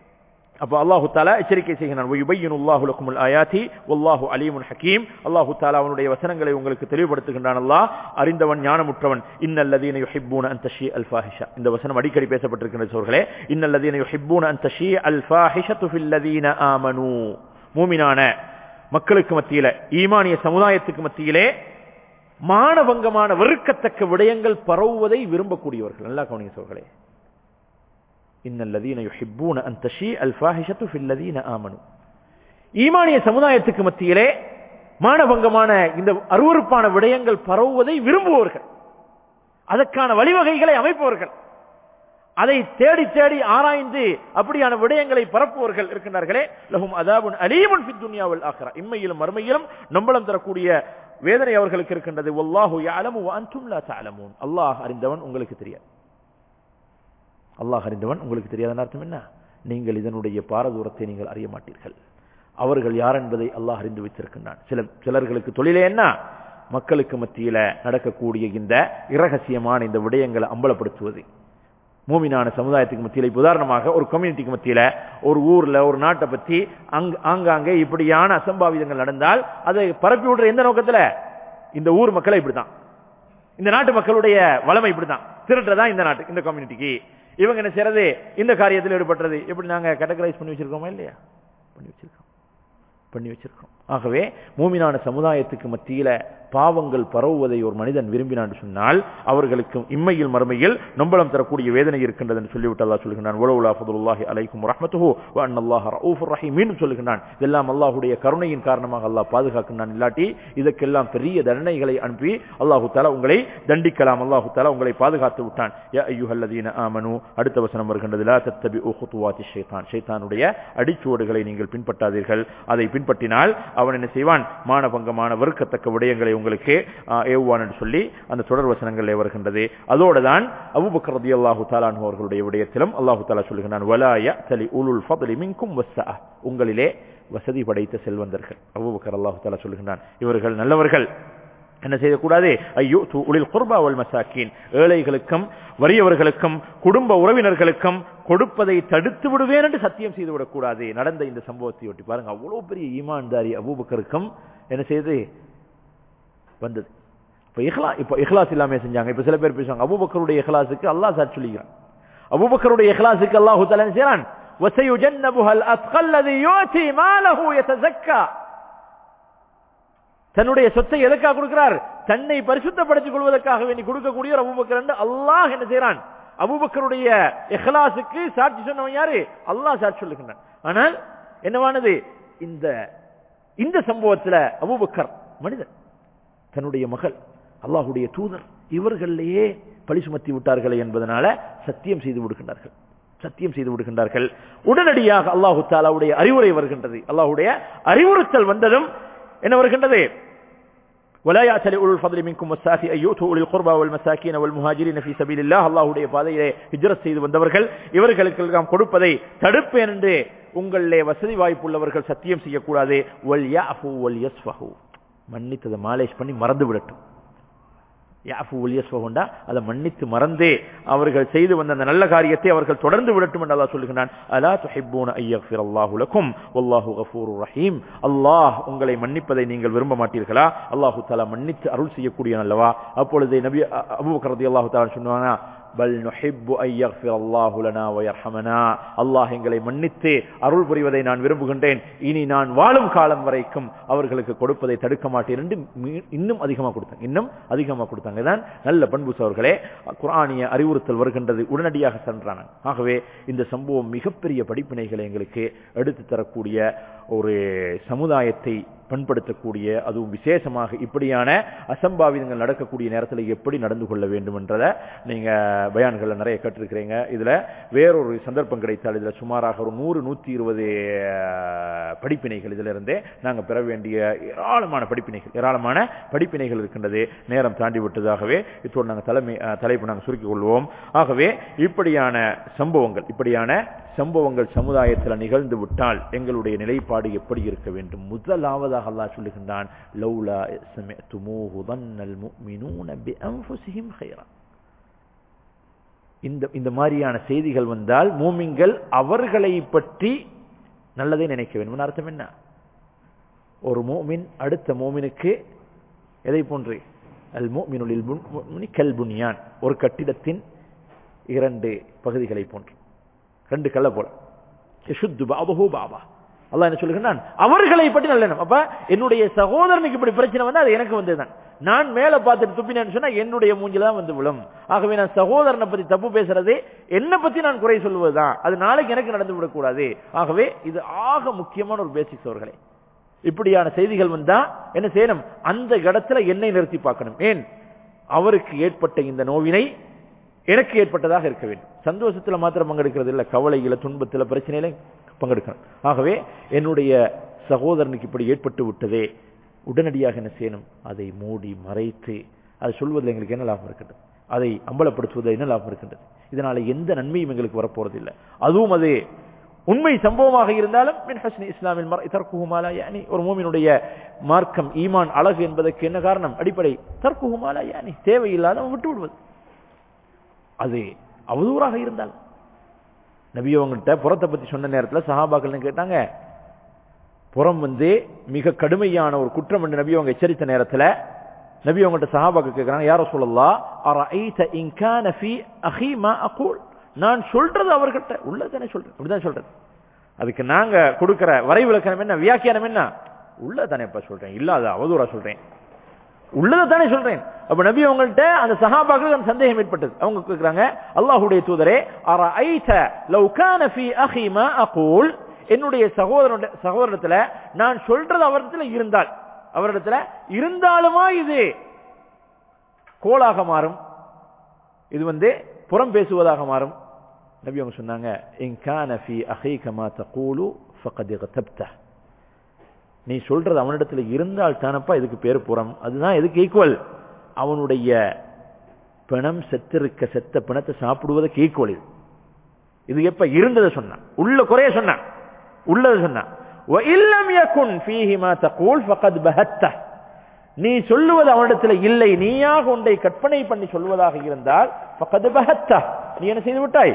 அப்ப அல்லாஹு தாலா எச்சரிக்கை செய்கிறான் وَيُبَيِّنُ اللَّهُ لَكُمُ الْآيَاتِ وَاللَّهُ عَلِيمٌ حَكِيمٌ அல்லாஹு தாலா அவனுடைய வசனங்களை உங்களுக்கு தெளிவுபடுத்துகின்றான் அல்லாஹ் அறிந்தவன் ஞானமுற்றவன் இன்னல்லதீன யுஹிப்பூன அன் தஷீ அல் ஃபாஹிஷா இந்த வசனம் அடிக்கடி பேசப்பட்டிருக்கின்ற சோர்களே இன்னல்லதீன யுஹிப்பூன அன் தஷீ அல் ஃபாஹிஷத்து ஃபில் லதீன ஆமனூ மூமினான மக்களுக்கு மத்தியில ஈமானிய சமுதாயத்துக்கு மத்தியிலே மானபங்கமான வெறுக்கத்தக்க விடயங்கள் பரவுவதை விரும்பக்கூடியவர்கள் நல்லா கவனிங்க சோர்களே இன்னல்லதீன யுஹிப்பூன அன் தஷீ அல் ஃபாஹிஷத்து ஃபில் லதீன ஆமனூ ஈமானிய சமுதாயத்துக்கு மத்தியிலே மானபங்கமான இந்த அருவருப்பான விடயங்கள் பரவுவதை விரும்புவர்கள் அதற்கான வழிவகைகளை அமைப்பவர்கள் அதை தேடி தேடி ஆராய்ந்து அப்படியான விடயங்களை பரப்புவர்கள் இருக்கின்றார்களே லஹும் அதாபுன் அலீமுன் ஃபித் துன்யாவில் ஆഖിറ இம்மையிலும் மறுமையிலும் நம்பளம் தரக்கூடிய வேதனை அவர்களுக்கு இருக்கின்றது வல்லாஹு யஅலமு வ அன்தும் லா தஅலமூன் அல்லாஹ் அறிந்தவன் உங்களுக்கு தெரியாது அல்லாஹ் அறிந்தவன் உங்களுக்கு தெரியாத அர்த்தம் என்ன நீங்கள் இதனுடைய பாரதூரத்தை நீங்கள் அறிய மாட்டீர்கள் அவர்கள் யார் என்பதை அல்லாஹ் அறிந்து வைத்திருக்கின்றான் சில சிலர்களுக்கு தொழிலே என்ன மக்களுக்கு மத்தியில நடக்கக்கூடிய இந்த இரகசியமான இந்த விடயங்களை அம்பலப்படுத்துவது மூமினான சமுதாயத்துக்கு மத்தியில இப்ப உதாரணமாக ஒரு கம்யூனிட்டிக்கு மத்தியில ஒரு ஊர்ல ஒரு நாட்டை பத்தி அங்க ஆங்காங்கே இப்படியான அசம்பாவிதங்கள் நடந்தால் அதை பரப்பி விடுற எந்த நோக்கத்துல இந்த ஊர் மக்களை இப்படித்தான் இந்த நாட்டு மக்களுடைய வளமை இப்படிதான் திருட்டுறதா இந்த நாட்டு இந்த கம்யூனிட்டிக்கு இவங்க என்ன செய்யறது இந்த காரியத்தில் ஈடுபடுறது எப்படி நாங்க கேட்டகரைஸ் பண்ணி வச்சிருக்கோமா இல்லையா பண்ணி வச்சிருக்கோம் பண்ணி வச்சிருக்கோம் ஆகவே மூமினான சமுதாயத்துக்கு மத்தியில பாவங்கள் பரவுவதை ஒரு மனிதன் விரும்பினான் சொன்னால் அவர்களுக்கு இம்மையில் மறுமையில் நொம்பலம் தரக்கூடிய வேதனை இருக்கின்றது என்று சொல்லிவிட்டு அல்லாஹ் சொல்லுகிறான் உலவுலா ஃபதுல்லாஹி அலைக்கும் ரஹ்மத்துஹு வ அன்னல்லாஹ ரഊஃபுர் ரஹீம் மீண்டும் சொல்லுகிறான் இதெல்லாம் அல்லாஹ்வுடைய கருணையின் காரணமாக அல்லாஹ் பாதுகாக்கின்றான் இல்லாட்டி இதற்கெல்லாம் பெரிய தண்டனைகளை அனுப்பி அல்லாஹு தஆலா உங்களை தண்டிக்கலாம் அல்லாஹு தஆலா உங்களை பாதுகாத்து விட்டான் யா அய்யுஹல்லதீன ஆமனு அடுத்த வசனம் வருகின்றது லா தத்தபிஉ குதுவாத்தி ஷைத்தான் ஷைத்தானுடைய அடிச்சுவடுகளை நீங்கள் பின்பற்றாதீர்கள் அதை பின்பற்றினால் அவன் என்ன செய்வான் மானபங்கமான வெறுக்கத்தக்க விடயங்களை உங்களுக்கு ஆஹ், ஏவுவான் என்று சொல்லி அந்த தொடர் வசனங்களில் வருகின்றது அதோடு தான் அபூபக்கர் ரலியல்லாஹு தஆலா அன்ஹு அவர்களுடைய விடயத்திலும் அல்லாஹு தஆலா சொல்லுகிறான் வலா யஅ்தலி உலுல் ஃபத்லி மின்கும் வஸ்ஸஅ உங்களிலே வசதி படைத்த செல்வந்தர்கள் அபூபக்கர் அல்லாஹு தஆலா சொல்லுகிறான் இவர்கள் நல்லவர்கள் என்ன செய்யக்கூடாது ஐயோ உளில் குர்பா வல் மசாக்கீன் ஏழைகளுக்கும் வறியவர்களுக்கும் குடும்ப உறவினர்களுக்கும் கொடுப்பதை தடுத்து விடுவேன் என்று சத்தியம் செய்து விடக்கூடாது நடந்த இந்த சம்பவத்தை ஒட்டி பாருங்க அவ்வளவு பெரிய ஈமான்தாரி அபூபக்கருக்கும் என்ன செய்து வந்தது இப்ப இஹ்லா இப்ப இஹ்லாஸ் இல்லாம செஞ்சாங்க இப்ப சில பேர் பேசுவாங்க அபூபக்கருடைய இஹ்லாஸுக்கு அல்லாஹ் சாட்சி சொல்லிக்கிறான் அபூபக்கருடைய இஹ்லாஸுக்கு அல்லாஹ் தஆலா என்ன செய்றான் وسيجنبها الأتقى الذي يؤتي ماله يتزكى தன்னுடைய சொத்தை எதற்காக கொடுக்கிறார் தன்னை பரிசுத்தப்படுத்திக் கொள்வதற்காக வேண்டி கொடுக்கக்கூடிய ஒரு அபூபக்கர் என்று அல்லாஹ் என்ன செய்யறான் அபூபக்கருடைய இஹ்லாஸுக்கு சாட்சி சொன்னவன் யாரு அல்லாஹ் சாட்சி சொல்லுகின்றான் ஆனால் என்னவானது இந்த இந்த சம்பவத்துல அபூபக்கர் மனிதன் தன்னுடைய மகள் அல்லாஹுடைய தூதர் இவர்களையே பழி சுமத்தி விட்டார்களே என்பதனால சத்தியம் செய்து விடுகின்றார்கள் சத்தியம் செய்து விடுகின்றார்கள் உடனடியாக அல்லாஹு தாலாவுடைய அறிவுரை வருகின்றது அல்லாஹுடைய அறிவுறுத்தல் வந்ததும் என்ன வருகின்றது ولا يأتل أولو الفضل منكم والسعة أن يؤتوا أولي القربى والمساكين والمهاجرين في سبيل الله அல்லாஹ்வுடைய பாதையிலே ஹிஜ்ரத் செய்து வந்தவர்கள் இவர்களுக்கு எல்லாம் கொடுப்பதை தடுப்பேன் என்று உங்களிலே வசதி வாய்ப்புள்ளவர்கள் சத்தியம் செய்யக்கூடாது வல் யாஃபு வல் யஸ்ஃபஹு மன்னித்ததை மாலேஷ் பண்ணி மறந்து விடட்டும் யாஃபு வல் யஸ்ஃபஹுண்டா அதை மன்னித்து மறந்தே அவர்கள் செய்து வந்த அந்த நல்ல காரியத்தை அவர்கள் தொடர்ந்து விடட்டும் என்று அல்லாஹ் சொல்லுகிறான் அலா துஹிப்பூன ஐயக்ஃபிர் அல்லாஹு லக்கும் வல்லாஹு கஃபூருர் ரஹீம் அல்லாஹ் உங்களை மன்னிப்பதை நீங்கள் விரும்ப மாட்டீர்களா அல்லாஹு தஆலா மன்னித்து அருள் செய்யக்கூடியவன் அல்லவா அப்பொழுது நபி அ- அபூபக்கர் ரலியல்லாஹு தஆலா சொன்னானா பல் நுஹிப்பு ஐ யக்ஃபிர் அல்லாஹு லனா வ யர்ஹமனா அல்லாஹ் எங்களை மன்னித்து அருள் புரிவதை நான் விரும்புகின்றேன் இனி நான் வாழும் காலம் வரைக்கும் அவர்களுக்கு கொடுப்பதை தடுக்க மாட்டேன் என்று மீ- இன்னும் அதிகமாக கொடுத்தாங்க இன்னும் அதிகமாக கொடுத்தாங்க இதான் நல்ல பண்பு சோர்களே குர்ஆனிய அறிவுறுத்தல் வருகின்றது உடனடியாக சென்றான ஆகவே இந்த சம்பவம் மிகப்பெரிய படிப்பினைகளை எங்களுக்கு எடுத்து தரக்கூடிய ஒரு சமுதாயத்தை பண்படுத்தக்கூடிய அதுவும் விசேஷமாக இப்படியான அசம்பாவிதங்கள் நடக்கக்கூடிய நேரத்தில் எப்படி நடந்து கொள்ள வேண்டும் என்றதை நீங்க பயான்கள்ல நிறைய கேட்டிருக்கிறீங்க இதுல வேறொரு சந்தர்ப்பம் கிடைத்தால் இதுல சுமாராக ஒரு நூறு நூத்தி இருபது அஹ், படிப்பினைகள் இதுல இருந்தே நாங்க பெற வேண்டிய ஏராளமான படிப்பினைகள் ஏராளமான படிப்பினைகள் இருக்கின்றது நேரம் தாண்டி விட்டதாகவே இத்தோடு நாங்கள் தலைமை அஹ், தலைப்பு நாங்கள் சுருக்கிக் கொள்வோம் ஆகவே இப்படியான சம்பவங்கள் இப்படியான சம்பவங்கள் சமுதாயத்தில் நிகழ்ந்து விட்டால் எங்களுடைய நிலைப்பாடு எப்படி இருக்க வேண்டும் முதலாவதாக அல்லாஹ் சொல்லுகின்றான் லௌலா சமிஅ்துமூஹு ظنَّ الْمُؤْمِنُونَ بِأَنفُسِهِمْ خَيْرًا இந்த இந்த மாதிரியான செய்திகள் வந்தால் மூமின்கள் அவர்களை பற்றி நல்லதை நினைக்க வேண்டும் அர்த்தம் என்ன ஒரு மூமின் அடுத்த மூமினுக்கு எதை போன்று அல் மூமினுல் முஃமினி கல் புனியான் ஒரு கட்டிடத்தின் இரண்டு பகுதிகளை போன்று ரெண்டு கல்ல போல யசுத்து பாபஹு பாபா அல்லாஹ் என்ன சொல்லுகிறான் அவர்களை பற்றி நல்ல எண்ணம் அப்ப என்னுடைய சகோதரனுக்கு இப்படி பிரச்சனை வந்தா அது எனக்கு வந்ததுதான் நான் மேல பார்த்துட்டு துப்பினேன்னு சொன்னா என்னுடைய மூஞ்சில தான் வந்து விழும் ஆகவே நான் சகோதரனை பத்தி தப்பு பேசுறது என்ன பத்தி நான் குறை சொல்வதுதான் அது நாளைக்கு எனக்கு நடந்து விடக்கூடாது ஆகவே இது ஆக முக்கியமான ஒரு பேசிக்ஸ் அவர்களே இப்படியான செய்திகள் வந்தா என்ன செய்யணும் அந்த இடத்துல என்னை நிறுத்தி பார்க்கணும் ஏன் அவருக்கு ஏற்பட்ட இந்த நோவினை எனக்கு ஏற்பட்டதாக இருக்க வேண்டும் சந்தோஷத்துல மாத்திரம் பங்கெடுக்கிறது இல்ல கவலையில துன்பத்துல பிரச்சனையில பங்கெடுக்கணும் ஆகவே என்னுடைய சகோதரனுக்கு இப்படி ஏற்பட்டு விட்டதே உடனடியாக என்ன செய்யணும் அதை மூடி மறைத்து அதை சொல்வதில் எங்களுக்கு என்ன லாபம் இருக்கின்றது அதை அம்பலப்படுத்துவதில் என்ன லாபம் இருக்கின்றது இதனால எந்த நன்மையும் எங்களுக்கு வரப்போறது இல்லை அதுவும் அது உண்மை சம்பவமாக இருந்தாலும் மின் ஹஸ்னி இஸ்லாமில் மர் தர்க்குஹுமாலா யானி ஒரு மூமினுடைய மார்க்கம் ஈமான் அழகு என்பதற்கு என்ன காரணம் அடிப்படை தர்க்குஹுமாலா யானி தேவையில்லாத அவன் விட்டு விடுவது அது அவதூறாக இருந்தால் நபி அவங்கள்ட்ட புறத்தை பத்தி சொன்ன நேரத்தில் சஹாபாக்கள் கேட்டாங்க புறம் வந்து மிக கடுமையான ஒரு குற்றம் என்று நபி அவங்க எச்சரித்த நேரத்தில் நபி அவங்கள்ட்ட சஹாபாக்கு கேட்கிறாங்க யார சொல்லலாம் அரஐத இன் கான ஃபீ அஹி மா அகூல் நான் சொல்றது அவர்கிட்ட உள்ளதானே சொல்றேன் அப்படிதான் சொல்றேன் அதுக்கு நாங்க கொடுக்கிற வரை விளக்கணம் என்ன வியாக்கியானம் என்ன உள்ளதானேப்பா சொல்றேன் இல்லாத அவதூறா சொல்றேன் உள்ளதை தானே சொல்றேன் அப்ப நபி அவங்கள்ட்ட அந்த சஹாபாக்கள் அந்த சந்தேகம் ஏற்பட்டது அவங்க கேக்குறாங்க அல்லாஹ்வுடைய தூதரே அரஐத லவ் கான ஃபீ அஹி மா அகூல் என்னுடைய சகோதரனுடைய சகோதரத்துல நான் சொல்றது அவரிடத்துல இருந்தால் அவரிடத்துல இருந்தாலுமா இது கோலாக மாறும் இது வந்து புறம் பேசுவதாக மாறும் நபி அவங்க சொன்னாங்க இன் கான ஃபீ அஹீக மா தகூலு ஃபகத் இக்தப்த நீ சொல்றது அவனிடத்துல இருந்தால் தானப்பா இதுக்கு பேர் புறம் அதுதான் எதுக்கு ஈக்குவல் அவனுடைய பிணம் செத்திருக்க செத்த பிணத்தை சாப்பிடுவதற்கு ஈக்குவல் இது இது எப்ப இருந்ததை சொன்னான் உள்ள குறைய சொன்னான் உள்ளதை சொன்னான் وَإِلَّمْ يَكُنْ فِيهِ مَا تَقُولُ فَقَدْ بَهَتَّهُ நீ சொல்லுவது அவனிடத்தில் இல்லை நீயாக ஒன்றை கற்பனை பண்ணி சொல்வதாக இருந்தால் فَقَدْ بَهَتَّهُ நீ என்ன செய்து விட்டாய்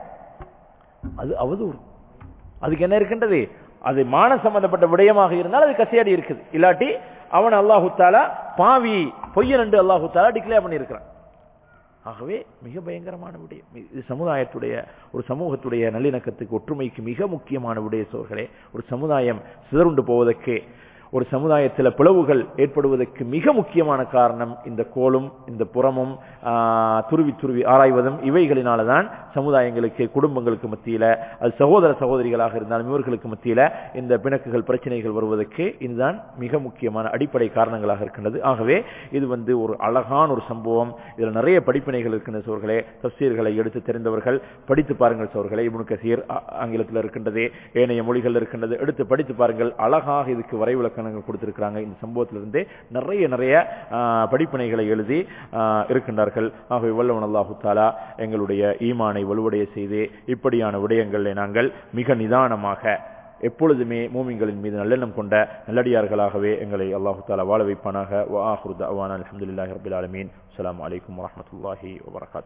அது அவதூறு அதுக்கு என்ன இருக்கின்றது அது மான சம்பந்தப்பட்ட விடயமாக இருந்தால் அது கசையாடி இருக்குது இல்லாட்டி அவன் அல்லாஹு தாலா பாவி பொய்யன் என்று அல்லாஹு தாலா டிக்ளேர் பண்ணியிருக்கிறான் ஆகவே மிக பயங்கரமான விடயம் இது சமுதாயத்துடைய ஒரு சமூகத்துடைய நல்லிணக்கத்துக்கு ஒற்றுமைக்கு மிக முக்கியமான விடய சோர்களே ஒரு சமுதாயம் சிதறுண்டு போவதற்கு ஒரு சமுதாயத்தில் பிளவுகள் ஏற்படுவதற்கு மிக முக்கியமான காரணம் இந்த கோலும் இந்த புறமும் ஆஹ், துருவி துருவி ஆராய்வதும் இவைகளினாலதான் சமுதாயங்களுக்கு குடும்பங்களுக்கு மத்தியில அது சகோதர சகோதரிகளாக இருந்தாலும் இவர்களுக்கு மத்தியில இந்த பிணக்குகள் பிரச்சனைகள் வருவதற்கு இதுதான் மிக முக்கியமான அடிப்படை காரணங்களாக இருக்கின்றது ஆகவே இது வந்து ஒரு அழகான ஒரு சம்பவம் இதில் நிறைய படிப்பினைகள் இருக்கின்ற சோர்களே தப்சீர்களை எடுத்து தெரிந்தவர்கள் படித்து பாருங்கள் சோர்களே இப்னு கசீர் ஆ- ஆங்கிலத்தில் இருக்கின்றது ஏனைய மொழிகள் இருக்கின்றது எடுத்து படித்து பாருங்கள் அழகாக இதுக்கு வரைவிலக்கணங்கள் கொடுத்திருக்கிறாங்க இந்த சம்பவத்திலிருந்து நிறைய நிறைய ஆ, படிப்பினைகளை எழுதி ஆ, இருக்கின்றார்கள் ஆகவே வல்லவன் அல்லாஹு தாலா எங்களுடைய ஈமானை வலுவடைய செய்து இப்படியான விடயங்களை நாங்கள் மிக நிதானமாக எப்பொழுதுமே மூமின்களின் மீது நல்லெண்ணம் கொண்ட நல்லடியார்களாகவே எங்களை அல்லாஹு தாலா வாழ வைப்பானாக வ ஆஹிரு தஅவானா அல்ஹம்துலில்லாஹி ரப்பில் ஆலமீன் அஸ்ஸலாமு அலைக்கும் வரஹ்மத்துல்லாஹி வபரகாத்துஹு